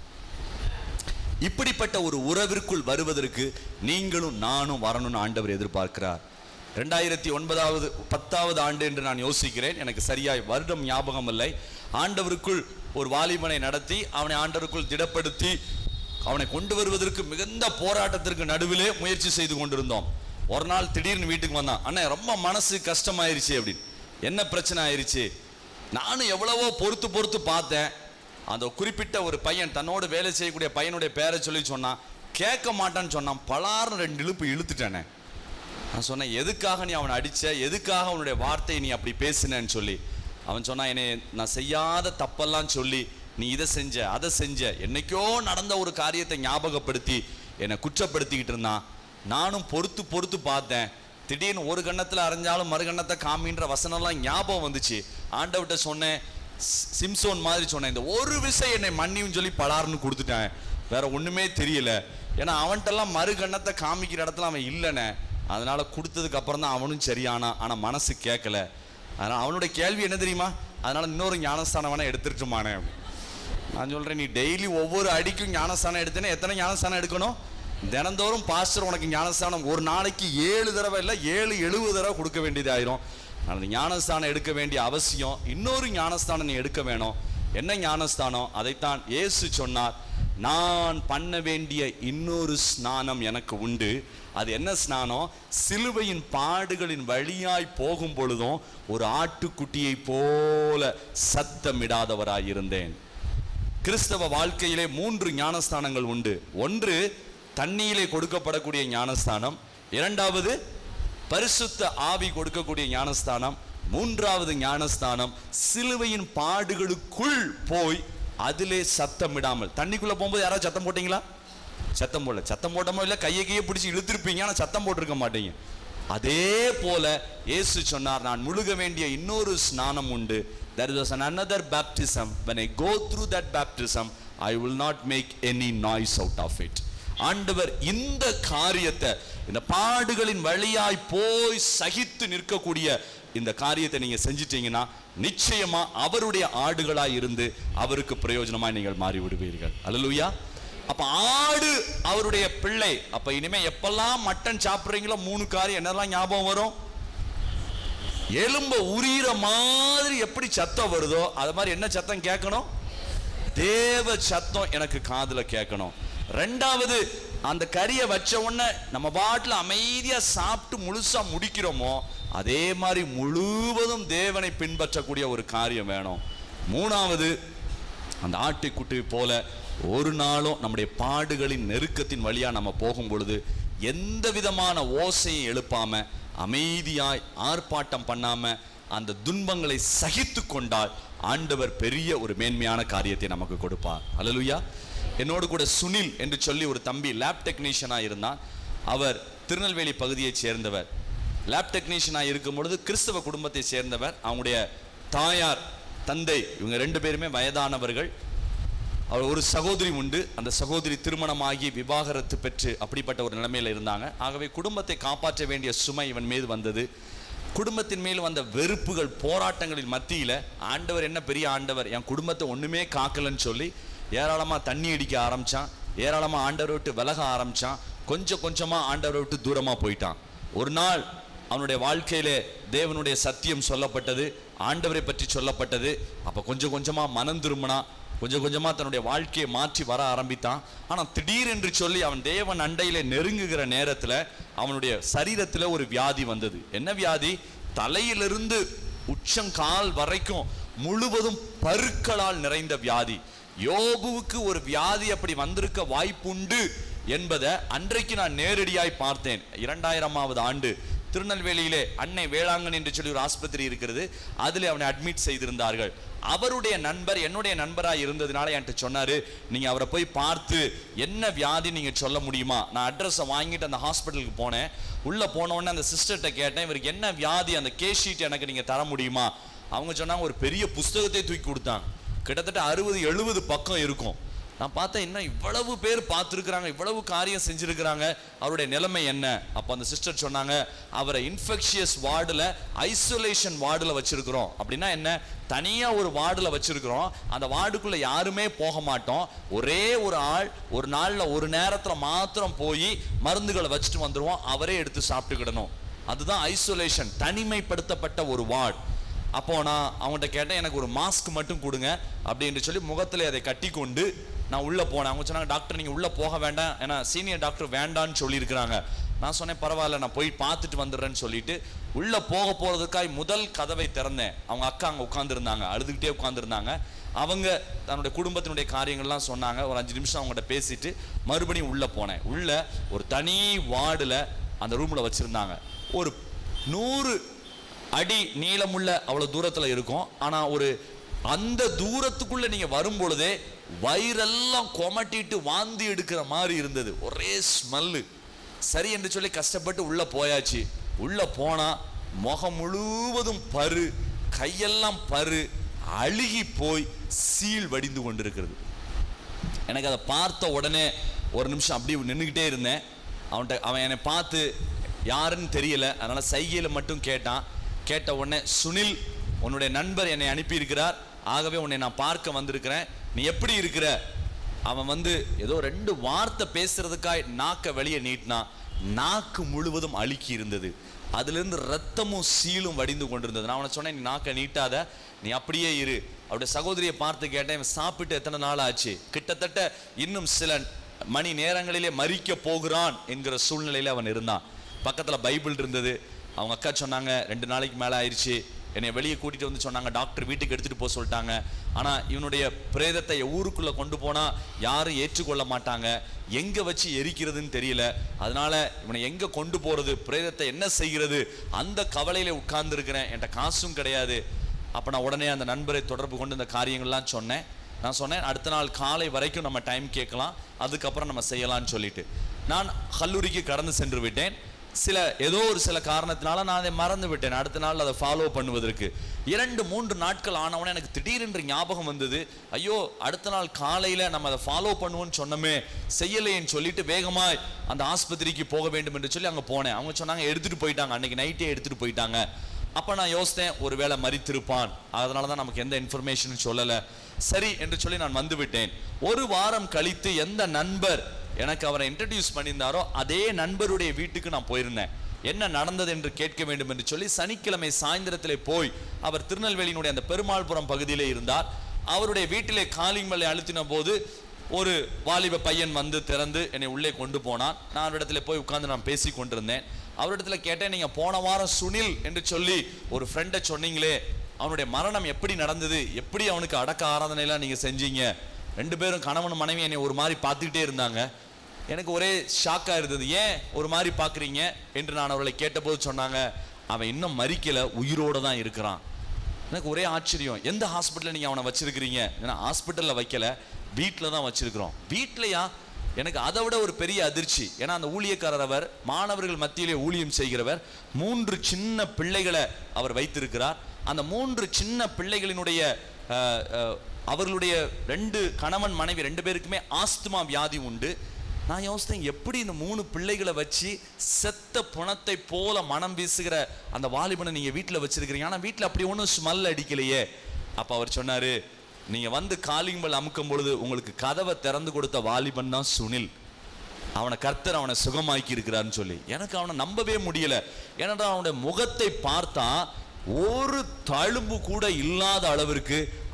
இப்படிப்பட்ட ஒரு உறவிற்குள் வருவதற்கு நீங்களும் நானும் வரணும்னு ஆண்டவர் எதிர்பார்க்கிறார் ரெண்டாயிரத்தி ஒன்பதாவது பத்தாவது ஆண்டு என்று நான் யோசிக்கிறேன் எனக்கு சரியாய் வருடம் ஞாபகம் இல்லை ஆண்டவருக்குள் ஒரு வாலிபனை நடத்தி அவனை ஆண்டவருக்குள் திடப்படுத்தி அவனை கொண்டு வருவதற்கு மிகுந்த போராட்டத்திற்கு நடுவிலே முயற்சி செய்து கொண்டிருந்தோம் ஒரு நாள் திடீர்னு வீட்டுக்கு வந்தான் அண்ணே ரொம்ப மனசு கஷ்டமாயிருச்சு அப்படின்னு என்ன பிரச்சனை ஆயிருச்சு நானும் எவ்வளவோ பொறுத்து பொறுத்து பார்த்தேன் அந்த குறிப்பிட்ட ஒரு பையன் தன்னோடு வேலை செய்யக்கூடிய பையனுடைய பேரை சொல்லி சொன்னான் கேட்க மாட்டான்னு சொன்னான் பலார்னு ரெண்டு இழுப்பு இழுத்துட்டானே நான் சொன்னேன் எதுக்காக நீ அவனை அடிச்ச எதுக்காக அவனுடைய வார்த்தையை நீ அப்படி பேசினேன்னு சொல்லி அவன் சொன்னான் என்னை நான் செய்யாத தப்பெல்லாம் சொல்லி நீ இதை செஞ்ச அதை செஞ்ச என்னைக்கோ நடந்த ஒரு காரியத்தை ஞாபகப்படுத்தி என்னை குற்றப்படுத்திக்கிட்டு இருந்தான் நானும் பொறுத்து பொறுத்து பார்த்தேன் திடீர்னு ஒரு கண்ணத்தில் அரைஞ்சாலும் மறு கண்ணத்தை காமின்ற வசனம்லாம் ஞாபகம் வந்துச்சு ஆண்டவர்கிட்ட சொன்னேன் சி- சிம்சோன் மாதிரி சொன்னேன் இந்த ஒரு விஷயம் என்னை மன்னியும் சொல்லி பலார்னு கொடுத்துட்டேன் வேற ஒண்ணுமே தெரியல ஏன்னா அவன்கிட்டலாம் மறு கண்ணத்தை காமிக்கிற இடத்துல அவன் இல்லைனே அதனால கொடுத்ததுக்கு அப்புறம் தான் அவனும் சரியானா ஆனா மனசு கேட்கல அதனால அவனுடைய கேள்வி என்ன தெரியுமா அதனால இன்னொரு ஞானஸ்தானம் வேணா எடுத்துட்டுமானே நான் சொல்றேன் நீ டெய்லி ஒவ்வொரு அடிக்கும் ஞானஸ்தானம் எடுத்தேன்னா எத்தனை ஞானஸ்தானம் எடுக்கணும் தினந்தோறும் பாஸ்டர் உனக்கு ஞானஸ்தானம் ஒரு நாளைக்கு ஏழு தடவை இல்லை ஏழு எழுபது தடவை கொடுக்க வேண்டியதாயிரும் அந்த ஞானஸ்தானம் எடுக்க வேண்டிய அவசியம் இன்னொரு ஞானஸ்தானம் நீ எடுக்க வேணும் என்ன ஞானஸ்தானம் அதைத்தான் இயேசு சொன்னார் நான் பண்ண வேண்டிய இன்னொரு ஸ்நானம் எனக்கு உண்டு அது என்ன ஸ்நானம் சிலுவையின் பாடுகளின் வழியாய் போகும் பொழுதும் ஒரு ஆட்டுக்குட்டியை போல சத்தமிடாதவராய் இருந்தேன் கிறிஸ்தவ வாழ்க்கையிலே மூன்று ஞானஸ்தானங்கள் உண்டு ஒன்று தண்ணியிலே கொடுக்கப்படக்கூடிய ஞானஸ்தானம் இரண்டாவது பரிசுத்த ஆவி கொடுக்கக்கூடிய ஞானஸ்தானம் மூன்றாவது ஞானஸ்தானம் சிலுவையின் பாடுகளுக்குள் போய் அதிலே சத்தமிடாமல் தண்ணிக்குள்ள போகும்போது யாராவது சத்தம் போட்டீங்களா சத்தம் போடல சத்தம் போட்டமோ இல்ல கையை கையை பிடிச்சி இழுத்திருப்பீங்க ஆனா சத்தம் போட்டிருக்க மாட்டீங்க அதே போல இயேசு சொன்னார் நான் முழுக வேண்டிய இன்னொரு ஸ்நானம் உண்டு there is an another baptism when i go through that baptism i will not make any noise out of it ஆண்டவர் இந்த காரியத்தை இந்த பாடுகளின் வழியாய் போய் சகித்து நிற்கக்கூடிய இந்த காரியத்தை நீங்க செஞ்சிட்டீங்கன்னா நிச்சயமா அவருடைய ஆடுகளாய் இருந்து அவருக்கு பிரயோஜனமாய் நீங்கள் மாறி விடுவீர்கள் அல்லேலூயா அப்ப ஆடு அவருடைய பிள்ளை அப்ப இனிமே எப்பெல்லாம் மட்டன் சாப்பிடுறீங்களோ மூணு காரியம் என்னெல்லாம் ஞாபகம் வரும் எலும்ப உரியிற மாதிரி எப்படி சத்தம் வருதோ அது மாதிரி என்ன சத்தம் கேட்கணும் தேவ சத்தம் எனக்கு காதுல கேட்கணும் ரெண்டாவது அந்த கறியை வச்ச உடனே நம்ம பாட்டில் அமைதியா சாப்பிட்டு முழுசா முடிக்கிறோமோ அதே மாதிரி முழுவதும் தேவனை பின்பற்றக்கூடிய ஒரு காரியம் வேணும் மூணாவது அந்த ஆட்டுக்குட்டி போல ஒரு நாளும் நம்முடைய பாடுகளின் நெருக்கத்தின் வழியா நம்ம போகும் பொழுது எந்த விதமான ஓசையும் எழுப்பாம அமைதியாய் ஆர்ப்பாட்டம் பண்ணாம அந்த துன்பங்களை சகித்து கொண்டால் ஆண்டவர் பெரிய ஒரு மேன்மையான காரியத்தை நமக்கு கொடுப்பார் அல்லேலூயா என்னோடு கூட சுனில் என்று சொல்லி ஒரு தம்பி லேப் டெக்னீஷியனா இருந்தான் அவர் திருநெல்வேலி பகுதியைச் சேர்ந்தவர் லேப் டெக்னீஷியனாக இருக்கும் பொழுது கிறிஸ்தவ குடும்பத்தை சேர்ந்தவர் அவங்களுடைய தாயார் தந்தை இவங்க ரெண்டு பேருமே வயதானவர்கள் அவர் ஒரு சகோதரி உண்டு அந்த சகோதரி திருமணமாகி விவாகரத்து பெற்று அப்படிப்பட்ட ஒரு நிலைமையில இருந்தாங்க ஆகவே குடும்பத்தை காப்பாற்ற வேண்டிய சுமை இவன் மீது வந்தது குடும்பத்தின் மேல் வந்த வெறுப்புகள் போராட்டங்களின் மத்தியில ஆண்டவர் என்ன பெரிய ஆண்டவர் என் குடும்பத்தை ஒண்ணுமே காக்கலன்னு சொல்லி ஏராளமா தண்ணி அடிக்க ஆரம்பிச்சான் ஏராளமா ஆண்டவரை விட்டு விலக ஆரம்பிச்சான் கொஞ்சம் கொஞ்சமா ஆண்டவரை விட்டு தூரமா போயிட்டான் ஒரு நாள் அவனுடைய வாழ்க்கையிலே தேவனுடைய சத்தியம் சொல்லப்பட்டது ஆண்டவரை பற்றி சொல்லப்பட்டது அப்ப கொஞ்சம் கொஞ்சமா மனம் திரும்பினா கொஞ்சம் கொஞ்சமா தன்னுடைய வாழ்க்கையை மாற்றி வர ஆரம்பித்தான் ஆனா திடீரென்று சொல்லி அவன் தேவன் அண்டையில நெருங்குகிற நேரத்துல அவனுடைய சரீரத்துல ஒரு வியாதி வந்தது என்ன வியாதி தலையிலிருந்து உச்சங்கால் வரைக்கும் முழுவதும் பருக்களால் நிறைந்த வியாதி யோபுவுக்கு ஒரு வியாதி அப்படி வந்திருக்க வாய்ப்புண்டு என்பதை அன்றைக்கு நான் நேரடியாய் பார்த்தேன் இரண்டாயிரமாவது ஆண்டு திருநெல்வேலியிலே அன்னை வேளாங்கண்ணி என்று சொல்லி ஒரு ஆஸ்பத்திரி இருக்கிறது அதில் அவனை அட்மிட் செய்திருந்தார்கள் அவருடைய நண்பர் என்னுடைய நண்பராக இருந்ததுனால என்கிட்ட சொன்னாரு நீங்க அவரை போய் பார்த்து என்ன வியாதி நீங்க சொல்ல முடியுமா நான் அட்ரஸை வாங்கிட்டு அந்த ஹாஸ்பிட்டலுக்கு போனேன் உள்ள போன உடனே அந்த சிஸ்டர்கிட்ட கேட்டேன் இவருக்கு என்ன வியாதி அந்த கேஸ் ஷீட் எனக்கு நீங்க தர முடியுமா அவங்க சொன்னாங்க ஒரு பெரிய புஸ்தகத்தை தூக்கி கொடுத்தாங்க கிட்டத்தட்ட அறுபது எழுபது பக்கம் இருக்கும் நான் பார்த்தேன் இன்னும் இவ்வளவு பேர் பார்த்துருக்குறாங்க இவ்வளவு காரியம் செஞ்சிருக்கிறாங்க அவருடைய நிலைமை என்ன அப்போ அந்த சிஸ்டர் சொன்னாங்க அவரை இன்ஃபெக்ஷியஸ் வார்டில் ஐசோலேஷன் வார்டில் வச்சிருக்கிறோம் அப்படின்னா என்ன தனியாக ஒரு வார்டில் வச்சிருக்கிறோம் அந்த வார்டுக்குள்ளே யாருமே போக மாட்டோம் ஒரே ஒரு ஆள் ஒரு நாளில் ஒரு நேரத்தில் மாத்திரம் போய் மருந்துகளை வச்சுட்டு வந்துடுவோம் அவரே எடுத்து சாப்பிட்டுக்கிடணும் அதுதான் ஐசோலேஷன் தனிமைப்படுத்தப்பட்ட ஒரு வார்டு அப்போ நான் அவங்ககிட்ட கேட்டேன் எனக்கு ஒரு மாஸ்க் மட்டும் கொடுங்க அப்படின்னு சொல்லி முகத்தில் அதை கட்டி கொண்டு நான் உள்ளே போனேன் அவங்க சொன்னாங்க டாக்டர் நீங்கள் உள்ளே போக வேண்டாம் ஏன்னா சீனியர் டாக்டர் வேண்டான்னு சொல்லியிருக்கிறாங்க நான் சொன்னேன் பரவாயில்ல நான் போய் பார்த்துட்டு வந்துடுறேன்னு சொல்லிட்டு உள்ளே போக போகிறதுக்காய் முதல் கதவை திறந்தேன் அவங்க அக்கா அங்கே உட்காந்துருந்தாங்க அழுதுகிட்டே உட்காந்துருந்தாங்க அவங்க தன்னுடைய குடும்பத்தினுடைய காரியங்கள்லாம் சொன்னாங்க ஒரு அஞ்சு நிமிஷம் அவங்ககிட்ட பேசிட்டு மறுபடியும் உள்ளே போனேன் உள்ள ஒரு தனி வார்டில் அந்த ரூமில் வச்சுருந்தாங்க ஒரு நூறு அடி நீளமுள்ள அவ்வளவு தூரத்துல இருக்கும் ஆனா ஒரு அந்த தூரத்துக்குள்ள நீங்க வரும் பொழுதே வயிறெல்லாம் கொமட்டிட்டு வாந்தி எடுக்கிற மாதிரி இருந்தது ஒரே ஸ்மெல்லு சரி என்று சொல்லி கஷ்டப்பட்டு உள்ள போயாச்சு உள்ள போனா முகம் முழுவதும் பரு கையெல்லாம் பரு அழுகி போய் சீல் வடிந்து கொண்டிருக்கிறது எனக்கு அதை பார்த்த உடனே ஒரு நிமிஷம் அப்படியே நின்றுக்கிட்டே இருந்தேன் அவன்கிட்ட அவன் என்னை பார்த்து யாருன்னு தெரியல அதனால சைகையில் மட்டும் கேட்டான் கேட்ட உடனே சுனில் உன்னுடைய நண்பர் என்னை அனுப்பியிருக்கிறார் ஆகவே உன்னை நான் பார்க்க வந்திருக்கிறேன் நீ எப்படி இருக்கிற அவன் வந்து ஏதோ ரெண்டு வார்த்தை பேசுறதுக்காய் நாக்க வெளியே நீட்டினான் நாக்கு முழுவதும் அழுக்கி இருந்தது அதிலிருந்து ரத்தமும் சீலும் வடிந்து கொண்டிருந்தது நான் அவனை சொன்னேன் நீ நாக்க நீட்டாத நீ அப்படியே இரு அவருடைய சகோதரியை பார்த்து கேட்டேன் இவன் சாப்பிட்டு எத்தனை நாள் ஆச்சு கிட்டத்தட்ட இன்னும் சில மணி நேரங்களிலே மறிக்க போகிறான் என்கிற சூழ்நிலையில அவன் இருந்தான் பக்கத்துல பைபிள் இருந்தது அவங்க அக்கா சொன்னாங்க ரெண்டு நாளைக்கு மேல ஆயிடுச்சு என்னை வெளியே கூட்டிட்டு வந்து சொன்னாங்க டாக்டர் வீட்டுக்கு எடுத்துட்டு போக சொல்லிட்டாங்க ஆனா இவனுடைய பிரேதத்தை ஊருக்குள்ள கொண்டு போனா யாரும் ஏற்றுக்கொள்ள மாட்டாங்க எங்க வச்சு எரிக்கிறதுன்னு தெரியல அதனால இவனை எங்க கொண்டு போறது பிரேதத்தை என்ன செய்கிறது அந்த கவலையில உட்கார்ந்து இருக்கிறேன் என்கிட்ட காசும் கிடையாது அப்ப நான் உடனே அந்த நண்பரை தொடர்பு கொண்டு இந்த காரியங்கள்லாம் சொன்னேன் நான் சொன்னேன் அடுத்த நாள் காலை வரைக்கும் நம்ம டைம் கேட்கலாம் அதுக்கப்புறம் நம்ம செய்யலாம்னு சொல்லிட்டு நான் கல்லூரிக்கு கடந்து சென்று விட்டேன் சில ஏதோ ஒரு சில காரணத்தினால நான் அதை மறந்து விட்டேன் அடுத்த நாள் அதை ஃபாலோ பண்ணுவதற்கு இரண்டு மூன்று நாட்கள் ஆனவொடனே எனக்கு திடீரென்று ஞாபகம் வந்தது ஐயோ அடுத்த நாள் காலையில நம்ம அதை ஃபாலோ பண்ணுவோம்னு சொன்னோமே செய்யலையேன்னு சொல்லிட்டு வேகமாய் அந்த ஆஸ்பத்திரிக்கு போக வேண்டும் என்று சொல்லி அங்க போனேன் அவங்க சொன்னாங்க எடுத்துட்டு போயிட்டாங்க அன்னைக்கு நைட்டே எடுத்துட்டு போயிட்டாங்க அப்ப நான் யோசித்தேன் ஒருவேளை மறித்திருப்பான் அதனால தான் நமக்கு எந்த இன்ஃபர்மேஷனும் சொல்லல சரி என்று சொல்லி நான் வந்து விட்டேன் ஒரு வாரம் கழித்து எந்த நண்பர் எனக்கு அவரை இன்ட்ரடியூஸ் பண்ணியிருந்தாரோ அதே நண்பருடைய வீட்டுக்கு நான் போயிருந்தேன் என்ன நடந்தது என்று கேட்க வேண்டும் என்று சொல்லி சனிக்கிழமை சாயந்தரத்திலே போய் அவர் திருநெல்வேலியினுடைய அந்த பெருமாள்புரம் பகுதியிலே இருந்தார் அவருடைய வீட்டிலே காலிங் மேலே அழுத்தின போது ஒரு வாலிப பையன் வந்து திறந்து என்னை உள்ளே கொண்டு போனான் நான் அவரிடத்துல போய் உட்கார்ந்து நான் பேசி கொண்டிருந்தேன் அவரிடத்துல கேட்டேன் நீங்க போன வாரம் சுனில் என்று சொல்லி ஒரு ஃப்ரெண்டை சொன்னீங்களே அவனுடைய மரணம் எப்படி நடந்தது எப்படி அவனுக்கு அடக்க ஆராதனைலாம் நீங்க செஞ்சீங்க ரெண்டு பேரும் கணவன் மனைவி என்னை ஒரு மாதிரி பார்த்துக்கிட்டே இருந்தாங்க எனக்கு ஒரே ஷாக்கா இருந்தது ஏன் ஒரு மாதிரி பார்க்குறீங்க என்று நான் அவர்களை கேட்டபோது சொன்னாங்க அவன் இன்னும் மறிக்கல உயிரோட தான் இருக்கிறான் எனக்கு ஒரே ஆச்சரியம் எந்த ஹாஸ்பிட்டலில் நீங்கள் அவனை வச்சிருக்கிறீங்க ஏன்னா ஹாஸ்பிட்டலில் வைக்கல வீட்டில் தான் வச்சிருக்கிறோம் வீட்லையா எனக்கு அதை விட ஒரு பெரிய அதிர்ச்சி ஏன்னா அந்த ஊழியக்காரர் அவர் மாணவர்கள் மத்தியிலே ஊழியம் செய்கிறவர் மூன்று சின்ன பிள்ளைகளை அவர் வைத்திருக்கிறார் அந்த மூன்று சின்ன பிள்ளைகளினுடைய அஹ், அஹ், அவர்களுடைய ரெண்டு கணவன் மனைவி ரெண்டு பேருக்குமே ஆஸ்துமா வியாதி உண்டு நான் யோசித்தேன் எப்படி இந்த மூணு பிள்ளைகளை வச்சு செத்த புணத்தை போல மனம் வீசுகிற அந்த வாலிபனை நீங்க வீட்டில் வச்சிருக்கிறீங்க ஆனா வீட்டில் அப்படி ஒன்றும் ஸ்மெல் அடிக்கலையே அப்ப அவர் சொன்னாரு நீங்க வந்து காலிங் பெல் அமுக்கும் பொழுது உங்களுக்கு கதவை திறந்து கொடுத்த வாலிபன் தான் சுனில் அவனை கர்த்தர் அவனை சுகமாக்கி இருக்கிறான்னு சொல்லி எனக்கு அவனை நம்பவே முடியல ஏன்னா அவனுடைய முகத்தை பார்த்தா ஒரு தழும்பு கூட இல்லாத அளவிற்கு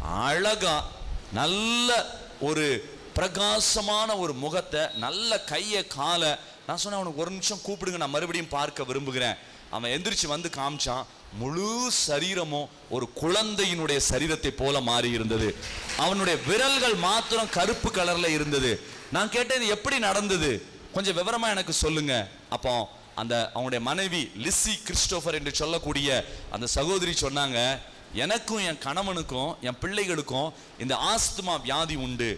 அழகா நல்ல ஒரு பிரகாசமான ஒரு முகத்தை நல்ல கையை காலை நான் சொன்னேன் அவனுக்கு ஒரு நிமிஷம் கூப்பிடுங்க நான் மறுபடியும் பார்க்க விரும்புகிறேன் அவன் எந்திரிச்சு வந்து காமிச்சான் முழு சரீரமும் ஒரு குழந்தையினுடைய சரீரத்தை போல மாறி இருந்தது அவனுடைய விரல்கள் மாத்திரம் கருப்பு கலர்ல இருந்தது நான் கேட்டேன் இது எப்படி நடந்தது கொஞ்சம் விவரமா எனக்கு சொல்லுங்க அப்போ அந்த அவனுடைய மனைவி லிஸி கிறிஸ்டோபர் என்று சொல்லக்கூடிய அந்த சகோதரி சொன்னாங்க எனக்கும் என் கணவனுக்கும் என் பிள்ளைகளுக்கும் இந்த ஆஸ்துமா வியாதி உண்டு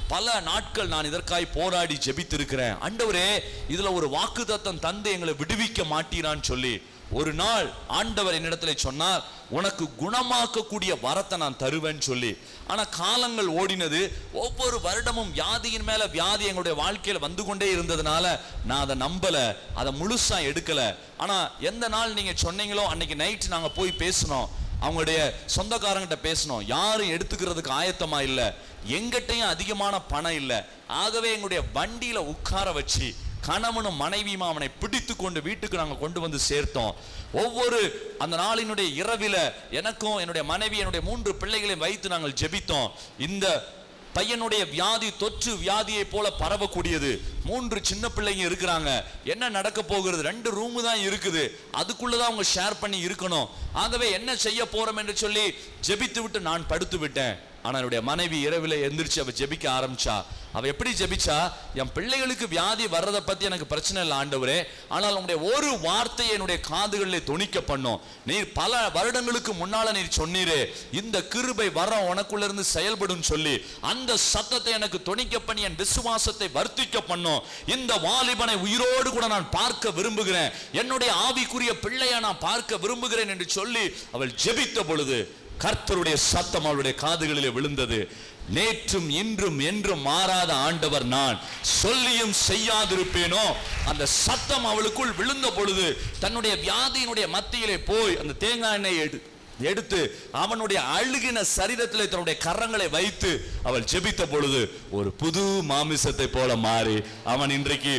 பல நாட்கள் நான் இதற்காய் போராடி ஜெபித்திருக்கிறேன் ஆண்டவரே இதுல ஒரு வாக்குத்தத்தம் தந்து எங்களை விடுவிக்க மாட்டீரான்னு சொல்லி ஒரு நாள் ஆண்டவர் என்னிடத்துல சொன்னார் உனக்கு குணமாக்கக்கூடிய வரத்தை நான் தருவேன்னு சொல்லி ஆனா காலங்கள் ஓடினது ஒவ்வொரு வருடமும் வியாதியின் மேல வியாதி எங்களுடைய வாழ்க்கையில வந்து கொண்டே இருந்ததுனால நான் அதை நம்பல அதை முழுசா எடுக்கல ஆனா எந்த நாள் நீங்க சொன்னீங்களோ அன்னைக்கு நைட் நாங்க போய் பேசினோம் அவங்களுடைய சொந்தக்காரங்கிட்ட பேசணும் யாரும் எடுத்துக்கிறதுக்கு ஆயத்தமா இல்ல எங்கிட்டையும் அதிகமான பணம் இல்ல ஆகவே எங்களுடைய வண்டியில உட்கார வச்சு கணவனும் மனைவியும் அவனை பிடித்து கொண்டு வீட்டுக்கு நாங்க கொண்டு வந்து சேர்த்தோம் ஒவ்வொரு அந்த நாளினுடைய இரவில எனக்கும் என்னுடைய மனைவி என்னுடைய மூன்று பிள்ளைகளையும் வைத்து நாங்கள் ஜெபித்தோம் இந்த பையனுடைய வியாதி தொற்று வியாதியை போல பரவக்கூடியது மூன்று சின்ன பிள்ளைங்க இருக்கிறாங்க என்ன நடக்க போகிறது ரெண்டு ரூமு தான் இருக்குது அதுக்குள்ளதான் அவங்க ஷேர் பண்ணி இருக்கணும் ஆகவே என்ன செய்ய போறோம் என்று சொல்லி ஜெபித்து விட்டு நான் படுத்து விட்டேன் ஆனா என்னுடைய மனைவி இரவில எந்திரிச்சு அவ ஜெபிக்க ஆரம்பிச்சா அவ எப்படி ஜெபிச்சா என் பிள்ளைகளுக்கு வியாதி வர்றதை பத்தி எனக்கு பிரச்சனை இல்லை ஆண்டவரே ஆனால் உங்களுடைய ஒரு வார்த்தையை என்னுடைய காதுகளிலே தொனிக்க பண்ணும் நீர் பல வருடங்களுக்கு முன்னால நீர் சொன்னீரே இந்த கிருபை வர உனக்குள்ள இருந்து செயல்படும் சொல்லி அந்த சத்தத்தை எனக்கு தொனிக்க பண்ணி என் விசுவாசத்தை வர்த்திக்க பண்ணும் இந்த வாலிபனை உயிரோடு கூட நான் பார்க்க விரும்புகிறேன் என்னுடைய ஆவிக்குரிய பிள்ளையை நான் பார்க்க விரும்புகிறேன் என்று சொல்லி அவள் ஜெபித்த பொழுது கர்த்தருடைய சத்தம் அவளுடைய காதுகளிலே விழுந்தது நேற்றும் இன்றும் என்றும் மாறாத ஆண்டவர் நான் சொல்லியும் செய்யாதிருப்பேனோ அந்த சத்தம் அவளுக்குள் விழுந்த பொழுது தன்னுடைய வியாதியினுடைய மத்தியிலே போய் அந்த தேங்காய் எண்ணெய் எடு எடுத்து அவனுடைய அழுகின சரீரத்திலே தன்னுடைய கரங்களை வைத்து அவள் ஜெபித்த பொழுது ஒரு புது மாமிசத்தை போல மாறி அவன் இன்றைக்கு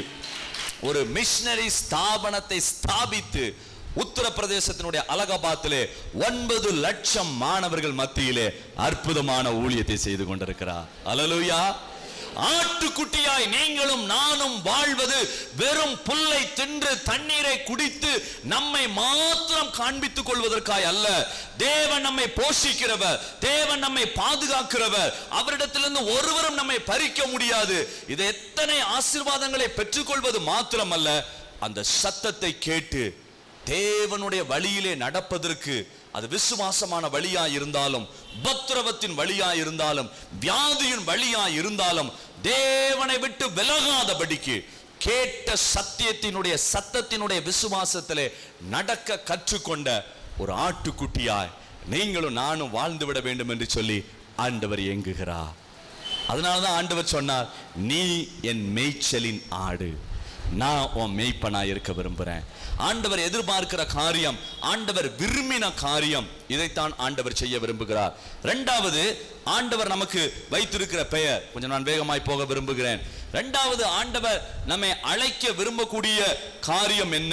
ஒரு மிஷனரி ஸ்தாபனத்தை ஸ்தாபித்து உத்தரப்பிரதேசத்தினுடைய அலகாபாத்திலே ஒன்பது லட்சம் மாணவர்கள் மத்தியிலே அற்புதமான ஊழியத்தை செய்து கொண்டிருக்கிறார் அலலுயா ஆட்டுக்குட்டியாய் நீங்களும் நானும் வாழ்வது வெறும் புல்லை தின்று தண்ணீரை குடித்து நம்மை மாத்திரம் காண்பித்துக் கொள்வதற்காய் அல்ல தேவன் நம்மை போஷிக்கிறவர் தேவன் நம்மை பாதுகாக்கிறவர் அவரிடத்திலிருந்து ஒருவரும் நம்மை பறிக்க முடியாது இது எத்தனை ஆசீர்வாதங்களை பெற்றுக்கொள்வது மாத்திரமல்ல அந்த சத்தத்தை கேட்டு தேவனுடைய வழியிலே நடப்பதற்கு அது விசுவாசமான வழியா இருந்தாலும் பத்ரவத்தின் வழியா இருந்தாலும் வியாதியின் வழியா இருந்தாலும் தேவனை விட்டு விலகாதபடிக்கு கேட்ட சத்தியத்தினுடைய சத்தத்தினுடைய விசுவாசத்திலே நடக்க கற்றுக்கொண்ட ஒரு ஆட்டுக்குட்டியாய் நீங்களும் நானும் வாழ்ந்து விட வேண்டும் என்று சொல்லி ஆண்டவர் இயங்குகிறார் அதனாலதான் ஆண்டவர் சொன்னார் நீ என் மேய்ச்சலின் ஆடு நான் உன் மேய்ப்பனா இருக்க விரும்புறேன் ஆண்டவர் எதிர்பார்க்கிற காரியம் ஆண்டவர் விரும்பின காரியம் இதைத்தான் ஆண்டவர் செய்ய விரும்புகிறார் ரெண்டாவது ஆண்டவர் நமக்கு வைத்திருக்கிற பெயர் கொஞ்சம் நான் வேகமாய் போக விரும்புகிறேன் ரெண்டாவது ஆண்டவர் நம்மை அழைக்க விரும்பக்கூடிய காரியம் என்ன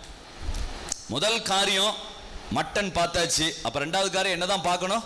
முதல் காரியம் மட்டன் பார்த்தாச்சு அப்ப ரெண்டாவது காரியம் என்னதான் பார்க்கணும்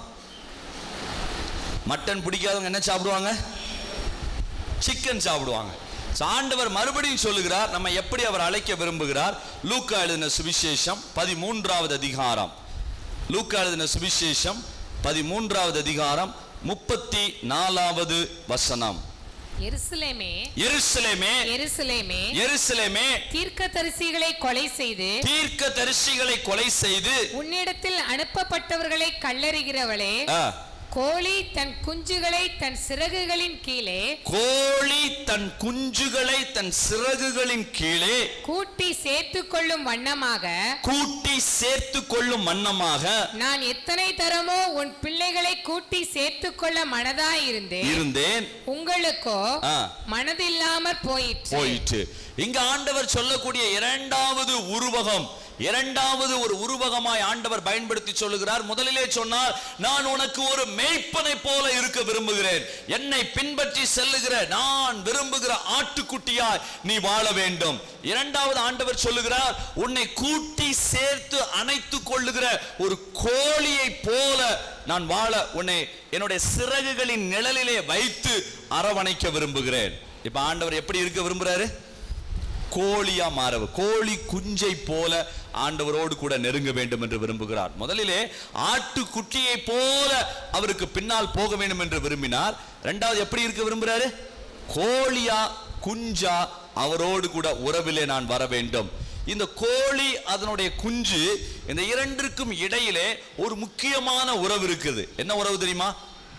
மட்டன் பிடிக்காதவங்க என்ன சாப்பிடுவாங்க சிக்கன் சாப்பிடுவாங்க So, ஆண்டவர் மறுபடியும் சொல்லுகிறார் நம்ம எப்படி அவர் அழைக்க விரும்புகிறார் லூக்கா எழுதின சுவிசேஷம் பதிமூன்றாவது அதிகாரம் லூக்கா எழுதின சுவிசேஷம் பதிமூன்றாவது அதிகாரம் முப்பத்தி நாலாவது வசனம் எருசலேமே எருசலேமே எருசலேமே எருசலேமே தீர்க்கதரிசிகளை கொலை செய்து தீர்க்க தரிசிகளை கொலை செய்து உன்னிடத்தில் அனுப்பப்பட்டவர்களை கல்லறிகிறவளே ஆ, கோழி தன் குஞ்சுகளை தன் சிறகுகளின் கீழே கோழி தன் குஞ்சுகளை தன் சிறகுகளின் கீழே கூட்டி சேர்த்துக் கொள்ளும் வண்ணமாக கூட்டி சேர்த்து கொள்ளும் வண்ணமாக நான் எத்தனை தரமோ உன் பிள்ளைகளை கூட்டி சேர்த்துக் கொள்ள மனதாயிருந்தேன் இருந்தேன் உங்களுக்கோ ஆ. மனதில்லாமற் போயிற்று போயிட்டு இங்க ஆண்டவர் சொல்லக்கூடிய இரண்டாவது உருவகம் இரண்டாவது ஒரு உருவகமாய் ஆண்டவர் பயன்படுத்தி சொல்லுகிறார் முதலிலே சொன்னார் நான் உனக்கு ஒரு மேய்ப்பனை போல இருக்க விரும்புகிறேன் என்னை பின்பற்றி செல்லுகிற நான் விரும்புகிற ஆட்டுக்குட்டியாய் நீ வாழ வேண்டும் இரண்டாவது ஆண்டவர் சொல்லுகிறார் உன்னை கூட்டி சேர்த்து அணைத்து கொள்ளுகிற ஒரு கோழியை போல நான் வாழ உன்னை என்னுடைய சிறகுகளின் நிழலிலே வைத்து அரவணைக்க விரும்புகிறேன் இப்ப ஆண்டவர் எப்படி இருக்க விரும்புறாரு கோழியா மாறவு கோழி குஞ்சை போல ஆண்டவரோடு கூட நெருங்க வேண்டும் என்று விரும்புகிறார் முதலிலே ஆட்டுக்குட்டியை போல அவருக்கு பின்னால் போக வேண்டும் என்று விரும்பினார் இரண்டாவது எப்படி இருக்க விரும்புறாரு கோழியா குஞ்சா அவரோடு கூட உறவிலே நான் வர வேண்டும் இந்த கோழி அதனுடைய குஞ்சு இந்த இரண்டிற்கும் இடையிலே ஒரு முக்கியமான உறவு இருக்குது என்ன உறவு தெரியுமா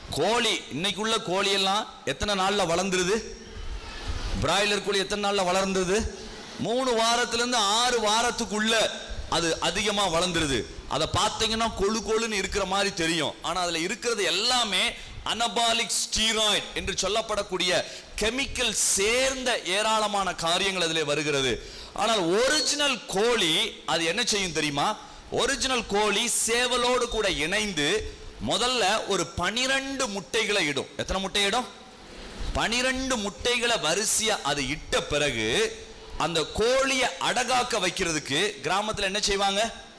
கோழி இன்னைக்குள்ள கோழி எல்லாம் எத்தனை நாள்ல வளர்ந்துருது பிராய்லர் கோழி எத்தனை நாள்ல வளர்ந்தது மூணு வாரத்துல இருந்து ஆறு வாரத்துக்குள்ள அது அதிகமா வளர்ந்துருது அதை பார்த்தீங்கன்னா கொழு கொழுன்னு இருக்கிற மாதிரி தெரியும் ஆனா அதுல இருக்கிறது எல்லாமே அனபாலிக் ஸ்டீராய்ட் என்று சொல்லப்படக்கூடிய கெமிக்கல் சேர்ந்த ஏராளமான காரியங்கள் அதில் வருகிறது ஆனால் ஒரிஜினல் கோழி அது என்ன செய்யும் தெரியுமா ஒரிஜினல் கோழி சேவலோடு கூட இணைந்து முதல்ல ஒரு பனிரெண்டு முட்டைகளை இடும் எத்தனை முட்டை இடும் பனிரெண்டு முட்டைகளை வரிசையா அது இட்ட பிறகு அந்த கோழியை அடகாக்க வைக்கிறதுக்கு கிராமத்துல என்ன செய்வாங்க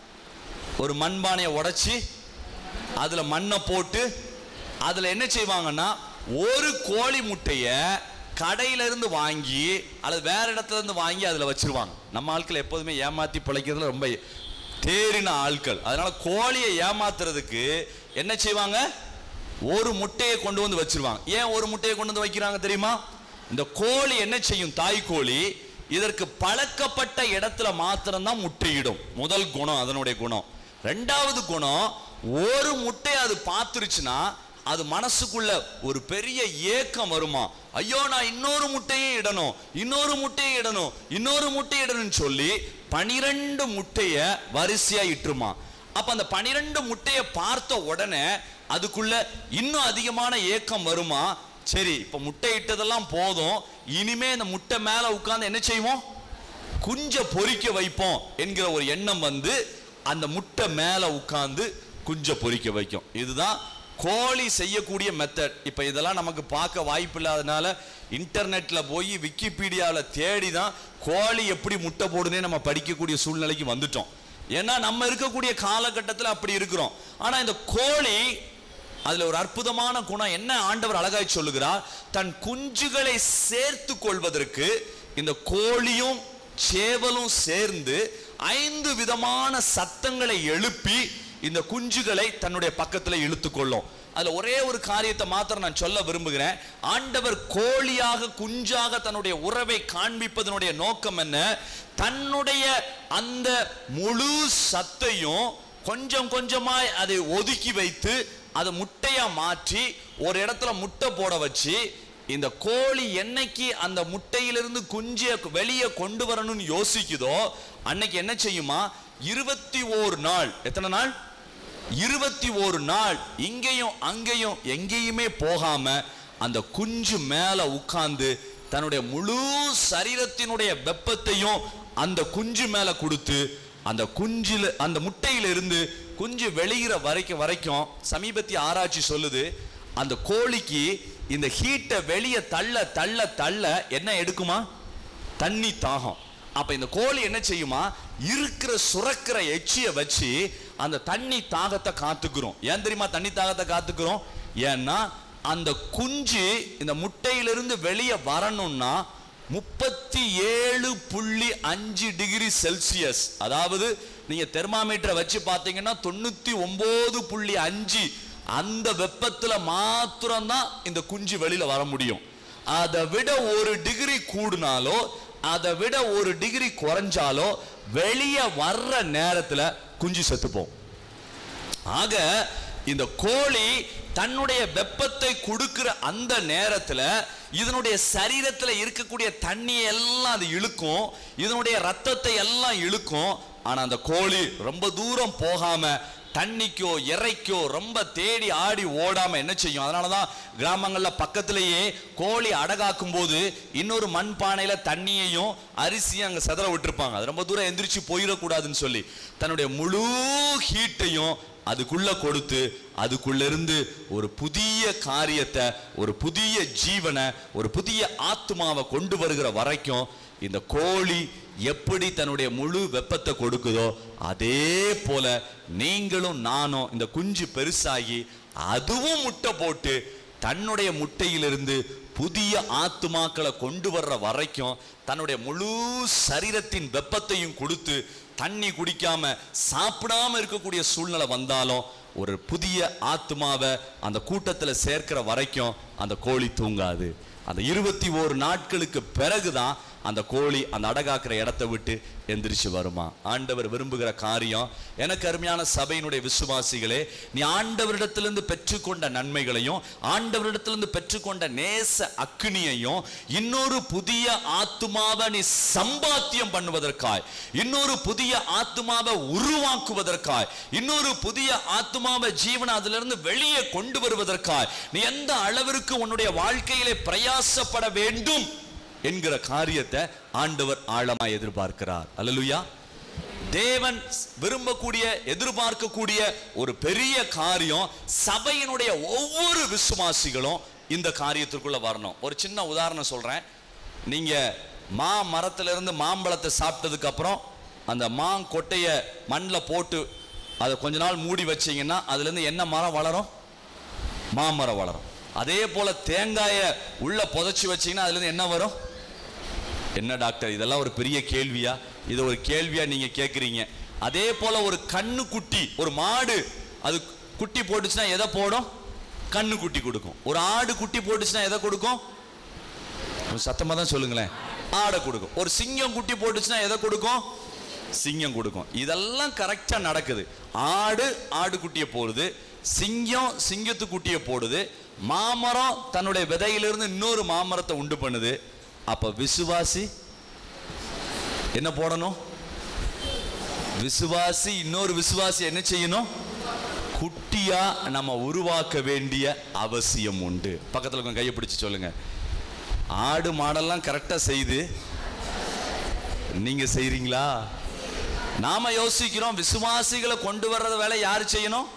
ஒரு மண்பானையை உடைச்சி அதுல மண்ணை போட்டு அதுல என்ன செய்வாங்கன்னா ஒரு கோழி முட்டைய கடையில இருந்து வாங்கி அல்லது வேற இடத்துல இருந்து வாங்கி அதுல வச்சிருவாங்க நம்ம ஆட்கள் எப்போதுமே ஏமாத்தி பிழைக்கிறதுல ரொம்ப தேறின ஆட்கள் அதனால கோழியை ஏமாத்துறதுக்கு என்ன செய்வாங்க ஒரு முட்டையை கொண்டு வந்து வச்சிருவாங்க ஏன் ஒரு முட்டையை கொண்டு வந்து வைக்கிறாங்க தெரியுமா இந்த கோழி என்ன செய்யும் தாய் கோழி இதற்கு பழக்கப்பட்ட இடத்துல மாத்திரம்தான் முட்டையிடும் முதல் குணம் அதனுடைய குணம் ரெண்டாவது குணம் ஒரு முட்டையை அது பார்த்துருச்சுன்னா அது மனசுக்குள்ள ஒரு பெரிய ஏக்கம் வருமா ஐயோ நான் இன்னொரு முட்டையும் இடணும் இன்னொரு முட்டையும் இடணும் இன்னொரு முட்டையை இடணும்னு சொல்லி பனிரெண்டு முட்டைய வரிசையா இட்டுருமா அப்ப அந்த பனிரெண்டு முட்டையை பார்த்த உடனே அதுக்குள்ள இன்னும் அதிகமான ஏக்கம் வருமா சரி இப்ப முட்டை இட்டதெல்லாம் போதும் இனிமே இந்த முட்டை மேல உட்கார்ந்து என்ன செய்வோம் குஞ்ச பொறிக்க வைப்போம் என்கிற ஒரு எண்ணம் வந்து அந்த முட்டை மேல உட்கார்ந்து குஞ்ச பொறிக்க வைக்கும் இதுதான் கோழி செய்யக்கூடிய மெத்தட் இப்ப இதெல்லாம் நமக்கு பார்க்க வாய்ப்பு இல்லாதனால இன்டர்நெட்ல போய் விக்கிபீடியாவில் தேடி தான் கோழி எப்படி முட்டை போடுனே நம்ம படிக்கக்கூடிய சூழ்நிலைக்கு வந்துட்டோம் ஏன்னா நம்ம இருக்கக்கூடிய காலகட்டத்தில் அப்படி இருக்கிறோம் ஆனா இந்த கோழி அதுல ஒரு அற்புதமான குணம் என்ன ஆண்டவர் அழகாய் சொல்லுகிறார் தன் குஞ்சுகளை சேர்த்து கொள்வதற்கு இந்த கோழியும் சேவலும் சேர்ந்து ஐந்து விதமான சத்தங்களை எழுப்பி இந்த குஞ்சுகளை தன்னுடைய பக்கத்துல இழுத்து கொள்ளும் அதுல ஒரே ஒரு காரியத்தை மாத்திரம் நான் சொல்ல விரும்புகிறேன் ஆண்டவர் கோழியாக குஞ்சாக தன்னுடைய உறவை காண்பிப்பதனுடைய நோக்கம் என்ன தன்னுடைய அந்த முழு சத்தையும் கொஞ்சம் கொஞ்சமாய் அதை ஒதுக்கி வைத்து அதை முட்டையா மாற்றி ஒரு இடத்துல முட்டை போட வச்சு இந்த கோழி என்னைக்கு அந்த முட்டையிலிருந்து குஞ்சிய வெளியே கொண்டு வரணும்னு யோசிக்குதோ அன்னைக்கு என்ன செய்யுமா இருபத்தி ஓரு நாள் எத்தனை நாள் இருபத்தி ஒரு நாள் இங்கேயும் அங்கேயும் எங்கேயுமே போகாம அந்த குஞ்சு மேல உட்கார்ந்து தன்னுடைய முழு சரீரத்தினுடைய வெப்பத்தையும் அந்த குஞ்சு மேல கொடுத்து அந்த குஞ்சில அந்த முட்டையில இருந்து குஞ்சு வெளியிற வரைக்கும் வரைக்கும் சமீபத்திய ஆராய்ச்சி சொல்லுது அந்த கோழிக்கு இந்த ஹீட்டை வெளியே தள்ள தள்ள தள்ள என்ன எடுக்குமா தண்ணி தாகம் அப்ப இந்த கோழி என்ன செய்யுமா இருக்கிற சுரக்கிற எச்சிய வச்சு அந்த தண்ணி தாகத்தை காத்துக்கிறோம் ஏன் தெரியுமா தண்ணி தாகத்தை காத்துக்கிறோம் ஏன்னா அந்த குஞ்சு இந்த முட்டையிலிருந்து வெளியே வரணும்னா முப்பத்தி ஏழு புள்ளி அஞ்சு டிகிரி செல்சியஸ் அதாவது நீங்க தெர்மாமீட்டரை வச்சு பார்த்தீங்கன்னா தொண்ணூத்தி ஒன்பது புள்ளி அஞ்சு அந்த வெப்பத்துல மாத்திரம்தான் இந்த குஞ்சு வெளியில வர முடியும் அதை விட ஒரு டிகிரி கூடுனாலோ அதை விட ஒரு டிகிரி குறைஞ்சாலோ வெளியே வர்ற நேரத்துல குஞ்சு செத்துப்போம் ஆக இந்த கோழி தன்னுடைய வெப்பத்தை கொடுக்கிற அந்த நேரத்துல இதனுடைய சரீரத்துல இருக்கக்கூடிய தண்ணியை எல்லாம் அது இழுக்கும் இதனுடைய ரத்தத்தை எல்லாம் இழுக்கும் ஆனா அந்த கோழி ரொம்ப தூரம் போகாம தண்ணிக்கோ இறைக்கோ ரொம்ப தேடி ஆடி ஓடாம என்ன செய்யும் அதனாலதான் கிராமங்கள்ல பக்கத்திலேயே கோழி அடகாக்கும் போது இன்னொரு மண் பானையில தண்ணியையும் அரிசியும் அங்க செதற விட்டுருப்பாங்க அது ரொம்ப தூரம் எந்திரிச்சு போயிடக்கூடாதுன்னு சொல்லி தன்னுடைய முழு ஹீட்டையும் அதுக்குள்ள கொடுத்து அதுக்குள்ள இருந்து ஒரு புதிய காரியத்தை ஒரு புதிய ஜீவனை ஒரு புதிய ஆத்மாவை கொண்டு வருகிற வரைக்கும் இந்த கோழி எப்படி தன்னுடைய முழு வெப்பத்தை கொடுக்குதோ அதே போல நீங்களும் நானும் இந்த குஞ்சு பெருசாகி அதுவும் முட்டை போட்டு தன்னுடைய முட்டையிலிருந்து புதிய ஆத்துமாக்களை கொண்டு வர்ற வரைக்கும் தன்னுடைய முழு சரீரத்தின் வெப்பத்தையும் கொடுத்து தண்ணி குடிக்காம சாப்பிடாம இருக்கக்கூடிய சூழ்நிலை வந்தாலும் ஒரு புதிய ஆத்மாவை அந்த கூட்டத்துல சேர்க்கிற வரைக்கும் அந்த கோழி தூங்காது அந்த இருபத்தி ஓரு நாட்களுக்கு பிறகுதான் அந்த கோழி அந்த அடகாக்குற இடத்த விட்டு எந்திரிச்சு வருமா ஆண்டவர் விரும்புகிற காரியம் எனக்கு அருமையான சபையினுடைய விசுவாசிகளே நீ ஆண்டவரிடத்திலிருந்து பெற்றுக்கொண்ட நன்மைகளையும் ஆண்டவரிடத்திலிருந்து பெற்றுக்கொண்ட நேச அக்கினியையும் இன்னொரு புதிய ஆத்துமாவை நீ சம்பாத்தியம் பண்ணுவதற்காய் இன்னொரு புதிய ஆத்துமாவை உருவாக்குவதற்காய் இன்னொரு புதிய ஆத்துமாவை ஜீவனை அதிலிருந்து வெளியே கொண்டு வருவதற்காய் நீ எந்த அளவிற்கு உன்னுடைய வாழ்க்கையிலே பிரயாசப்பட வேண்டும் என்கிற காரியத்தை ஆண்டவர் ஆழமாய் எதிர்பார்க்கிறார் அல்லேலூயா தேவன் விரும்பக்கூடிய எதிர்பார்க்கக்கூடிய ஒரு பெரிய காரியம் சபையினுடைய ஒவ்வொரு விசுவாசிகளும் இந்த காரியத்திற்குள்ள வரணும் ஒரு சின்ன உதாரணம் சொல்றேன் நீங்க மா மரத்துல இருந்து மாம்பழத்தை சாப்பிட்டதுக்கு அப்புறம் அந்த மாங்கொட்டைய மண்ணில் போட்டு அதை கொஞ்ச நாள் மூடி வச்சீங்கன்னா அதுல இருந்து என்ன மரம் வளரும் மாமரம் வளரும் அதே போல தேங்காயை உள்ள புதைச்சி வச்சீங்கன்னா அதுல இருந்து என்ன வரும் என்ன டாக்டர் இதெல்லாம் ஒரு பெரிய கேள்வியா இது ஒரு கேள்வியா நீங்க கேக்குறீங்க அதே போல ஒரு கண்ணு குட்டி ஒரு மாடு அது குட்டி போட்டுச்சுன்னா எதை போடும் கண்ணு குட்டி கொடுக்கும் ஒரு ஆடு குட்டி போட்டுச்சுன்னா எதை கொடுக்கும் கொஞ்சம் சத்தமா தான் சொல்லுங்களேன் ஆடை கொடுக்கும் ஒரு சிங்கம் குட்டி போட்டுச்சுன்னா எதை கொடுக்கும் சிங்கம் கொடுக்கும் இதெல்லாம் கரெக்டா நடக்குது ஆடு ஆடு குட்டியை போடுது சிங்கம் சிங்கத்து குட்டியை போடுது மாமரம் தன்னுடைய விதையிலிருந்து இன்னொரு மாமரத்தை உண்டு பண்ணுது அப்ப விசுவாசி என்ன போடணும் விசுவாசி இன்னொரு விசுவாசி என்ன செய்யணும் குட்டியா நம்ம உருவாக்க வேண்டிய அவசியம் உண்டு பக்கத்துல கொஞ்சம் கையை பிடிச்சு சொல்லுங்க ஆடு மாடெல்லாம் கரெக்டா செய்து நீங்க செய்றீங்களா நாம யோசிக்கிறோம் விசுவாசிகளை கொண்டு வர்றத வேலை யாரு செய்யணும்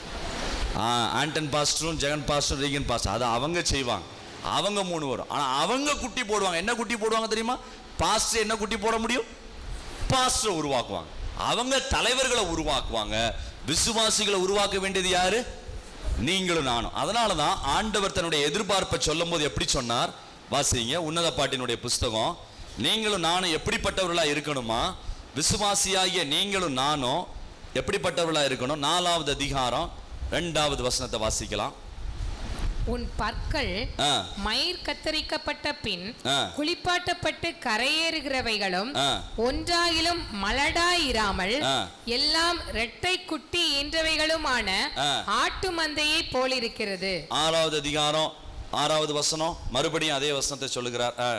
ஆ, ஆண்டன் பாஸ்டரும் ஜெகன் பாஸ்டரும் ரீகன் பாஸ்டர் அது அவங்க செய்வாங்க அவங்க மூணு வரும் ஆனா அவங்க குட்டி போடுவாங்க என்ன குட்டி போடுவாங்க தெரியுமா பாஸ்டர் என்ன குட்டி போட முடியும் பாஸ்டர் உருவாக்குவாங்க அவங்க தலைவர்களை உருவாக்குவாங்க விசுவாசிகளை உருவாக்க வேண்டியது யாரு நீங்களும் நானும் அதனால தான் ஆண்டவர் தன்னுடைய எதிர்பார்ப்பை சொல்லும்போது எப்படி சொன்னார் வாசிங்க உன்னத பாட்டினுடைய புஸ்தகம் நீங்களும் நானும் எப்படிப்பட்டவர்களா இருக்கணுமா விசுவாசியாகிய நீங்களும் நானும் எப்படிப்பட்டவர்களா இருக்கணும் நாலாவது அதிகாரம் ரெண்டாவது வசனத்தை வாசிக்கலாம் உன் பற்கள் ஆ. மயிர் கத்தரிக்கப்பட்ட பின் ஆ. குளிப்பாட்டப்பட்டு கரையேறுகிறவைகளும் ஆ. ஒன்றாயிலும் மலடாயிராமல் ஆ. எல்லாம் இரட்டை குட்டி ஈன்றவைகளுமான ஆ. ஆட்டு மந்தையை போலிருக்கிறது ஆறாவது அதிகாரம் ஆறாவது வசனம் மறுபடியும் அதே வசனத்தை சொல்லுகிறார் ஆ.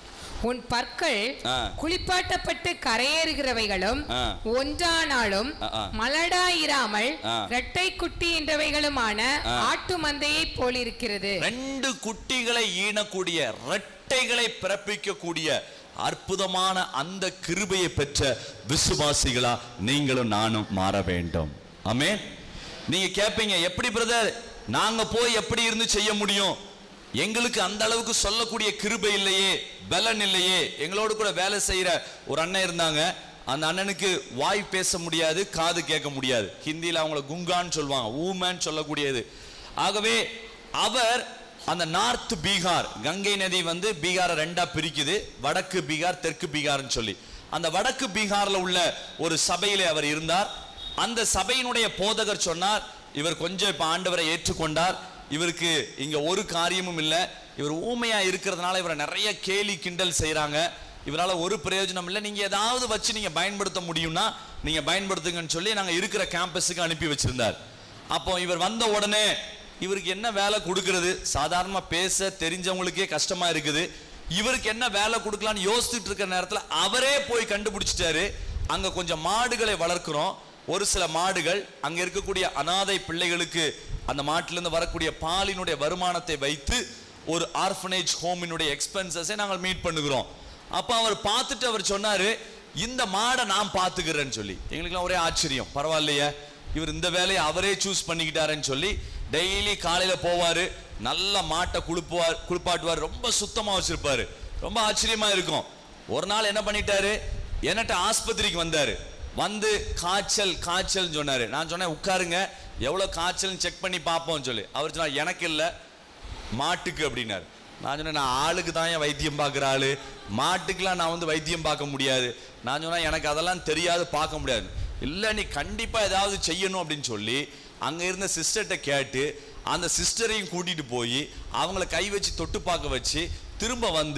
உன் பற்கள் ஆ. குளிப்பாட்டப்பட்டு கரையேறுகிறவைகளும் ஆ. ஒன்றானாலும் ஆ, ஆ. மலடாயிராமல் ஆ. இரட்டை குட்டி என்றவைகளுமான ஆ. ஆட்டு மந்தையை போலிருக்கிறது ரெண்டு குட்டிகளை ஈனக்கூடிய ரெட்டைகளை பிறப்பிக்கக்கூடிய அற்புதமான அந்த கிருபையை பெற்ற விசுவாசிகளா நீங்களும் நானும் மாற வேண்டும் ஆமென் நீங்க கேட்பீங்க எப்படி பிரதர் நாங்க போய் எப்படி இருந்து செய்ய முடியும் எங்களுக்கு அந்த அளவுக்கு சொல்லக்கூடிய கிருபை இல்லையே பலன் இல்லையே எங்களோடு கூட வேலை செய்யற ஒரு அண்ணன் இருந்தாங்க அந்த அண்ணனுக்கு வாய் பேச முடியாது காது கேட்க முடியாது ஹிந்தியில அவங்கள குங்கான்னு சொல்லுவாங்க ஊமேன்னு சொல்லக்கூடியது ஆகவே அவர் அந்த நார்த் பீகார் கங்கை நதி வந்து பீகாரை ரெண்டா பிரிக்குது வடக்கு பீகார் தெற்கு பீகார்னு சொல்லி அந்த வடக்கு பீகார்ல உள்ள ஒரு சபையிலே அவர் இருந்தார் அந்த சபையினுடைய போதகர் சொன்னார் இவர் கொஞ்சம் இப்ப ஆண்டவரை ஏற்றுக்கொண்டார் இவருக்கு இங்க ஒரு காரியமும் இல்லை இவர் ஊமையா இருக்கிறதுனால இவரை நிறைய கேலி கிண்டல் செய்றாங்க இவரால ஒரு பிரயோஜனம் இல்லை நீங்க ஏதாவது வச்சு நீங்க பயன்படுத்த முடியும்னா நீங்க பயன்படுத்துங்கன்னு சொல்லி நாங்க இருக்கிற கேம்பஸுக்கு அனுப்பி வச்சிருந்தார் அப்போ இவர் வந்த உடனே இவருக்கு என்ன வேலை கொடுக்கிறது சாதாரணமா பேச தெரிஞ்சவங்களுக்கே கஷ்டமா இருக்குது இவருக்கு என்ன வேலை கொடுக்கலாம்னு யோசிச்சுட்டு இருக்கிற நேரத்துல அவரே போய் கண்டுபிடிச்சிட்டாரு அங்க கொஞ்சம் மாடுகளை வளர்க்கிறோம் ஒரு சில மாடுகள் அங்க இருக்கக்கூடிய அனாதை பிள்ளைகளுக்கு அந்த மாட்டிலிருந்து வரக்கூடிய பாலினுடைய வருமானத்தை வைத்து ஒரு ஆர்ஃபனேஜ் ஹோமினுடைய எக்ஸ்பென்சஸை நாங்கள் மீட் பண்ணுகிறோம் அப்ப அவர் பார்த்துட்டு அவர் சொன்னாரு இந்த மாடை நான் பார்த்துக்கிறேன்னு சொல்லி எங்களுக்குலாம் ஒரே ஆச்சரியம் பரவாயில்லையே இவர் இந்த வேலையை அவரே சூஸ் பண்ணிக்கிட்டாருன்னு சொல்லி டெய்லி காலையில போவாரு நல்ல மாட்டை குளிப்புவார் குளிப்பாட்டுவார் ரொம்ப சுத்தமா வச்சிருப்பாரு ரொம்ப ஆச்சரியமா இருக்கும் ஒரு நாள் என்ன பண்ணிட்டாரு என்னட்ட ஆஸ்பத்திரிக்கு வந்தாரு வந்து காய்ச்சல் காய்ச்சல் சொன்னாரு நான் சொன்னேன் உட்காருங்க எவ்வளவு காய்ச்சல்னு செக் பண்ணி பார்ப்போம்னு சொல்லி அவர் சொன்னார் எனக்கு இல்லை மாட்டுக்கு அப்படின்னாரு நான் சொன்னேன் நான் ஆளுக்கு தான் என் வைத்தியம் பார்க்குற ஆளு மாட்டுக்கெல்லாம் நான் வந்து வைத்தியம் பார்க்க முடியாது நான் சொன்னேன் எனக்கு அதெல்லாம் தெரியாது பார்க்க முடியாது இல்லை நீ கண்டிப்பாக ஏதாவது செய்யணும் அப்படின்னு சொல்லி அங்கே இருந்த சிஸ்டர்கிட்ட கேட்டு அந்த சிஸ்டரையும் கூட்டிட்டு போய் அவங்கள கை வச்சு தொட்டு பார்க்க வச்சு திரும்ப வந்து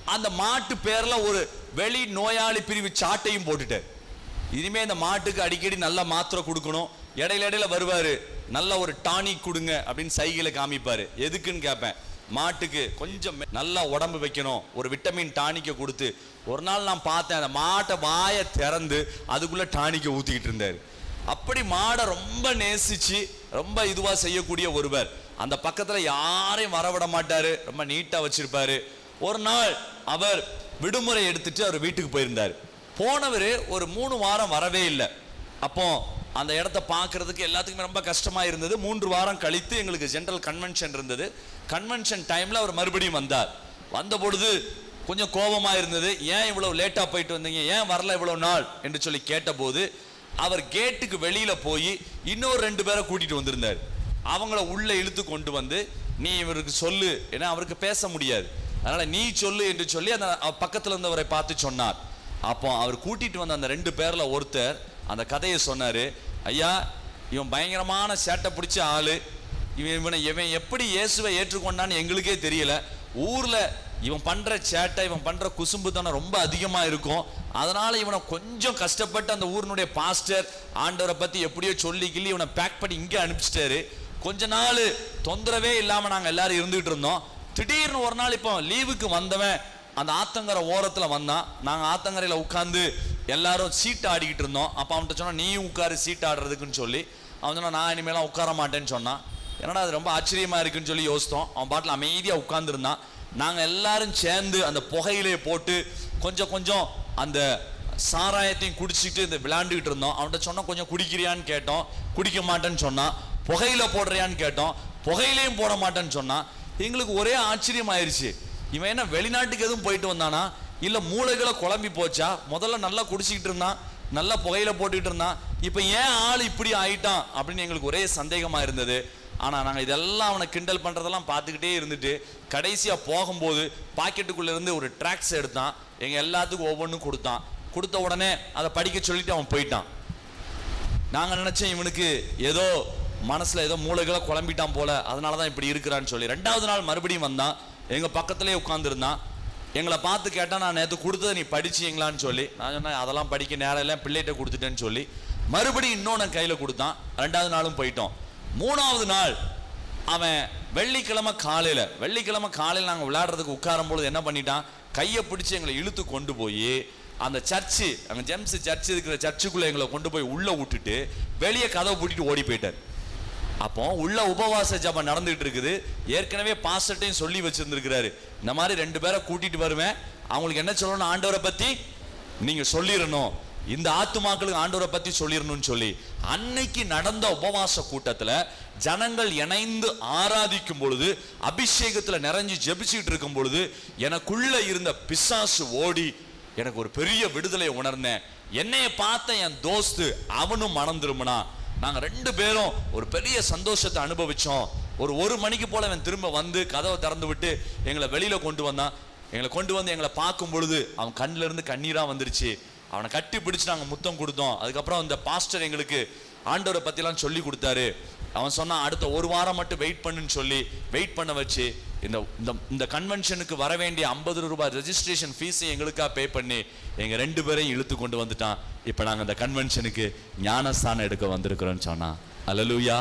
அந்த மாட்டு பேர்ல ஒரு வெளி நோயாளி பிரிவு சாட்டையும் போட்டுட்டார் இனிமே இந்த மாட்டுக்கு அடிக்கடி நல்ல மாத்திரை கொடுக்கணும் இடையில இடையில வருவாரு நல்ல ஒரு டானிக் கொடுங்க அப்படின்னு சைகையில காமிப்பாரு எதுக்குன்னு கேட்பேன் மாட்டுக்கு கொஞ்சம் மெ- நல்லா உடம்பு வைக்கணும் ஒரு விட்டமின் டானிக்கை கொடுத்து ஒரு நாள் நான் பார்த்தேன் அந்த மாட்டை வாயை திறந்து அதுக்குள்ள டானிக்கை ஊத்திக்கிட்டு இருந்தாரு அப்படி மாடை ரொம்ப நேசிச்சு ரொம்ப இதுவா செய்யக்கூடிய ஒருவர் அந்த பக்கத்துல யாரையும் வரவிட மாட்டாரு ரொம்ப நீட்டா வச்சிருப்பாரு ஒரு நாள் அவர் விடுமுறை எடுத்துட்டு அவர் வீட்டுக்கு போயிருந்தார் போனவர் ஒரு மூணு வாரம் வரவே இல்லை அப்போ அந்த இடத்த பார்க்கறதுக்கு எல்லாத்துக்குமே ரொம்ப கஷ்டமா இருந்தது மூன்று வாரம் கழித்து எங்களுக்கு ஜெனரல் கன்வென்ஷன் இருந்தது கன்வென்ஷன் டைம்ல அவர் மறுபடியும் வந்தார் வந்த பொழுது கொஞ்சம் கோபமா இருந்தது ஏன் இவ்வளவு லேட்டா போயிட்டு வந்தீங்க ஏன் வரல இவ்வளவு நாள் என்று சொல்லி கேட்டபோது அவர் கேட்டுக்கு வெளியில போய் இன்னொரு ரெண்டு பேரை கூட்டிட்டு வந்திருந்தார் அவங்கள உள்ள இழுத்து கொண்டு வந்து நீ இவருக்கு சொல்லு ஏன்னா அவருக்கு பேச முடியாது அதனால நீ சொல்லு என்று சொல்லி அந்த அவ- பக்கத்துல இருந்தவரை பார்த்து சொன்னார் அப்போ அவர் கூட்டிட்டு வந்த அந்த ரெண்டு பேர்ல ஒருத்தர் அந்த கதையை சொன்னாரு ஐயா இவன் பயங்கரமான சேட்டை பிடிச்ச ஆளு இவன் இவனை இவன் எப்படி இயேசுவை ஏற்றுக்கொண்டான்னு எங்களுக்கே தெரியல ஊர்ல இவன் பண்ற சேட்டை இவன் பண்ற குசும்புத்தனம் ரொம்ப அதிகமா இருக்கும் அதனால இவனை கொஞ்சம் கஷ்டப்பட்டு அந்த ஊரினுடைய பாஸ்டர் ஆண்டவரை பத்தி எப்படியோ சொல்லி கிள்ளி இவனை பேக் பண்ணி இங்க அனுப்பிச்சிட்டாரு கொஞ்ச நாள் தொந்தரவே இல்லாம நாங்க எல்லாரும் இருந்துகிட்டு இருந்தோம் திடீர்னு ஒரு நாள் இப்போ லீவுக்கு வந்தவன் அந்த ஆத்தங்கரை ஓரத்துல வந்தான் நாங்க ஆத்தங்கரையில உட்கார்ந்து எல்லாரும் சீட் ஆடிக்கிட்டு இருந்தோம் அப்ப அவன்கிட்ட சொன்னா நீயும் உட்காரு சீட் ஆடுறதுக்குன்னு சொல்லி அவன் சொன்னா நான் இனிமேலாம் உட்கார மாட்டேன்னு சொன்னான் என்னடா அது ரொம்ப ஆச்சரியமா இருக்குன்னு சொல்லி யோசித்தோம் அவன் பாட்டில் அமைதியா உட்கார்ந்துருந்தான் நாங்க எல்லாரும் சேர்ந்து அந்த புகையிலே போட்டு கொஞ்சம் கொஞ்சம் அந்த சாராயத்தையும் குடிச்சிட்டு இந்த விளையாண்டுக்கிட்டு இருந்தோம் அவன்கிட்ட சொன்னா கொஞ்சம் குடிக்கிறியான்னு கேட்டோம் குடிக்க மாட்டேன்னு சொன்னான் புகையில போடுறியான்னு கேட்டோம் புகையிலையும் போட மாட்டேன்னு சொன்னான் எங்களுக்கு ஒரே ஆச்சரியம் ஆயிருச்சு இவன் என்ன வெளிநாட்டுக்கு எதுவும் போயிட்டு வந்தானா இல்ல மூளைகளை குழம்பி போச்சா முதல்ல நல்லா குடிச்சிக்கிட்டு இருந்தான் நல்லா புகையில போட்டுக்கிட்டு இருந்தான் இப்ப ஏன் ஆள் இப்படி ஆயிட்டான் அப்படின்னு எங்களுக்கு ஒரே சந்தேகமா இருந்தது ஆனா நாங்க இதெல்லாம் அவனை கிண்டல் பண்றதெல்லாம் பார்த்துக்கிட்டே இருந்துட்டு கடைசியா போகும்போது பாக்கெட்டுக்குள்ள இருந்து ஒரு ட்ராக்ஸ் எடுத்தான் எங்க எல்லாத்துக்கும் ஒவ்வொன்றும் கொடுத்தான் கொடுத்த உடனே அதை படிக்க சொல்லிட்டு அவன் போயிட்டான் நாங்க நினைச்சோம் இவனுக்கு ஏதோ மனசுல ஏதோ மூளைகளை குழம்பிட்டான் போல அதனால தான் இப்படி இருக்கிறான்னு சொல்லி ரெண்டாவது நாள் மறுபடியும் வந்தான் எங்க பக்கத்திலே உட்கார்ந்துருந்தான் எங்களை பார்த்து கேட்டா நான் நேற்று கொடுத்ததை நீ படிச்சீங்களான்னு சொல்லி நான் சொன்னேன் அதெல்லாம் படிக்க நேரம் இல்லை பிள்ளைகிட்ட கொடுத்துட்டேன்னு சொல்லி மறுபடியும் இன்னொன்று கையில கொடுத்தான் ரெண்டாவது நாளும் போயிட்டோம் மூணாவது நாள் அவன் வெள்ளிக்கிழமை காலையில வெள்ளிக்கிழமை காலையில நாங்க விளையாடுறதுக்கு உட்காரும் பொழுது என்ன பண்ணிட்டான் கையை பிடிச்சு எங்களை இழுத்து கொண்டு போய் அந்த சர்ச்சு அங்க ஜெம்ஸ் சர்ச் இருக்கிற சர்ச்சுக்குள்ள எங்களை கொண்டு போய் உள்ள விட்டுட்டு வெளியே கதவை பூட்டிட்டு ஓடி போயிட்டார் அப்போ உள்ள உபவாச ஜபம் நடந்துட்டு இருக்குது ஏற்கனவே பாஸ்டர்ட்டையும் சொல்லி வச்சிருந்திருக்கிறாரு இந்த மாதிரி ரெண்டு பேரை கூட்டிட்டு வருவேன் அவங்களுக்கு என்ன சொல்லணும் ஆண்டவரை பத்தி நீங்க சொல்லிடணும் இந்த ஆத்துமாக்களுக்கு ஆண்டவரை பத்தி சொல்லிடணும்னு சொல்லி அன்னைக்கு நடந்த உபவாச கூட்டத்துல ஜனங்கள் இணைந்து ஆராதிக்கும் பொழுது அபிஷேகத்துல நிறைஞ்சு ஜெபிச்சுட்டு இருக்கும் பொழுது எனக்குள்ள இருந்த பிசாசு ஓடி எனக்கு ஒரு பெரிய விடுதலை உணர்ந்தேன் என்னைய பார்த்த என் தோஸ்து அவனும் மனம் திரும்பினான் நாங்க ரெண்டு பேரும் ஒரு பெரிய சந்தோஷத்தை அனுபவிச்சோம் ஒரு ஒரு மணிக்கு போல அவன் திரும்ப வந்து கதவை திறந்து விட்டு எங்களை வெளியில கொண்டு வந்தான் எங்களை கொண்டு வந்து எங்களை பார்க்கும் பொழுது அவன் கண்ணுல இருந்து கண்ணீரா வந்துருச்சு அவனை கட்டி பிடிச்சு நாங்க முத்தம் கொடுத்தோம் அதுக்கப்புறம் இந்த பாஸ்டர் எங்களுக்கு ஆண்டவரை பத்திலாம் சொல்லி கொடுத்தாரு அவன் சொன்னான் அடுத்த ஒரு வாரம் மட்டும் வெயிட் பண்ணுன்னு சொல்லி வெயிட் பண்ண வச்சு இந்த இந்த இந்த கன்வென்ஷனுக்கு வர வேண்டிய ஐம்பது ரூபாய் ரெஜிஸ்ட்ரேஷன் ஃபீஸை எங்களுக்கா பே பண்ணி எங்க ரெண்டு பேரையும் இழுத்து கொண்டு வந்துட்டான் இப்போ நாங்க இந்த கன்வென்ஷனுக்கு ஞானஸ்தானம் எடுக்க வந்திருக்கிறோம்னு சொன்னான் அல்லேலூயா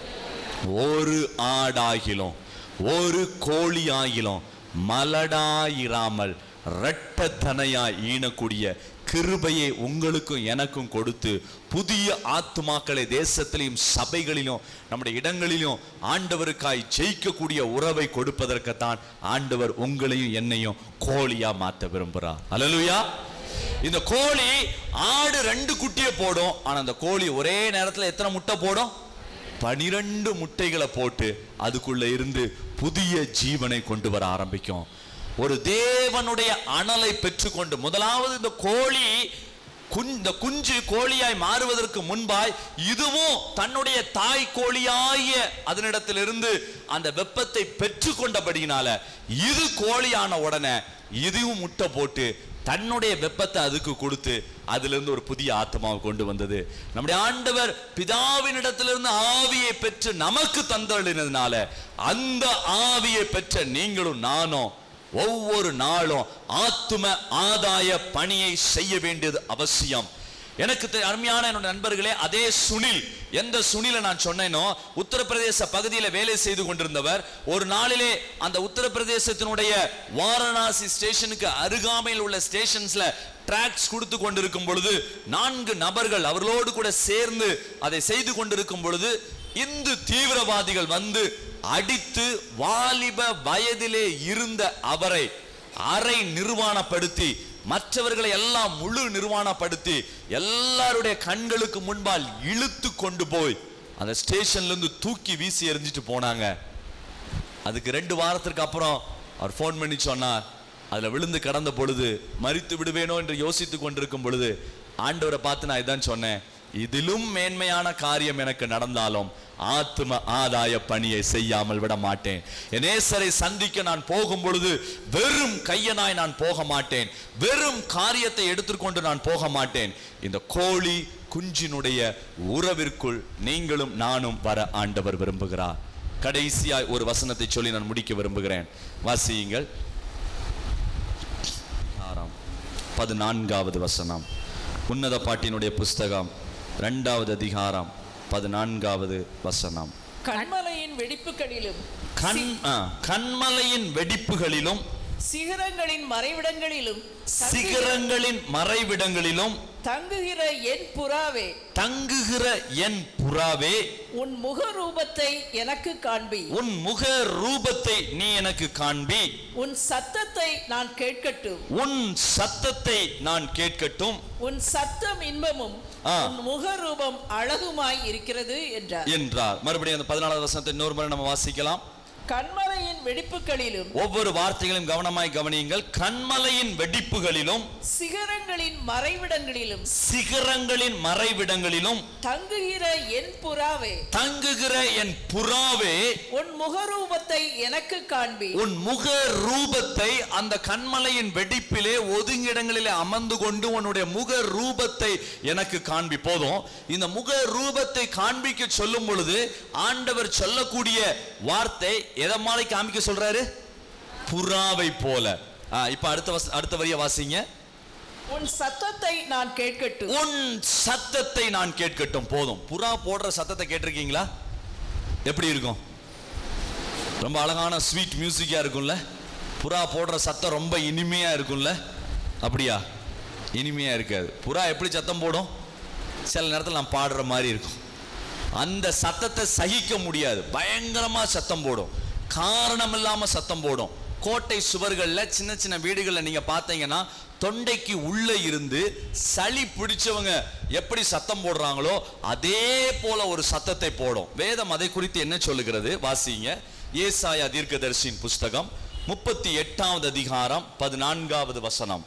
ஒரு ஆடாகிலும் ஒரு கோழி ஆகிலும் மலடாயிராமல் இரட்டத்தனையாய் ஈனக்கூடிய கிருபையை உங்களுக்கும் எனக்கும் கொடுத்து புதிய ஆத்துமாக்களை தேசத்திலையும் சபைகளிலும் நம்முடைய இடங்களிலும் ஆண்டவருக்காய் ஜெயிக்கக்கூடிய உறவை கொடுப்பதற்குத்தான் ஆண்டவர் உங்களையும் என்னையும் கோழியா மாத்த விரும்புறார் அல்லேலூயா இந்த கோழி ஆடு ரெண்டு குட்டியை போடும் ஆனா அந்த கோழி ஒரே நேரத்துல எத்தனை முட்டை போடும் பனிரெண்டு முட்டைகளை போட்டு அதுக்குள்ள இருந்து புதிய ஜீவனை கொண்டு வர ஆரம்பிக்கும் ஒரு தேவனுடைய அனலை பெற்றுக்கொண்டு முதலாவது இந்த கோழி குஞ்- இந்த குஞ்சு கோழியாய் மாறுவதற்கு முன்பாய் இதுவும் தன்னுடைய தாய் கோழியாய அதனிடத்திலிருந்து அந்த வெப்பத்தை பெற்றுக்கொண்டபடியினால இது கோழியான உடனே இதுவும் முட்டை போட்டு தன்னுடைய வெப்பத்தை அதுக்கு கொடுத்து அதிலிருந்து ஒரு புதிய ஆத்மாவை கொண்டு வந்தது நம்முடைய ஆண்டவர் பிதாவினிடத்திலிருந்து ஆவியை பெற்று நமக்கு தந்தளினதுனால அந்த ஆவியை பெற்ற நீங்களும் நானும் ஒவ்வொரு நாளும் ஆத்தும ஆதாய பணியை செய்ய வேண்டியது அவசியம் எனக்கு தெ- அருமையான என்னோட நண்பர்களே அதே சுனில் எந்த சுனில நான் சொன்னேனோ உத்தரப்பிரதேச பகுதியில் வேலை செய்து கொண்டிருந்தவர் ஒரு நாளிலே அந்த உத்தரப்பிரதேசத்தினுடைய வாரணாசி ஸ்டேஷனுக்கு அருகாமையில் உள்ள ஸ்டேஷன்ஸ்ல டிராக்ஸ் கொடுத்து கொண்டிருக்கும் பொழுது நான்கு நபர்கள் அவர்களோடு கூட சேர்ந்து அதை செய்து கொண்டிருக்கும் பொழுது இந்து தீவிரவாதிகள் வந்து அடித்து வாலிப வயதிலே இருந்த அவரை அரை நிர்வாணப்படுத்தி மற்றவர்களை எல்லாம் முழு நிர்வாணப்படுத்தி எல்லாருடைய கண்களுக்கு முன்பால் இழுத்து கொண்டு போய் அந்த ஸ்டேஷன்ல இருந்து தூக்கி வீசி எறிஞ்சிட்டு போனாங்க அதுக்கு ரெண்டு வாரத்திற்கு அப்புறம் அவர் ஃபோன் பண்ணி சொன்னார் அதுல விழுந்து கடந்த பொழுது மறித்து விடுவேனோ என்று யோசித்துக் கொண்டிருக்கும் பொழுது ஆண்டவரை பார்த்து நான் இதான் சொன்னேன் இதிலும் மேன்மையான காரியம் எனக்கு நடந்தாலும் ஆத்தும ஆதாய பணியை செய்யாமல் விட மாட்டேன் என் நேசரை சந்திக்க நான் போகும் பொழுது வெறும் கையனாய் நான் போக மாட்டேன் வெறும் காரியத்தை எடுத்துக்கொண்டு நான் போக மாட்டேன் இந்த கோழி குஞ்சினுடைய உறவிற்குள் நீங்களும் நானும் வர ஆண்டவர் விரும்புகிறார் கடைசியாய் ஒரு வசனத்தை சொல்லி நான் முடிக்க விரும்புகிறேன் வாசியுங்கள் ஆறாம் பதினான்காவது வசனம் உன்னத பாட்டினுடைய புஸ்தகம் இரண்டாவது அதிகாரம் பதினான்காவது வசனம் கண்மலையின் வெடிப்புகளிலும் கண் ஆ, கண்மலையின் வெடிப்புகளிலும் சிகரங்களின் மறைவிடங்களிலும் தங்குகிற- சிகரங்களின் மறைவிடங்களிலும் தங்குகிற என் புறாவே தங்குகிற என் புறாவே உன் முக ரூபத்தை எனக்கு காண்பி உன் முக ரூபத்தை நீ எனக்கு காண்பி உன் சத்தத்தை நான் கேட்கட்டும் உன் சத்தத்தை நான் கேட்கட்டும் உன் சத்தம் இன்பமும் ஆ. உன் முக ரூபம் அழகுமாய் இருக்கிறது என்றார் என்றார் மறுபடியும் அந்த பதினாலாவது வசனத்தை இன்னொரு முறை நம்ம வாசிக்கலாம் கண்மலையின் வெடிப்புகளிலும் ஒவ்வொரு வார்த்தைகளையும் கவனமாய் கவனியுங்கள் கண்மலையின் வெடிப்புகளிலும் சிகரங்களின் மறைவிடங்களிலும் சிகரங்களின் மறைவிடங்களிலும் தங்குகிற என் புறாவே தங்குகிற என் புறாவே உன் முகரூபத்தை எனக்கு காண்பி உன் முக ரூபத்தை அந்த கண்மலையின் வெடிப்பிலே ஒதுங்கிடங்களிலே அமர்ந்து கொண்டு உன்னுடைய முக ரூபத்தை எனக்கு காண்பி போதும் இந்த முக ரூபத்தை காண்பிக்க சொல்லும் பொழுது ஆண்டவர் சொல்லக்கூடிய வார்த்தை எதை மாலை காமிக்க சொல்றாரு புறாவை போல ஆ, இப்ப அடுத்த வச- அடுத்த வரிய வாசிங்க உன் சத்தத்தை நான் கேட்கட்டும் உன் சத்தத்தை நான் கேட்கட்டும் போதும் புறா போடுற சத்தத்தை கேட்டிருக்கீங்களா எப்படி இருக்கும் ரொம்ப அழகான ஸ்வீட் மியூசிக்கா இருக்கும்ல புறா போடுற சத்தம் ரொம்ப இனிமையா இருக்கும்ல அப்படியா இனிமையா இருக்காது புறா எப்படி சத்தம் போடும் சில நேரத்தில் நான் பாடுற மாதிரி இருக்கும் அந்த சத்தத்தை சகிக்க முடியாது பயங்கரமா சத்தம் போடும் காரணம் இல்லாம சத்தம் போடும் கோட்டை சுவர்கள்ல சின்ன சின்ன வீடுகள்ல நீங்க பார்த்தீங்கன்னா தொண்டைக்கு உள்ள இருந்து சளி பிடிச்சவங்க எப்படி சத்தம் போடுறாங்களோ அதே போல ஒரு சத்தத்தை போடும் வேதம் அதை குறித்து என்ன சொல்லுகிறது வாசிங்க ஏசாயா தீர்க்கதரிசியின் புஸ்தகம் முப்பத்தி எட்டாவது அதிகாரம் பதினான்காவது வசனம்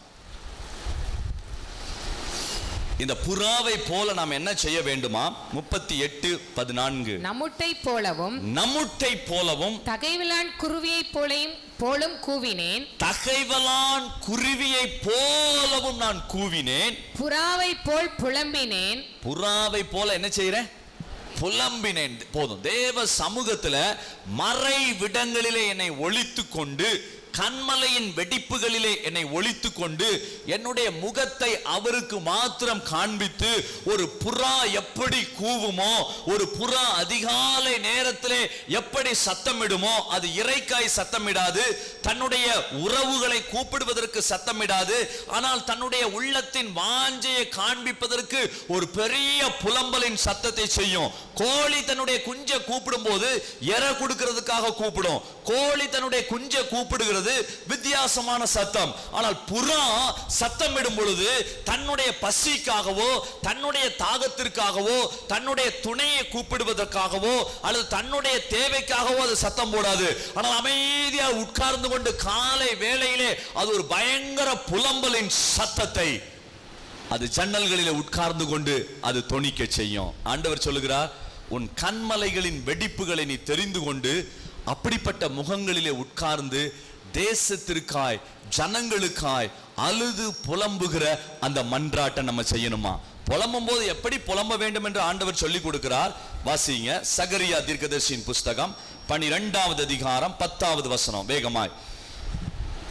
இந்த புறாவை போல நாம் என்ன செய்ய வேண்டுமா முப்பத்தி எட்டு பதினான்கு நம்முட்டை போலவும் நம்முட்டை போலவும் தகைவிலான் குருவியைப் போலையும் போலும் கூவினேன் தகைவலான் குருவியை போலவும் நான் கூவினேன் புறாவை போல் புலம்பினேன் புறாவை போல என்ன செய்றேன் புலம்பினேன் போதும் தேவ சமூகத்துல மறைவிடங்களிலே என்னை ஒளித்து கொண்டு கண்மலையின் வெடிப்புகளிலே என்னை ஒளித்து கொண்டு என்னுடைய முகத்தை அவருக்கு மாத்திரம் காண்பித்து ஒரு புறா எப்படி கூவுமோ ஒரு புறா அதிகாலை நேரத்திலே எப்படி சத்தமிடுமோ அது இறைக்காய் சத்தமிடாது தன்னுடைய உறவுகளை கூப்பிடுவதற்கு சத்தமிடாது ஆனால் தன்னுடைய உள்ளத்தின் வாஞ்சையை காண்பிப்பதற்கு ஒரு பெரிய புலம்பலின் சத்தத்தை செய்யும் கோழி தன்னுடைய குஞ்சை கூப்பிடும் போது எற கொடுக்கிறதுக்காக கூப்பிடும் கோழி தன்னுடைய குஞ்சை கூப்பிடுகிறது வித்தியாசமான சத்தம் ஆனால் புறா சத்தமிடும் பொழுது தன்னுடைய பசிக்காகவோ தன்னுடைய தாகத்திற்காகவோ தன்னுடைய துணையை கூப்பிடுவதற்காகவோ அல்லது தன்னுடைய தேவைக்காகவோ அது சத்தம் போடாது ஆனால் அமைதியா உட்கார்ந்து கொண்டு காலை வேளையிலே அது ஒரு பயங்கர புலம்பலின் சத்தத்தை அது ஜன்னல்களிலே உட்கார்ந்து கொண்டு அது தொனிக்க செய்யும் ஆண்டவர் சொல்லுகிறார் உன் கண்மலைகளின் வெடிப்புகளை நீ தெரிந்து கொண்டு அப்படிப்பட்ட முகங்களிலே உட்கார்ந்து தேசத்திற்காய் ஜனங்களுக்காய் அழுது புலம்புகிற அந்த மன்றாட்டை நம்ம செய்யணுமா புலம்பும் போது எப்படி புலம்ப வேண்டும் என்று ஆண்டவர் சொல்லி கொடுக்கிறார் வாசிங்க சகரியா தீர்க்கதர்சியின் புஸ்தகம் பனிரெண்டாவது அதிகாரம் பத்தாவது வசனம் வேகமாய்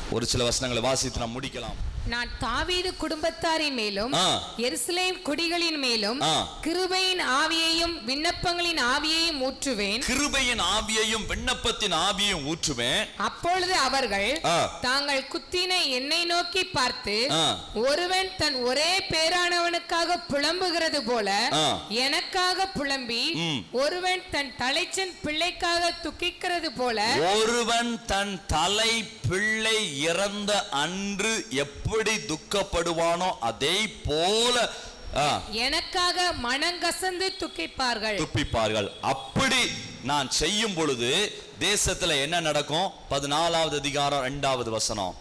ஒரு சில வசனங்களை வாசித்து நாம் முடிக்கலாம் நான் தாவீது குடும்பத்தாரின் மேலும் ஆ. எருசலேம் குடிகளின் மேலும் ஆ. கிருபையின் ஆவியையும் விண்ணப்பங்களின் ஆவியையும் ஊற்றுவேன் கிருபையின் ஆவியையும் விண்ணப்பத்தின் ஆவியையும் ஊற்றுவேன் அப்பொழுது அவர்கள் ஆ. தாங்கள் குத்தின என்னை நோக்கி பார்த்து ஆ. ஒருவன் தன் ஒரே பேரானவனுக்காக புலம்புகிறது போல ஆ. எனக்காக புலம்பி ம். ஒருவன் தன் தலைச்சன் பிள்ளைக்காக துக்கிக்கிறது போல ஒருவன் தன் தலை பிள்ளை இறந்த அன்று எப்படி துக்கப்படுவானோ அதே போல ஆ, எனக்காக மனங்கசந்து துக்கிப்பார்கள் துப்பிப்பார்கள் அப்படி நான் செய்யும் பொழுது தேசத்துல என்ன நடக்கும் பதினாலாவது அதிகாரம் இரண்டாவது வசனம்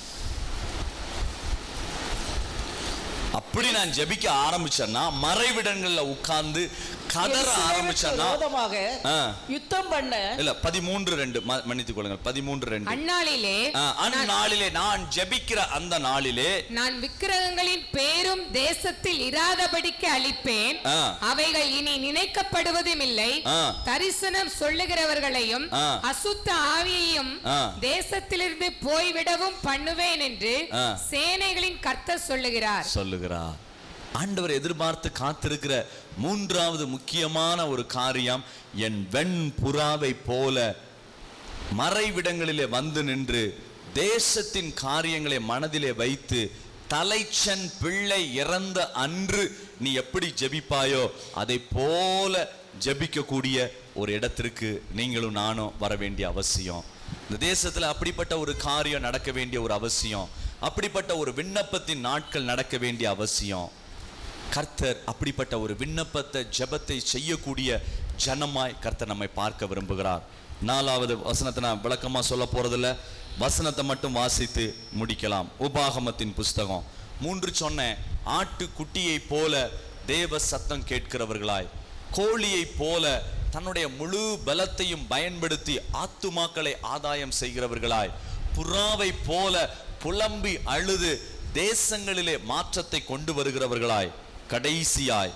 அப்படி நான் ஜெபிக்க ஆரம்பிச்சேன்னா மறைவிடங்கள்ல உட்கார்ந்து கதற எருசலேமுக்கு ஆரம்பிச்சேன்னா விரோதமாக ஆ. யுத்தம் பண்ண இல்ல பதிமூன்று ரெண்டு ம- மன்னித்துக் கொள்ளுங்கள் பதிமூன்று ரெண்டு அந்நாளிலே ஆ, அந்நாளிலே நான் ஜெபிக்கிற அந்த நாளிலே நான் விக்கிரகங்களின் பேரும் தேசத்தில் இராதபடிக்கு அழிப்பேன் ஆ. அவைகள் இனி நினைக்கப்படுவதும் இல்லை ஆ. தரிசனம் சொல்லுகிறவர்களையும் ஆ. அசுத்த ஆவியையும் ஆ. தேசத்திலிருந்து போய்விடவும் பண்ணுவேன் என்று ஆ. சேனைகளின் கர்த்தர் சொல்லுகிறார் சொல்லுகிறார் ஆண்டவர் எதிர்பார்த்து காத்திருக்கிற மூன்றாவது முக்கியமான ஒரு காரியம் என் வெண் புறாவை போல மறைவிடங்களிலே வந்து நின்று தேசத்தின் காரியங்களை மனதிலே வைத்து தலைச்சன் பிள்ளை இறந்த அன்று நீ எப்படி ஜெபிப்பாயோ அதை போல ஜெபிக்கக்கூடிய ஒரு இடத்திற்கு நீங்களும் நானும் வர வேண்டிய அவசியம் இந்த தேசத்துல அப்படிப்பட்ட ஒரு காரியம் நடக்க வேண்டிய ஒரு அவசியம் அப்படிப்பட்ட ஒரு விண்ணப்பத்தின் நாட்கள் நடக்க வேண்டிய அவசியம் கர்த்தர் அப்படிப்பட்ட ஒரு விண்ணப்பத்தை ஜெபத்தை செய்யக்கூடிய ஜனமாய் கர்த்தர் நம்மை பார்க்க விரும்புகிறார் நாலாவது வசனத்தை நான் விளக்கமா சொல்ல போறதில்ல வசனத்தை மட்டும் வாசித்து முடிக்கலாம் உபாகமத்தின் புஸ்தகம் மூன்று சொன்ன ஆட்டுக்குட்டியை போல தேவ சத்தம் கேட்கிறவர்களாய் கோழியை போல தன்னுடைய முழு பலத்தையும் பயன்படுத்தி ஆத்துமாக்களை ஆதாயம் செய்கிறவர்களாய் புறாவை போல புலம்பி அழுது தேசங்களிலே மாற்றத்தை கொண்டு வருகிறவர்களாய் கடைசியாய்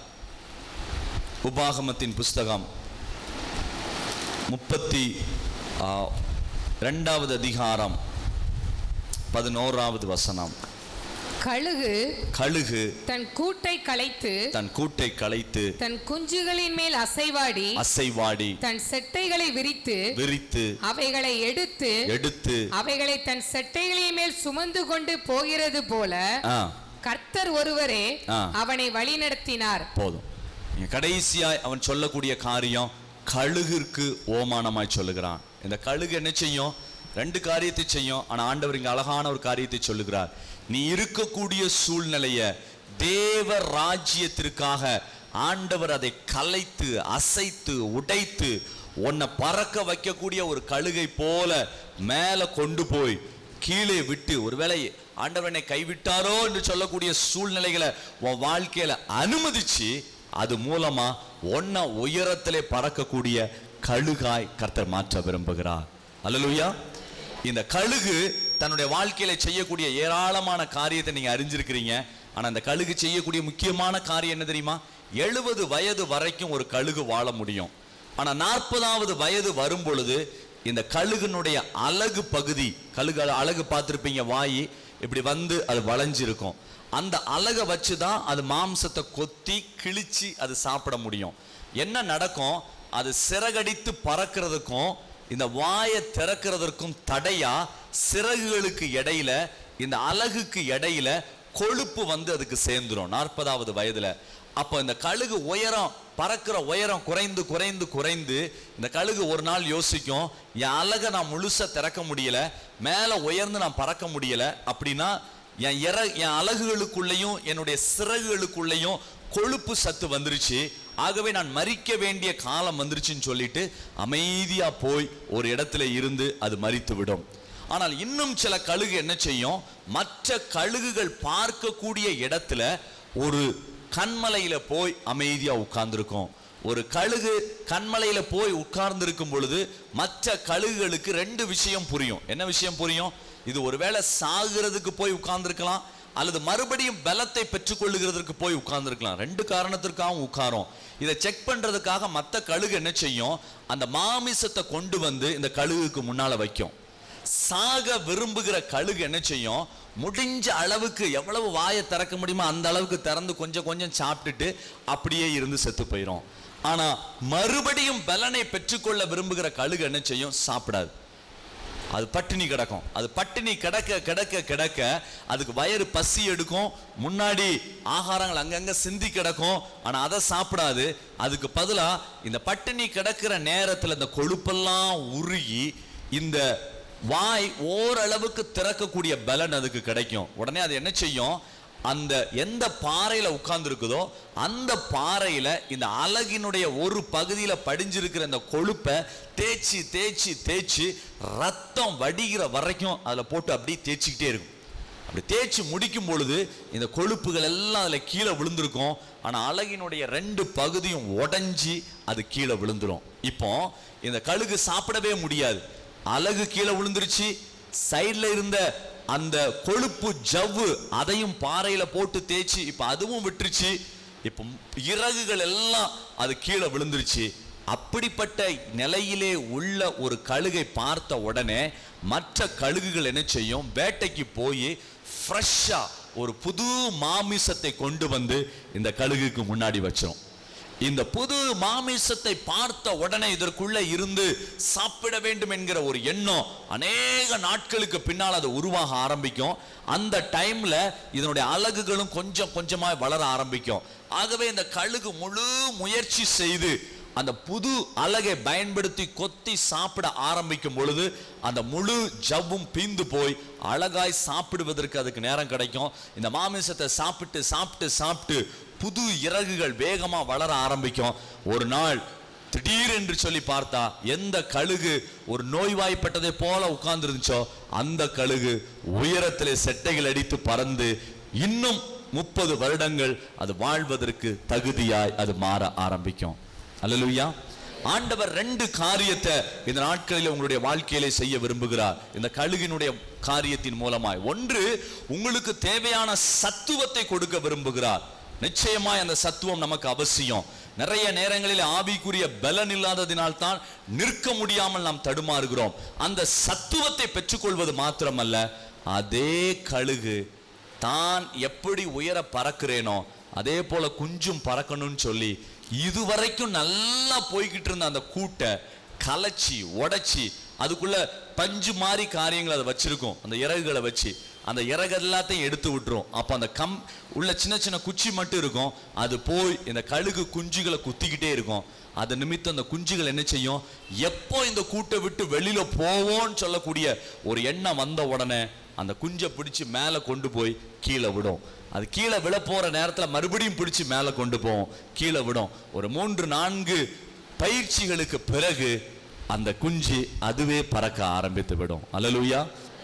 உபாகமத்தின் புஸ்தகம் முப்பத்தி ஆ, ரெண்டாவது அதிகாரம் பதினோராவது வசனம் கழுகு கழுகு தன் கூட்டை களைத்து தன் கூட்டை களைத்து தன் குஞ்சுகளின் மேல் அசைவாடி அசைவாடி தன் செட்டைகளை விரித்து விரித்து அவைகளை எடுத்து எடுத்து அவைகளை தன் செட்டைகளின் மேல் சுமந்து கொண்டு போகிறது போல ஆ, கர்த்தர் ஒருவரே ஆ. அவனை வழிநடத்தினார் போதும் இங்க கடைசியாய் அவன் சொல்லக்கூடிய காரியம் கழுகிற்கு ஓமானமாய் சொல்லுகிறான் இந்த கழுகு என்ன செய்யும் ரெண்டு காரியத்தை செய்யும் ஆனா ஆண்டவர் இங்க அழகான ஒரு காரியத்தை சொல்லுகிறார் நீ இருக்கக்கூடிய சூழ்நிலைய தேவ ராஜ்யத்திற்காக ஆண்டவர் அதை கலைத்து அசைத்து உடைத்து உன்னை பறக்க வைக்கக்கூடிய ஒரு கழுகை போல மேல கொண்டு போய் கீழே விட்டு ஒருவேளை ஆண்டவனை கைவிட்டாரோ என்று சொல்லக்கூடிய சூழ்நிலைகளை உன் வாழ்க்கையில அனுமதிச்சு அது மூலமா ஒன்ன உயரத்திலே பறக்கக்கூடிய கழுகாய் கர்த்தர் மாற்ற விரும்புகிறார் அல்லேலூயா இந்த கழுகு தன்னுடைய வாழ்க்கையில செய்யக்கூடிய ஏராளமான காரியத்தை நீங்க அறிஞ்சிருக்கிறீங்க ஆனா அந்த கழுகு செய்யக்கூடிய முக்கியமான காரியம் என்ன தெரியுமா எழுபது வயது வரைக்கும் ஒரு கழுகு வாழ முடியும் ஆனா நாற்பதாவது வயது வரும் பொழுது இந்த கழுகுனுடைய அழகு பகுதி கழுகு அழ- அழகு பார்த்திருப்பீங்க வாய் இப்படி வந்து அது வளைஞ்சிருக்கும் அந்த அழகை வச்சு தான் அது மாம்சத்தை கொத்தி கிழிச்சு அது சாப்பிட முடியும் என்ன நடக்கும் அது சிறகடித்து பறக்கிறதுக்கும் இந்த வாயை திறக்கிறதற்கும் தடையா சிறகுகளுக்கு இடையில இந்த அழகுக்கு இடையில கொழுப்பு வந்து அதுக்கு சேர்ந்துரும் நாற்பதாவது வயதுல அப்போ இந்த கழுகு உயரம் பறக்கிற உயரம் குறைந்து குறைந்து குறைந்து இந்த கழுகு ஒரு நாள் யோசிக்கும் என் அழகை நான் முழுசா திறக்க முடியல மேல உயர்ந்து நான் பறக்க முடியல அப்படின்னா என் இற என் அழகுகளுக்குள்ளேயும் என்னுடைய சிறகுகளுக்குள்ளேயும் கொழுப்பு சத்து வந்துருச்சு ஆகவே நான் மறிக்க வேண்டிய காலம் வந்துருச்சுன்னு சொல்லிட்டு அமைதியா போய் ஒரு இடத்துல இருந்து அது மறித்து விடும் ஆனால் இன்னும் சில கழுகு என்ன செய்யும் மற்ற கழுகுகள் பார்க்கக்கூடிய இடத்துல ஒரு கண்மலையில போய் அமைதியா உட்கார்ந்துருக்கும் ஒரு கழுகு கண்மலையில போய் உட்கார்ந்திருக்கும் பொழுது மற்ற கழுகுகளுக்கு ரெண்டு விஷயம் புரியும் என்ன விஷயம் புரியும் இது ஒருவேளை சாகிறதுக்கு போய் உட்கார்ந்திருக்கலாம் அல்லது மறுபடியும் பலத்தை பெற்றுக்கொள்ளுகிறதுக்கு போய் உட்கார்ந்திருக்கலாம் ரெண்டு காரணத்திற்காகவும் உட்காரும் இதை செக் பண்றதுக்காக மற்ற கழுகு என்ன செய்யும் அந்த மாமிசத்தை கொண்டு வந்து இந்த கழுகுக்கு முன்னால வைக்கும் சாக விரும்புகிற கழுகு என்ன செய்யும் முடிஞ்ச அளவுக்கு எவ்வளவு வாயை திறக்க முடியுமோ அந்த அளவுக்கு திறந்து கொஞ்சம் கொஞ்சம் சாப்பிட்டுட்டு அப்படியே இருந்து செத்து போயிடும் ஆனா மறுபடியும் பலனை பெற்றுக்கொள்ள விரும்புகிற கழுகு என்ன செய்யும் சாப்பிடாது அது பட்டினி கிடக்கும் அது பட்டினி கிடக்க கிடக்க கிடக்க அதுக்கு வயிறு பசி எடுக்கும் முன்னாடி ஆகாரங்கள் அங்கங்க சிந்தி கிடக்கும் ஆனா அதை சாப்பிடாது அதுக்கு பதிலா இந்த பட்டினி கிடக்கிற நேரத்துல இந்த கொழுப்பெல்லாம் உருகி இந்த வாய் ஓரளவுக்கு திறக்கக்கூடிய பலன் அதுக்கு கிடைக்கும் உடனே அது என்ன செய்யும் அந்த எந்த பாறையில உட்கார்ந்து இருக்குதோ அந்த பாறையில இந்த அலகினுடைய ஒரு பகுதியில படிஞ்சிருக்கிற இந்த கொழுப்பை தேய்ச்சி தேய்ச்சி தேய்ச்சி ரத்தம் வடிகிற வரைக்கும் அதுல போட்டு அப்படியே தேய்ச்சிக்கிட்டே இருக்கும் அப்படி தேய்ச்சி முடிக்கும் பொழுது இந்த கொழுப்புகள் எல்லாம் அதுல கீழே விழுந்திருக்கும் ஆனா அலகினுடைய ரெண்டு பகுதியும் உடைஞ்சி அது கீழே விழுந்துரும் இப்போ இந்த கழுகு சாப்பிடவே முடியாது அலகு கீழே விழுந்துருச்சு சைடுல இருந்த அந்த கொழுப்பு ஜவ்வு அதையும் பாறையில போட்டு தேய்ச்சி இப்ப அதுவும் விட்டுருச்சு இப்ப இறகுகள் எல்லாம் அது கீழே விழுந்துருச்சு அப்படிப்பட்ட நிலையிலே உள்ள ஒரு கழுகை பார்த்த உடனே மற்ற கழுகுகள் என்ன செய்யும் வேட்டைக்கு போய் ஃப்ரெஷ்ஷா ஒரு புது மாமிசத்தை கொண்டு வந்து இந்த கழுகுக்கு முன்னாடி வச்சிரும் இந்த புது மாமிசத்தை பார்த்த உடனே இதற்குள்ள இருந்து சாப்பிட வேண்டும் என்கிற ஒரு எண்ணம் அநேக நாட்களுக்கு பின்னால் அது உருவாக ஆரம்பிக்கும் அந்த டைம்ல இதனுடைய அலகுகளும் கொஞ்சம் கொஞ்சமா வளர ஆரம்பிக்கும் ஆகவே இந்த கழுகு முழு முயற்சி செய்து அந்த புது அலகை பயன்படுத்தி கொத்தி சாப்பிட ஆரம்பிக்கும் பொழுது அந்த முழு ஜவ்வும் பீந்து போய் அழகாய் சாப்பிடுவதற்கு அதுக்கு நேரம் கிடைக்கும் இந்த மாமிசத்தை சாப்பிட்டு சாப்பிட்டு சாப்பிட்டு புது இறகுகள் வேகமா வளர ஆரம்பிக்கும் ஒரு நாள் திடீரென்று சொல்லி பார்த்தா எந்த கழுகு ஒரு நோய்வாய்ப்பட்டதை போல உட்கார்ந்து இருந்துச்சோ அந்த கழுகு உயரத்திலே செட்டைகள் அடித்து பறந்து இன்னும் முப்பது வருடங்கள் அது வாழ்வதற்கு தகுதியாய் அது மாற ஆரம்பிக்கும் அல்லலுயா ஆண்டவர் ரெண்டு காரியத்தை இந்த நாட்களில் உங்களுடைய வாழ்க்கையிலே செய்ய விரும்புகிறார் இந்த கழுகினுடைய காரியத்தின் மூலமாய் ஒன்று உங்களுக்கு தேவையான சத்துவத்தை கொடுக்க விரும்புகிறார் நிச்சயமாய் அந்த சத்துவம் நமக்கு அவசியம் நிறைய நேரங்களில் ஆவிக்குரிய பலன் இல்லாததினால் தான் நிற்க முடியாமல் நாம் தடுமாறுகிறோம் அந்த சத்துவத்தை பெற்றுக்கொள்வது மாத்திரமல்ல அதே கழுகு தான் எப்படி உயர பறக்கிறேனோ அதே போல குஞ்சும் பறக்கணும்னு சொல்லி இதுவரைக்கும் நல்லா போய்கிட்டு இருந்த அந்த கூட்டை கலைச்சி உடைச்சி அதுக்குள்ள பஞ்சு மாதிரி காரியங்கள் அதை வச்சிருக்கும் அந்த இறகுகளை வச்சு அந்த இறகு எல்லாத்தையும் எடுத்து விட்டுரும் அப்போ அந்த கம் உள்ள சின்ன சின்ன குச்சி மட்டும் இருக்கும் அது போய் இந்த கழுகு குஞ்சுகளை குத்திக்கிட்டே இருக்கும் அது நிமித்தம் அந்த குஞ்சுகள் என்ன செய்யும் எப்போ இந்த கூட்டை விட்டு வெளியில போவோம்னு சொல்லக்கூடிய ஒரு எண்ணம் வந்த உடனே அந்த குஞ்சை பிடிச்சு மேலே கொண்டு போய் கீழே விடும் அது கீழே விழ போற நேரத்துல மறுபடியும் பிடிச்சு மேலே கொண்டு போவோம் கீழே விடும் ஒரு மூன்று நான்கு பயிற்சிகளுக்கு பிறகு அந்த குஞ்சு அதுவே பறக்க ஆரம்பித்து விடும் அல்லலுயா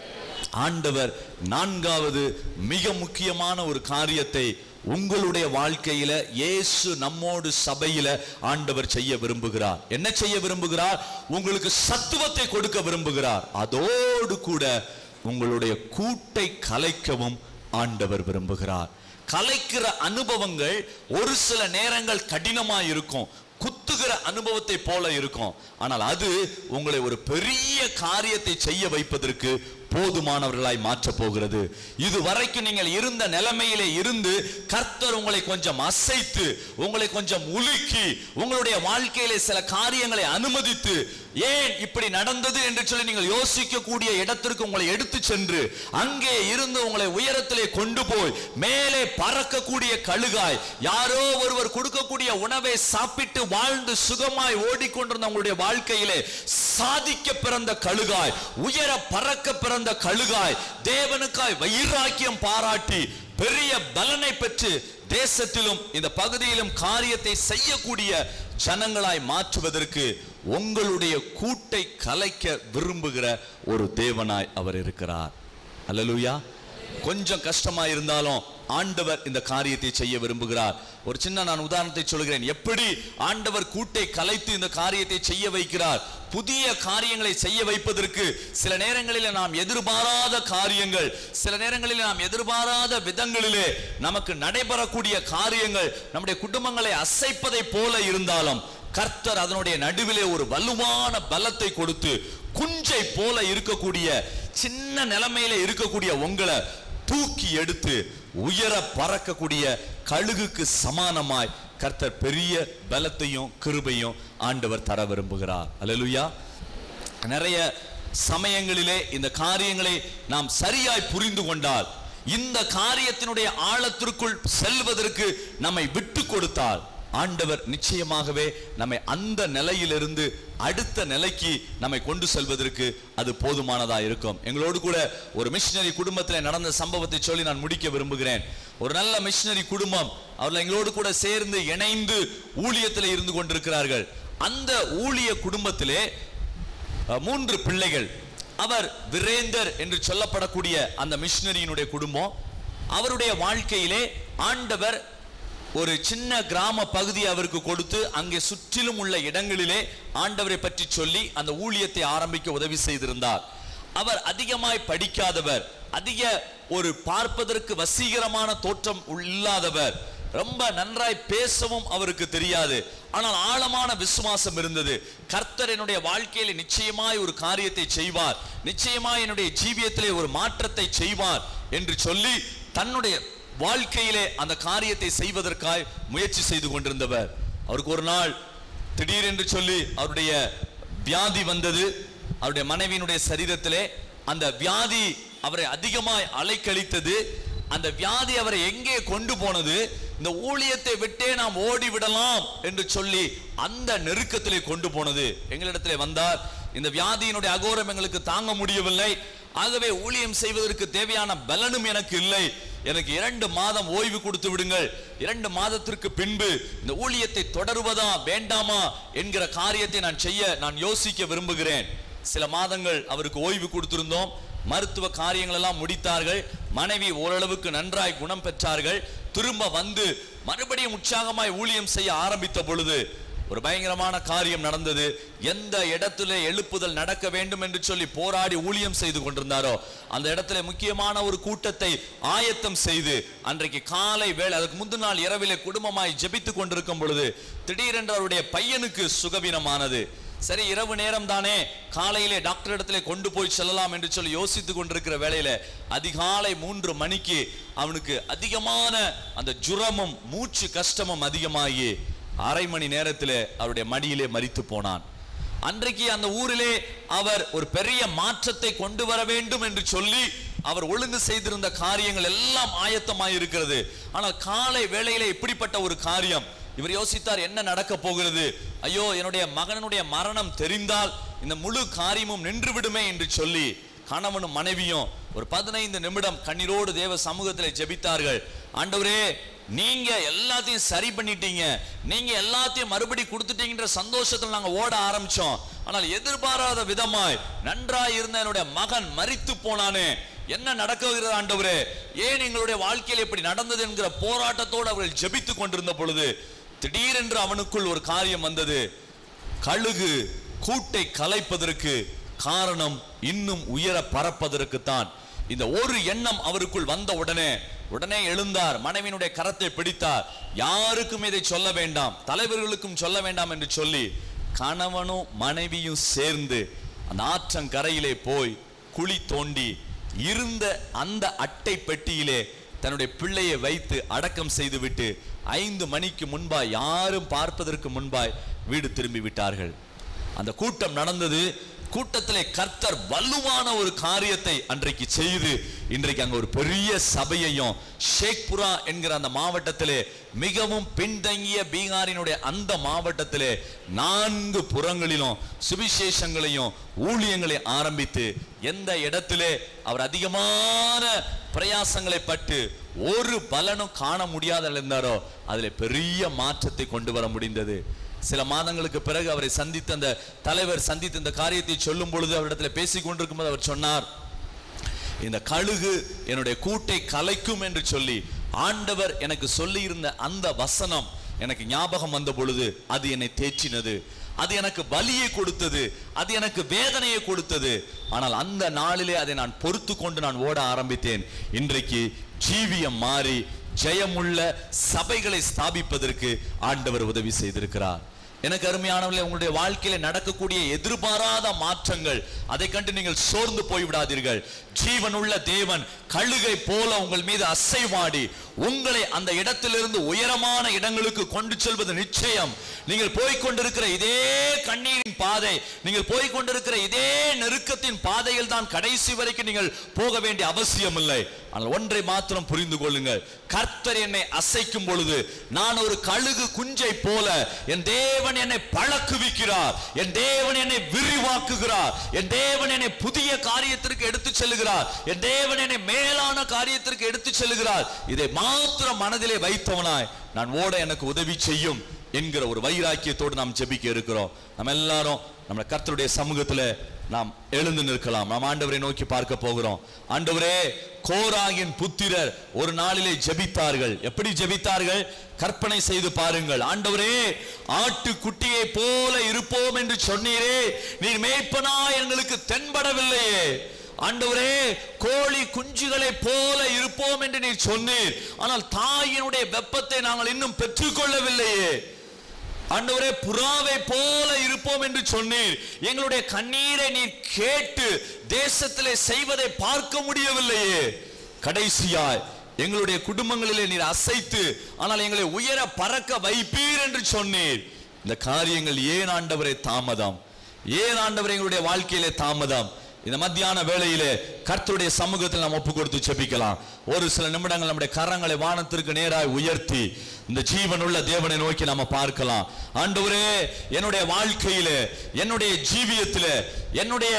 ஆண்டவர் நான்காவது மிக முக்கியமான ஒரு காரியத்தை உங்களுடைய வாழ்க்கையில இயேசு நம்மோடு சபையில ஆண்டவர் செய்ய விரும்புகிறார் என்ன செய்ய விரும்புகிறார் உங்களுக்கு சத்துவத்தை கொடுக்க விரும்புகிறார் அதோடு கூட உங்களுடைய கூட்டை கலைக்கவும் ஆண்டவர் விரும்புகிறார் கலைக்கிற அனுபவங்கள் ஒரு சில நேரங்கள் கடினமா இருக்கும் குத்துகிற அனுபவத்தை போல இருக்கும் ஆனால் அது உங்களை ஒரு பெரிய காரியத்தை செய்ய வைப்பதற்கு போதுமானவர்களாய் மாற்ற போகிறது இது வரைக்கும் நீங்கள் இருந்த நிலைமையிலே இருந்து கர்த்தர் உங்களை கொஞ்சம் அசைத்து உங்களை கொஞ்சம் உலுக்கி உங்களுடைய வாழ்க்கையிலே சில காரியங்களை அனுமதித்து ஏன் இப்படி நடந்தது என்று சொல்லி நீங்கள் யோசிக்கக்கூடிய இடத்திற்கு உங்களை எடுத்து சென்று அங்கே இருந்து உங்களை உயரத்திலே கொண்டு போய் மேலே பறக்கக்கூடிய கழுகாய் யாரோ ஒருவர் கொடுக்கக்கூடிய உணவை சாப்பிட்டு வாழ்ந்து சுகமாய் ஓடிக்கொண்டிருந்த உங்களுடைய வாழ்க்கையிலே சாதிக்க பிறந்த கழுகாய் உயர பறக்க பிறந்த கழுகாய் தேவனுக்காய் வைராக்கியம் பாராட்டி பெரிய பலனை பெற்று தேசத்திலும் இந்த பகுதியிலும் காரியத்தை செய்யக்கூடிய ஜனங்களாய் மாற்றுவதற்கு உங்களுடைய கூட்டை கலைக்க விரும்புகிற ஒரு தேவனாய் அவர் இருக்கிறார் அல்லலுயா கொஞ்சம் கஷ்டமா இருந்தாலும் ஆண்டவர் இந்த காரியத்தை செய்ய விரும்புகிறார் ஒரு சின்ன நான் உதாரணத்தை சொல்கிறேன் எப்படி ஆண்டவர் கூட்டை கலைத்து இந்த காரியத்தை செய்ய வைக்கிறார் புதிய காரியங்களை செய்ய வைப்பதற்கு சில நேரங்களில் நாம் எதிர்பாராத காரியங்கள் சில நேரங்களில் நாம் எதிர்பாராத விதங்களிலே நமக்கு நடைபெறக்கூடிய காரியங்கள் நம்முடைய குடும்பங்களை அசைப்பதை போல இருந்தாலும் கர்த்தர் அதனுடைய நடுவிலே ஒரு வலுவான பலத்தை கொடுத்து குஞ்சை போல இருக்கக்கூடிய சின்ன நிலைமையில இருக்கக்கூடிய உங்களை தூக்கி எடுத்து உயர பறக்கக்கூடிய கழுகுக்கு சமானமாய் கர்த்தர் பெரிய பலத்தையும் கிருபையும் ஆண்டவர் தர விரும்புகிறார் அல்லேலூயா நிறைய சமயங்களிலே இந்த காரியங்களை நாம் சரியாய் புரிந்து கொண்டால் இந்த காரியத்தினுடைய ஆழத்திற்குள் செல்வதற்கு நம்மை விட்டு கொடுத்தால் ஆண்டவர் நிச்சயமாகவே நம்மை அந்த நிலையிலிருந்து அடுத்த நிலைக்கு நம்மை கொண்டு செல்வதற்கு அது போதுமானதா இருக்கும் எங்களோடு கூட ஒரு மிஷினரி குடும்பத்தில் நடந்த சம்பவத்தை சொல்லி நான் முடிக்க விரும்புகிறேன் ஒரு நல்ல மிஷினரி குடும்பம் அவர்கள் எங்களோடு கூட சேர்ந்து இணைந்து ஊழியத்தில் இருந்து கொண்டிருக்கிறார்கள் அந்த ஊழிய குடும்பத்திலே அஹ், மூன்று பிள்ளைகள் அவர் விரேந்தர் என்று சொல்லப்படக்கூடிய அந்த மிஷினரியினுடைய குடும்பம் அவருடைய வாழ்க்கையிலே ஆண்டவர் ஒரு சின்ன கிராம பகுதி அவருக்கு கொடுத்து அங்கே சுற்றிலும் உள்ள இடங்களிலே ஆண்டவரை பற்றி சொல்லி அந்த ஊழியத்தை ஆரம்பிக்க உதவி செய்திருந்தார் அவர் அதிகமாய் படிக்காதவர் அதிக ஒரு பார்ப்பதற்கு வசீகரமான தோற்றம் இல்லாதவர் ரொம்ப நன்றாய் பேசவும் அவருக்கு தெரியாது ஆனால் ஆழமான விசுவாசம் இருந்தது கர்த்தர் என்னுடைய வாழ்க்கையில நிச்சயமாய் ஒரு காரியத்தை செய்வார் நிச்சயமாய் என்னுடைய ஜீவியத்திலே ஒரு மாற்றத்தை செய்வார் என்று சொல்லி தன்னுடைய வாழ்க்கையிலே அந்த காரியத்தை செய்வதற்காய் முயற்சி செய்து கொண்டிருந்தவர் அவருக்கு ஒரு நாள் திடீரென்று சொல்லி அவருடைய வியாதி வந்தது அவருடைய மனைவியினுடைய சரீரத்திலே அந்த வியாதி அவரை அதிகமாய் அலைக்கழித்தது அந்த வியாதி அவரை எங்கே கொண்டு போனது இந்த ஊழியத்தை விட்டே நாம் ஓடி விடலாம் என்று சொல்லி அந்த நெருக்கத்திலே கொண்டு போனது எங்களிடத்திலே வந்தார் இந்த வியாதியினுடைய அகோரம் எங்களுக்கு தாங்க முடியவில்லை ஆகவே ஊழியம் செய்வதற்கு தேவையான பலனும் எனக்கு இல்லை எனக்கு இரண்டு மாதம் ஓய்வு கொடுத்து விடுங்கள் இரண்டு மாதத்திற்கு பின்பு இந்த ஊழியத்தை தொடருவதா வேண்டாமா என்கிற காரியத்தை நான் செய்ய நான் யோசிக்க விரும்புகிறேன் சில மாதங்கள் அவருக்கு ஓய்வு கொடுத்திருந்தோம் மருத்துவ காரியங்கள் எல்லாம் முடித்தார்கள் மனைவி ஓரளவுக்கு நன்றாய் குணம் பெற்றார்கள் திரும்ப வந்து மறுபடியும் உற்சாகமாய் ஊழியம் செய்ய ஆரம்பித்த பொழுது ஒரு பயங்கரமான காரியம் நடந்தது எந்த இடத்துல எழுப்புதல் நடக்க வேண்டும் என்று சொல்லி போராடி ஊழியம் செய்து கொண்டிருந்தாரோ அந்த இடத்துல முக்கியமான ஒரு கூட்டத்தை ஆயத்தம் செய்து அன்றைக்கு காலை வேளை அதுக்கு முந்தின நாள் இரவிலே குடும்பமாய் ஜெபித்து கொண்டிருக்கும் பொழுது திடீரென்று அவருடைய பையனுக்கு சுகவீனமானது சரி இரவு நேரம் தானே காலையிலே டாக்டர் இடத்துல கொண்டு போய் செல்லலாம் என்று சொல்லி யோசித்து கொண்டிருக்கிற வேளையில அதிகாலை மூன்று மணிக்கு அவனுக்கு அதிகமான அந்த ஜுரமும் மூச்சு கஷ்டமும் அதிகமாகி அரை மணி நேரத்தில் அவருடைய மடியிலே மரித்து போனான் அன்றைக்கு அந்த ஊரிலே அவர் ஒரு பெரிய மாற்றத்தை கொண்டு வர வேண்டும் என்று சொல்லி அவர் ஒழுங்கு செய்திருந்த காரியங்கள் எல்லாம் ஆயத்தமாய் இருக்கிறது ஆனால் காலை வேளையிலே இப்படிப்பட்ட ஒரு காரியம் இவர் யோசித்தார் என்ன நடக்க போகிறது ஐயோ என்னுடைய மகனுடைய மரணம் தெரிந்தால் இந்த முழு காரியமும் நின்று விடுமே என்று சொல்லி கணவனும் மனைவியும் ஒரு பதினைந்து நிமிடம் கண்ணீரோடு தேவ சமூகத்தில் ஜெபித்தார்கள் ஆண்டவரே நீங்க எல்லாத்தையும் சரி பண்ணிட்டீங்க நீங்க எல்லாத்தையும் மறுபடி கொடுத்துட்டீங்கன்ற சந்தோஷத்துல நாங்க ஓட ஆரம்பிச்சோம் ஆனால் எதிர்பாராத விதமாய் நன்றாய் இருந்த என்னுடைய மகன் மரித்து போனானே என்ன நடக்குகிறது ஆண்டவரே ஏன் எங்களுடைய வாழ்க்கையில் இப்படி நடந்தது என்கிற போராட்டத்தோடு அவர்கள் ஜெபித்து கொண்டிருந்த பொழுது திடீரென்று அவனுக்குள் ஒரு காரியம் வந்தது கழுகு கூட்டை கலைப்பதற்கு காரணம் இன்னும் உயர பறப்பதற்கு தான் இந்த ஒரு எண்ணம் அவருக்குள் வந்த உடனே உடனே எழுந்தார் மனைவியினுடைய கரத்தை பிடித்தார் யாருக்கும் இதை சொல்ல வேண்டாம் தலைவர்களுக்கும் சொல்ல வேண்டாம் என்று சொல்லி கணவனும் மனைவியும் சேர்ந்து அந்த ஆற்றங்கரையிலே போய் குழி தோண்டி இருந்த அந்த அட்டை பெட்டியிலே தன்னுடைய பிள்ளையை வைத்து அடக்கம் செய்துவிட்டு ஐந்து மணிக்கு முன்பாய் யாரும் பார்ப்பதற்கு முன்பாய் வீடு திரும்பி விட்டார்கள் அந்த கூட்டம் நடந்தது கூட்டத்திலே கர்த்தர் வலுவான ஒரு காரியத்தை அன்றைக்கு செய்து இன்றைக்கு அங்க ஒரு பெரிய சபையையும் ஷேக்புரா என்கிற அந்த மாவட்டத்திலே மிகவும் பின்தங்கிய பீகாரினுடைய அந்த மாவட்டத்திலே நான்கு புறங்களிலும் சுவிசேஷங்களையும் ஊழியங்களை ஆரம்பித்து எந்த இடத்திலே அவர் அதிகமான பிரயாசங்களை பட்டு ஒரு பலனும் காண முடியாத இருந்தாரோ அதில் பெரிய மாற்றத்தை கொண்டு வர முடிந்தது சில மாதங்களுக்கு பிறகு அவரை சந்தித்த அந்த தலைவர் சந்தித்த இந்த காரியத்தை சொல்லும் பொழுது அவரிடத்தில் பேசிக் கொண்டிருக்கும் போது அவர் சொன்னார் இந்த கழுகு என்னுடைய கூட்டை கலைக்கும் என்று சொல்லி ஆண்டவர் எனக்கு சொல்லி இருந்த அந்த வசனம் எனக்கு ஞாபகம் வந்த பொழுது அது என்னை தேற்றினது அது எனக்கு வலியை கொடுத்தது அது எனக்கு வேதனையை கொடுத்தது ஆனால் அந்த நாளிலே அதை நான் பொறுத்து கொண்டு நான் ஓட ஆரம்பித்தேன் இன்றைக்கு ஜீவியம் மாறி ஜெயமுள்ள சபைகளை ஸ்தாபிப்பதற்கு ஆண்டவர் உதவி செய்திருக்கிறார் எனக்கு அருமையானவர்களே உங்களுடைய வாழ்க்கையில நடக்கக்கூடிய எதிர்பாராத மாற்றங்கள் அதை கண்டு நீங்கள் சோர்ந்து போய் விடாதீர்கள் ஜீவனுள்ள தேவன் கழுகை போல உங்கள் மீது அசைவாடி உங்களை அந்த இடத்திலிருந்து உயரமான இடங்களுக்கு கொண்டு செல்வது நிச்சயம் நீங்கள் போய்க் கொண்டிருக்கிற இதே கண்ணீரின் பாதை நீங்கள் போய்க் கொண்டிருக்கிற இதே நெருக்கத்தின் பாதையில் தான் கடைசி வரைக்கும் நீங்கள் போக வேண்டிய அவசியம் இல்லை ஆனால் ஒன்றை மாத்திரம் புரிந்து கொள்ளுங்கள் கர்த்தர் என்னை அசைக்கும் பொழுது நான் ஒரு கழுகு குஞ்சை போல என் தேவன் என்னை பழக்குவிக்கிறார் என் தேவன் என்னை விரிவாக்குகிறார் என் தேவன் என்னை புதிய காரியத்திற்கு எடுத்து செல்லுகிறார் என் தேவன் என்னை மேலான காரியத்திற்கு எடுத்து செல்லுகிறார் இதை மாத்திரம் மனதிலே வைத்தவனாய் நான் ஓட எனக்கு உதவி செய்யும் என்கிற ஒரு வைராக்கியத்தோடு நாம் ஜெபிக்க இருக்கிறோம் நம்ம எல்லாரும் நம்ம கர்த்தருடைய சமூகத்துல நாம் எழுந்து நிற்கலாம் நாம் ஆண்டவரை நோக்கி பார்க்க போகிறோம் ஆண்டவரே கோராகின் புத்திரர் ஒரு நாளிலே ஜெபித்தார்கள் எப்படி ஜெபித்தார்கள் கற்பனை செய்து பாருங்கள் ஆண்டவரே ஆட்டு குட்டியை போல இருப்போம் என்று சொன்னீரே நீர் மேய்ப்பனா எங்களுக்கு தென்படவில்லையே ஆண்டவரே கோழி குஞ்சுகளை போல இருப்போம் என்று நீர் சொன்னீர் ஆனால் தாயினுடைய வெப்பத்தை நாங்கள் இன்னும் பெற்றுக்கொள்ளவில்லையே ஆண்டவரே புறாவை போல இருப்போம் என்று சொன்னீர் எங்களுடைய கண்ணீரை நீர் கேட்டு தேசத்திலே செய்வதை பார்க்க முடியவில்லையே கடைசியாய் எங்களுடைய குடும்பங்களிலே நீர் அசைத்து ஆனால் எங்களை உயர பறக்க வைப்பீர் என்று சொன்னீர் இந்த காரியங்கள் ஏன் ஆண்டவரே தாமதம் ஏன் ஆண்டவரே எங்களுடைய வாழ்க்கையிலே தாமதம் இந்த மத்தியான வேளையிலே கர்த்தருடைய சமூகத்தில் நாம் ஒப்பு கொடுத்து செபிக்கலாம் ஒரு சில நிமிடங்கள் நம்முடைய கரங்களை வானத்திற்கு நேராய் உயர்த்தி இந்த ஜீவனுள்ள தேவனை நோக்கி நாம பார்க்கலாம் ஆண்டவரே என்னுடைய வாழ்க்கையிலே என்னுடைய ஜீவியத்திலே என்னுடைய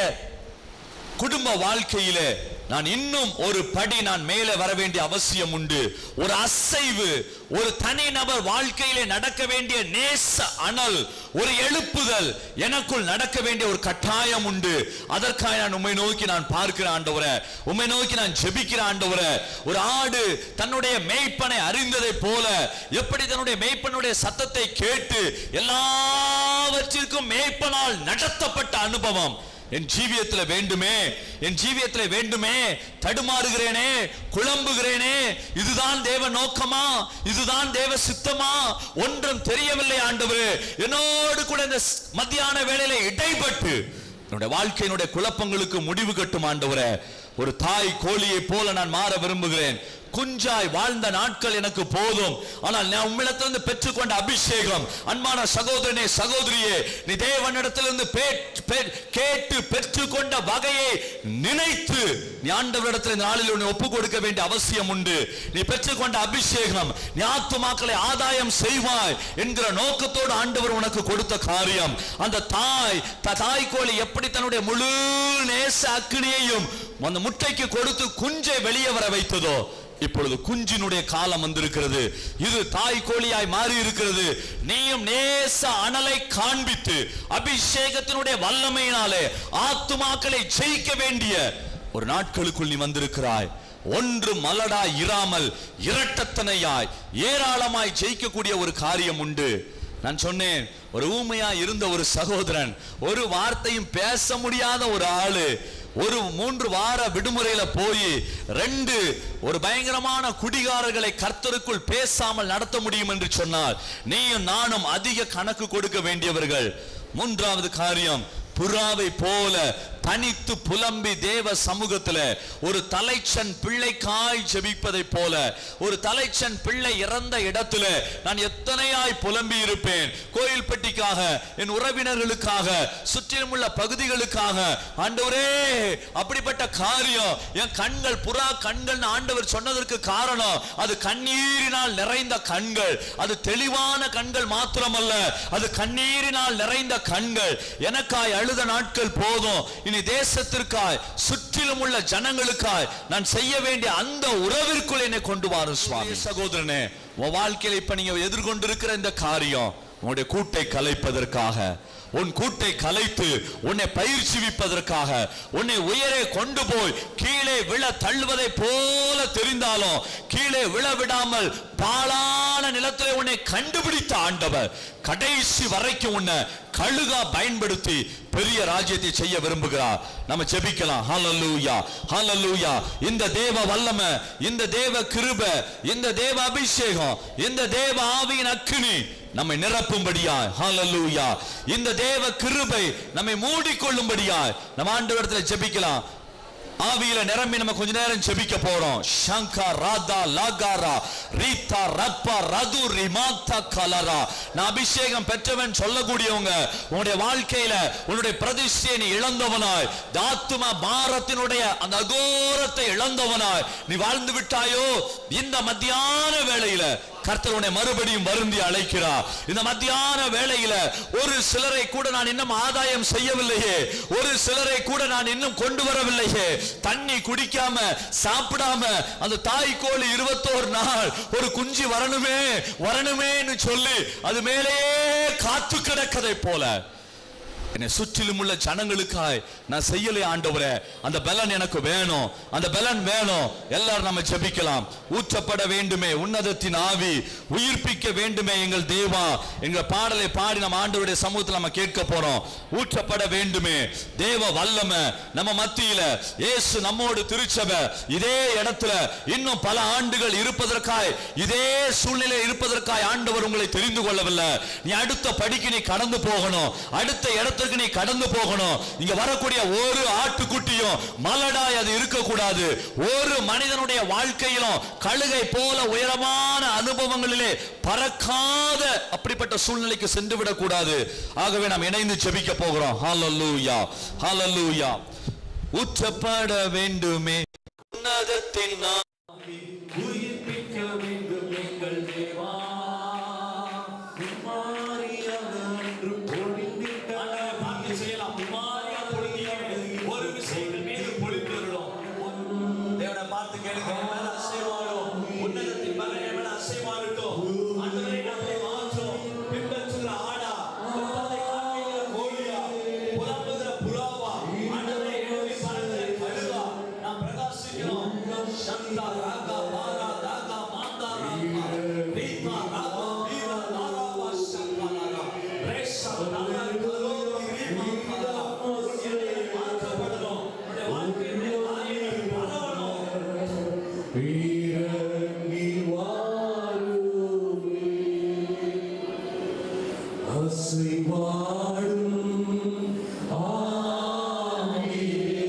குடும்ப வாழ்க்கையிலே நான் இன்னும் ஒரு படி நான் மேலே வர வேண்டிய அவசியம் உண்டு ஒரு அசைவு ஒரு தனி நபர் வாழ்க்கையிலே நடக்க வேண்டிய நேச அனல் ஒரு எழுப்புதல் எனக்குள் நடக்க வேண்டிய ஒரு கட்டாயம் உண்டு அதற்காக நான் உண்மை நோக்கி நான் பார்க்கிற ஆண்டவரே உண்மை நோக்கி நான் ஜெபிக்கிற ஆண்டவரே ஒரு ஆடு தன்னுடைய மேய்ப்பனை அறிந்ததை போல எப்படி தன்னுடைய மேய்ப்பனுடைய சத்தத்தை கேட்டு எல்லாவற்றிற்கும் மேய்ப்பனால் நடத்தப்பட்ட அனுபவம் என் ஜீவியத்துல வேண்டுமே என் ஜீவியத்துல வேண்டுமே தடுமாறுகிறேனே குழம்புகிறேனே இதுதான் தேவ நோக்கமா இதுதான் தேவ சித்தமா ஒன்றும் தெரியவில்லை ஆண்டவரே என்னோடு கூட இந்த ஸ்- மத்தியான வேளையில இடைப்பட்டு என்னுடைய வாழ்க்கையினுடைய குழப்பங்களுக்கு முடிவு கட்டும் ஆண்டவரே ஒரு தாய் கோழியை போல நான் மாற விரும்புகிறேன் குஞ்சாய் வாழ்ந்த நாட்கள் எனக்கு போதும் ஆனால் நான் உம்மிடத்திலிருந்து பெற்றுக்கொண்ட அபிஷேகம் அன்பான சகோதரனே சகோதரியே நீ தேவனிடத்திலிருந்து பே- பே- கேட்டு பெற்றுக்கொண்ட வகையை நினைத்து நீ ஆண்டவரிடத்தில் இந்த நாளில் உன்னை ஒப்பு கொடுக்க வேண்டிய அவசியம் உண்டு நீ பெற்றுக்கொண்ட அபிஷேகம் நீ ஆத்துமாக்களை ஆதாயம் செய்வாய் என்கிற நோக்கத்தோடு ஆண்டவர் உனக்கு கொடுத்த காரியம் அந்த தாய் த- தாய் கோழி எப்படி தன்னுடைய முழு நேச அக்கினியையும் அந்த முட்டைக்கு கொடுத்து குஞ்சை வெளியே வர வைத்ததோ இப்பொழுது குஞ்சினுடைய காலம் வந்திருக்கிறது இது தாய் கோழியாய் மாறி இருக்கிறது நீயும் நேச அனலை காண்பித்து அபிஷேகத்தினுடைய வல்லமையினாலே ஆத்துமாக்களை ஜெயிக்க வேண்டிய ஒரு நாட்களுக்குள் நீ வந்திருக்கிறாய் ஒன்று மலடா இராமல் இரட்டத்தனையாய் ஏராளமாய் ஜெயிக்கக்கூடிய ஒரு காரியம் உண்டு நான் சொன்னேன் ஒரு ஊமையா இருந்த ஒரு சகோதரன் ஒரு வார்த்தையும் பேச முடியாத ஒரு ஆளு ஒரு மூன்று வார விடுமுறையில போய் ரெண்டு ஒரு பயங்கரமான குடிகாரர்களை கர்த்தருக்குள் பேசாமல் நடத்த முடியும் என்று சொன்னார் நீயும் நானும் அதிக கணக்கு கொடுக்க வேண்டியவர்கள் மூன்றாவது காரியம் புறாவை போல தனித்து புலம்பி தேவ சமூகத்துல ஒரு தலைச்சன் பிள்ளைக்காய் ஜெபிப்பதை போல ஒரு தலைச்சன் பிள்ளை இறந்த இடத்துல நான் எத்தனையாய் புலம்பி இருப்பேன் கோயில்பட்டிக்காக என் உறவினர்களுக்காக சுற்றிலும் உள்ள பகுதிகளுக்காக ஆண்டவரே அப்படிப்பட்ட காரியம் என் கண்கள் புறா கண்கள் ஆண்டவர் சொன்னதற்கு காரணம் அது கண்ணீரினால் நிறைந்த கண்கள் அது தெளிவான கண்கள் மாத்திரமல்ல அது கண்ணீரினால் நிறைந்த கண்கள் எனக்காய் அழுத நாட்கள் போதும் இனி தேசத்திற்காய் சுற்றிலும் உள்ள ஜனங்களுக்காய் நான் செய்ய வேண்டிய அந்த உறவிற்குள் என்னை கொண்டு வாரும் சுவாமி சகோதரனே உன் வாழ்க்கையில இப்ப நீங்க எதிர்கொண்டிருக்கிற இந்த காரியம் உன்னுடைய கூட்டை கலைப்பதற்காக உன் கூட்டை கலைத்து உன்னை பயிற்சிவிப்பதற்காக உன்னை உயரே கொண்டு போய் கீழே விழ தள்ளுவதை போல தெரிந்தாலும் கீழே விழ விடாமல் பாழான நிலத்திலே உன்னை கண்டுபிடித்த ஆண்டவர் கடைசி வரைக்கும் உன்னை கழுகா பயன்படுத்தி பெரிய ராஜ்யத்தை செய்ய விரும்புகிறார் நம்ம ஜெபிக்கலாம் ஹalleluya ஹalleluya இந்த தேவ வல்லமை இந்த தேவ கிருபை இந்த தேவ அபிஷேகம் இந்த தேவ ஆவியின் அக்கினி நம்மை நிரப்பும்படியாய் ஹalleluya இந்த தேவ கிருபை நம்மை மூடிக்கொள்ளும்படியாய் நம்ம ஆண்டவரத்துல ஜெபிக்கலாம் ஆவியில நிரம்பி நம்ம கொஞ்ச நேரம் ஜெபிக்க போறோம் ஷங்கா ராதா லாகாரா ரீதா ரப்பா ரது ரிமாத்தா கலரா நான் அபிஷேகம் பெற்றவன் சொல்லக்கூடியவங்க உன்னுடைய வாழ்க்கையில உன்னுடைய பிரதிஷ்டையை நீ இழந்தவனாய் தாத்தும பாரத்தினுடைய அந்த அகோரத்தை இழந்தவனாய் நீ வாழ்ந்து விட்டாயோ இந்த மத்தியான வேளையில கர்த்தர் உன்னை மறுபடியும் வருந்தி அழைக்கிறார் இந்த மத்தியான வேளையில ஒரு சிலரை கூட நான் இன்னும் ஆதாயம் செய்யவில்லையே ஒரு சிலரை கூட நான் இன்னும் கொண்டு வரவில்லையே தண்ணி குடிக்காம சாப்பிடாம அந்த தாய் கோழி இருபத்தோரு நாள் ஒரு குஞ்சு வரணுமே வரணுமேன்னு சொல்லி அது மேலேயே காத்து கிடக்கதை போல என்னை சுற்றிலும் உள்ள ஜனங்களுக்காய் நான் செய்யலை ஆண்டவரே அந்த பலன் எனக்கு வேணும் அந்த பலன் வேணும் எல்லாரும் நம்ம ஜெபிக்கலாம் ஊற்றப்பட வேண்டுமே உன்னதத்தின் ஆவி உயிர்ப்பிக்க வேண்டுமே எங்கள் தேவா எங்கள் பாடலை பாடி நம்ம ஆண்டவருடைய சமூகத்தில் நம்ம கேட்க போறோம் ஊற்றப்பட வேண்டுமே தேவ வல்லமை நம்ம மத்தியில இயேசு நம்மோடு திருச்சபை இதே இடத்துல இன்னும் பல ஆண்டுகள் இருப்பதற்காய் இதே சூழ்நிலை இருப்பதற்காய் ஆண்டவர் உங்களை தெரிந்து கொள்ளவில்லை நீ அடுத்த படிக்கு நீ கடந்து போகணும் அடுத்த இடத்துக்கு நீ கடந்து போகணும் இங்க வரக்கூடிய ஒரு ஆட்டுக்குட்டியும் மலடாய் அது இருக்கக்கூடாது ஒரு மனிதனுடைய வாழ்க்கையிலும் கழுகை போல உயரமான அனுபவங்களிலே பறக்காத அப்படிப்பட்ட சூழ்நிலைக்கு சென்று விடக்கூடாது ஆகவே நாம் இணைந்து ஜெபிக்க போகிறோம் ஹalleluya ஹalleluya ஊற்றப்பட வேண்டுமே உன்னதத்தின் ஆவி உயிர்ப்பிக்க வேண்டும் எங்கள் தேவா ஒரு விஷயங்கள் மீது பொழிந்துள்ளோம் தேவனை பார்த்து கேளுங்க என் மேல அசைவாடும் உன்னதத்தின் பலன் என் மேல அசைவாடட்டும் ஆண்டவரை நம்மை மாற்றும் பின்பற்றுகிற ஆடா கொப்பத்தை காண்பிக்கிற கோழியா புலம்புகிற புறாவா ஆண்டவரை எழுதி பறக்கிற கழுகா நாம் பிரகாசிக்கிறோம் சந்தா ராகா பாரா தாகா மாந்தா ராகா ரீதா ராகா வீரா நாராவா சங்கா ரேஷா நாரா கலோ ரீமா கலா உன்னை மாற்றப்படணும் உன்னுடைய வாழ்க்கையினுடைய காரியங்கள் பரவணும் வீரங்கி வாருமே அசைவாடும் ஆவியே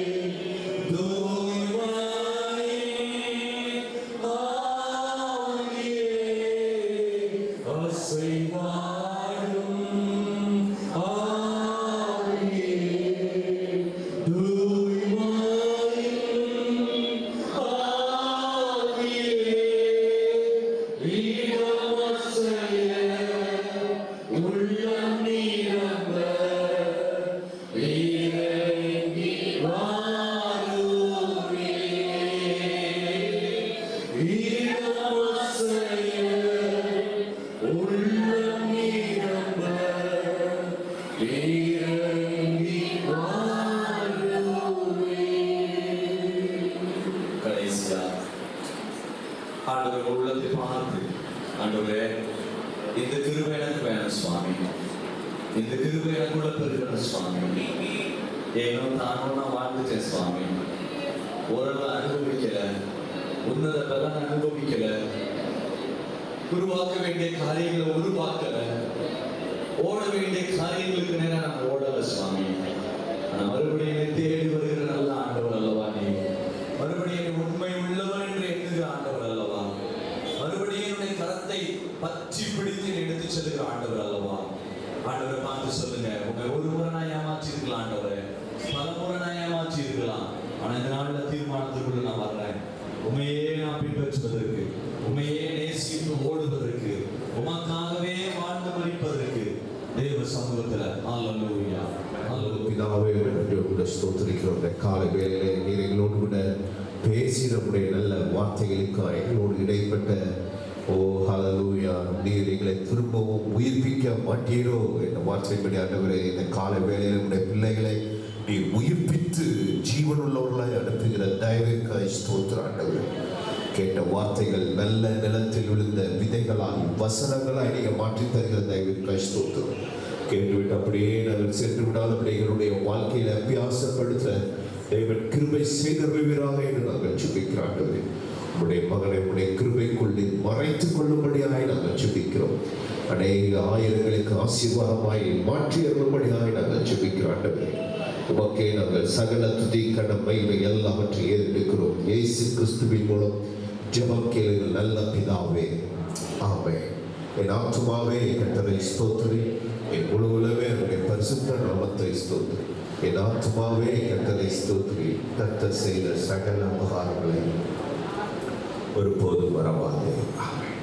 தூய்மையே ஆவியே அசைவாடும் ஆவியே தூய்மையே கடைசியா ஆண்டவர் உள்ளத்தை பார்த்து ஆண்டவரே இந்த கிருபை எனக்கு வேணும் சுவாமி இந்த கிருபை எனக்குள்ள பெருகணும் சுவாமி ஏனோ தானோ நான் வாழ்ந்துட்டேன் சுவாமி ஓரளவு அனுபவிக்கல உன்னத பலன் அனுபவிக்கல உருவாக்க வேண்டிய காரியங்களை உருவாக்கல ஓட வேண்டிய காரியங்களுக்கு நேரம் நான் ஓடல சுவாமி ஆனா மறுபடியும் என்னை தேடி வருகிற நல்ல ஆண்டவர் அல்லவா நீ மறுபடியும் என்னை உண்மை உள்ளவர் என்று எண்ணுகிற ஆண்டவர் அல்லவா மறுபடியும் என்னுடைய கரத்தை பற்றி பிடித்து என்னை எடுத்து செல்லுகிற ஆண்டவர் அல்லவா ஆண்டவரை பார்த்து சொல்லுங்க உங்க ஒரு முறை நான் ஏமாற்றி இருக்கலாம் ஆண்டவரே பல முறை நான் ஏமாற்றி இருக்கலாம் ஆனா இந்த நாள்ல தீர்மானத்துக்குள்ள நான் வர்றேன் உண்மையே நான் பின்பற்றுவதற்கு உண்மையே நேசித்து ஓடுவதற்கு உமக்காகவே வாழ்ந்து மறிப்பதற்கு தேவ சமூகத்துல அல்லூயா அல்லூயா பிதாவே நன்றி கூட ஸ்தோத்திரிக்கிறோம் இந்த காலை வேளையிலே நீர் எங்களோடு கூட பேசின உடைய நல்ல வார்த்தைகளுக்காக எங்களோடு இடைப்பட்ட ஓ ஹalleluya நீர் எங்களை திரும்பவும் உயிர்ப்பிக்க மாட்டீரோ என்ற வார்த்தைப்படி ஆண்டவரே இந்த காலை வேளையில் உடைய பிள்ளைகளை நீர் உயிர்ப்பித்து ஜீவனுள்ளவர்களாய் அனுப்புகிற தயவுக்காய் ஸ்தோத்திர ஆண்டவரே கேட்ட வார்த்தைகள் நல்ல நிலத்தில் விழுந்த விதைகளாய் வசனங்களாய் நீங்க மாற்றி தருகிற தயவுக்காய் ஸ்தோத்திரம் கேட்டுவிட்டு அப்படியே நாங்கள் சென்று விடாதபடி எங்களுடைய வாழ்க்கையில அபியாசப்படுத்த தேவன் கிருபை செய்தருவீராக என்று நாங்கள் சுபிக்கிறாண்டவே உடைய மகனை உடைய கிருபைக்குள்ளே மறைத்துக் கொள்ளும்படியாய் நாங்கள் ஜெபிக்கிறோம் அநேக ஆயிரங்களுக்கு ஆசீர்வாதமாய் மாற்றி அருளும்படியாய் நாங்கள் ஜெபிக்கிறோம் ஆண்டவரே உமக்கே நாங்கள் சகல துதி கன மகிமை எல்லாவற்றையும் ஏறெடுக்கிறோம் இயேசு கிறிஸ்துவின் மூலம் ஜெபம் கேளுங்கள் நல்ல பிதாவே ஆமென் என் ஆத்துமாவே கர்த்தரை ஸ்தோத்திரி என் முழு உலகமே அவருடைய பரிசுத்த நாமத்தை ஸ்தோத்திரி என் ஆத்துமாவே கர்த்தரை ஸ்தோத்திரி கர்த்தர் செய்த சகல உபகாரங்களை ஒருபோதும் மறவாதே ஆமென்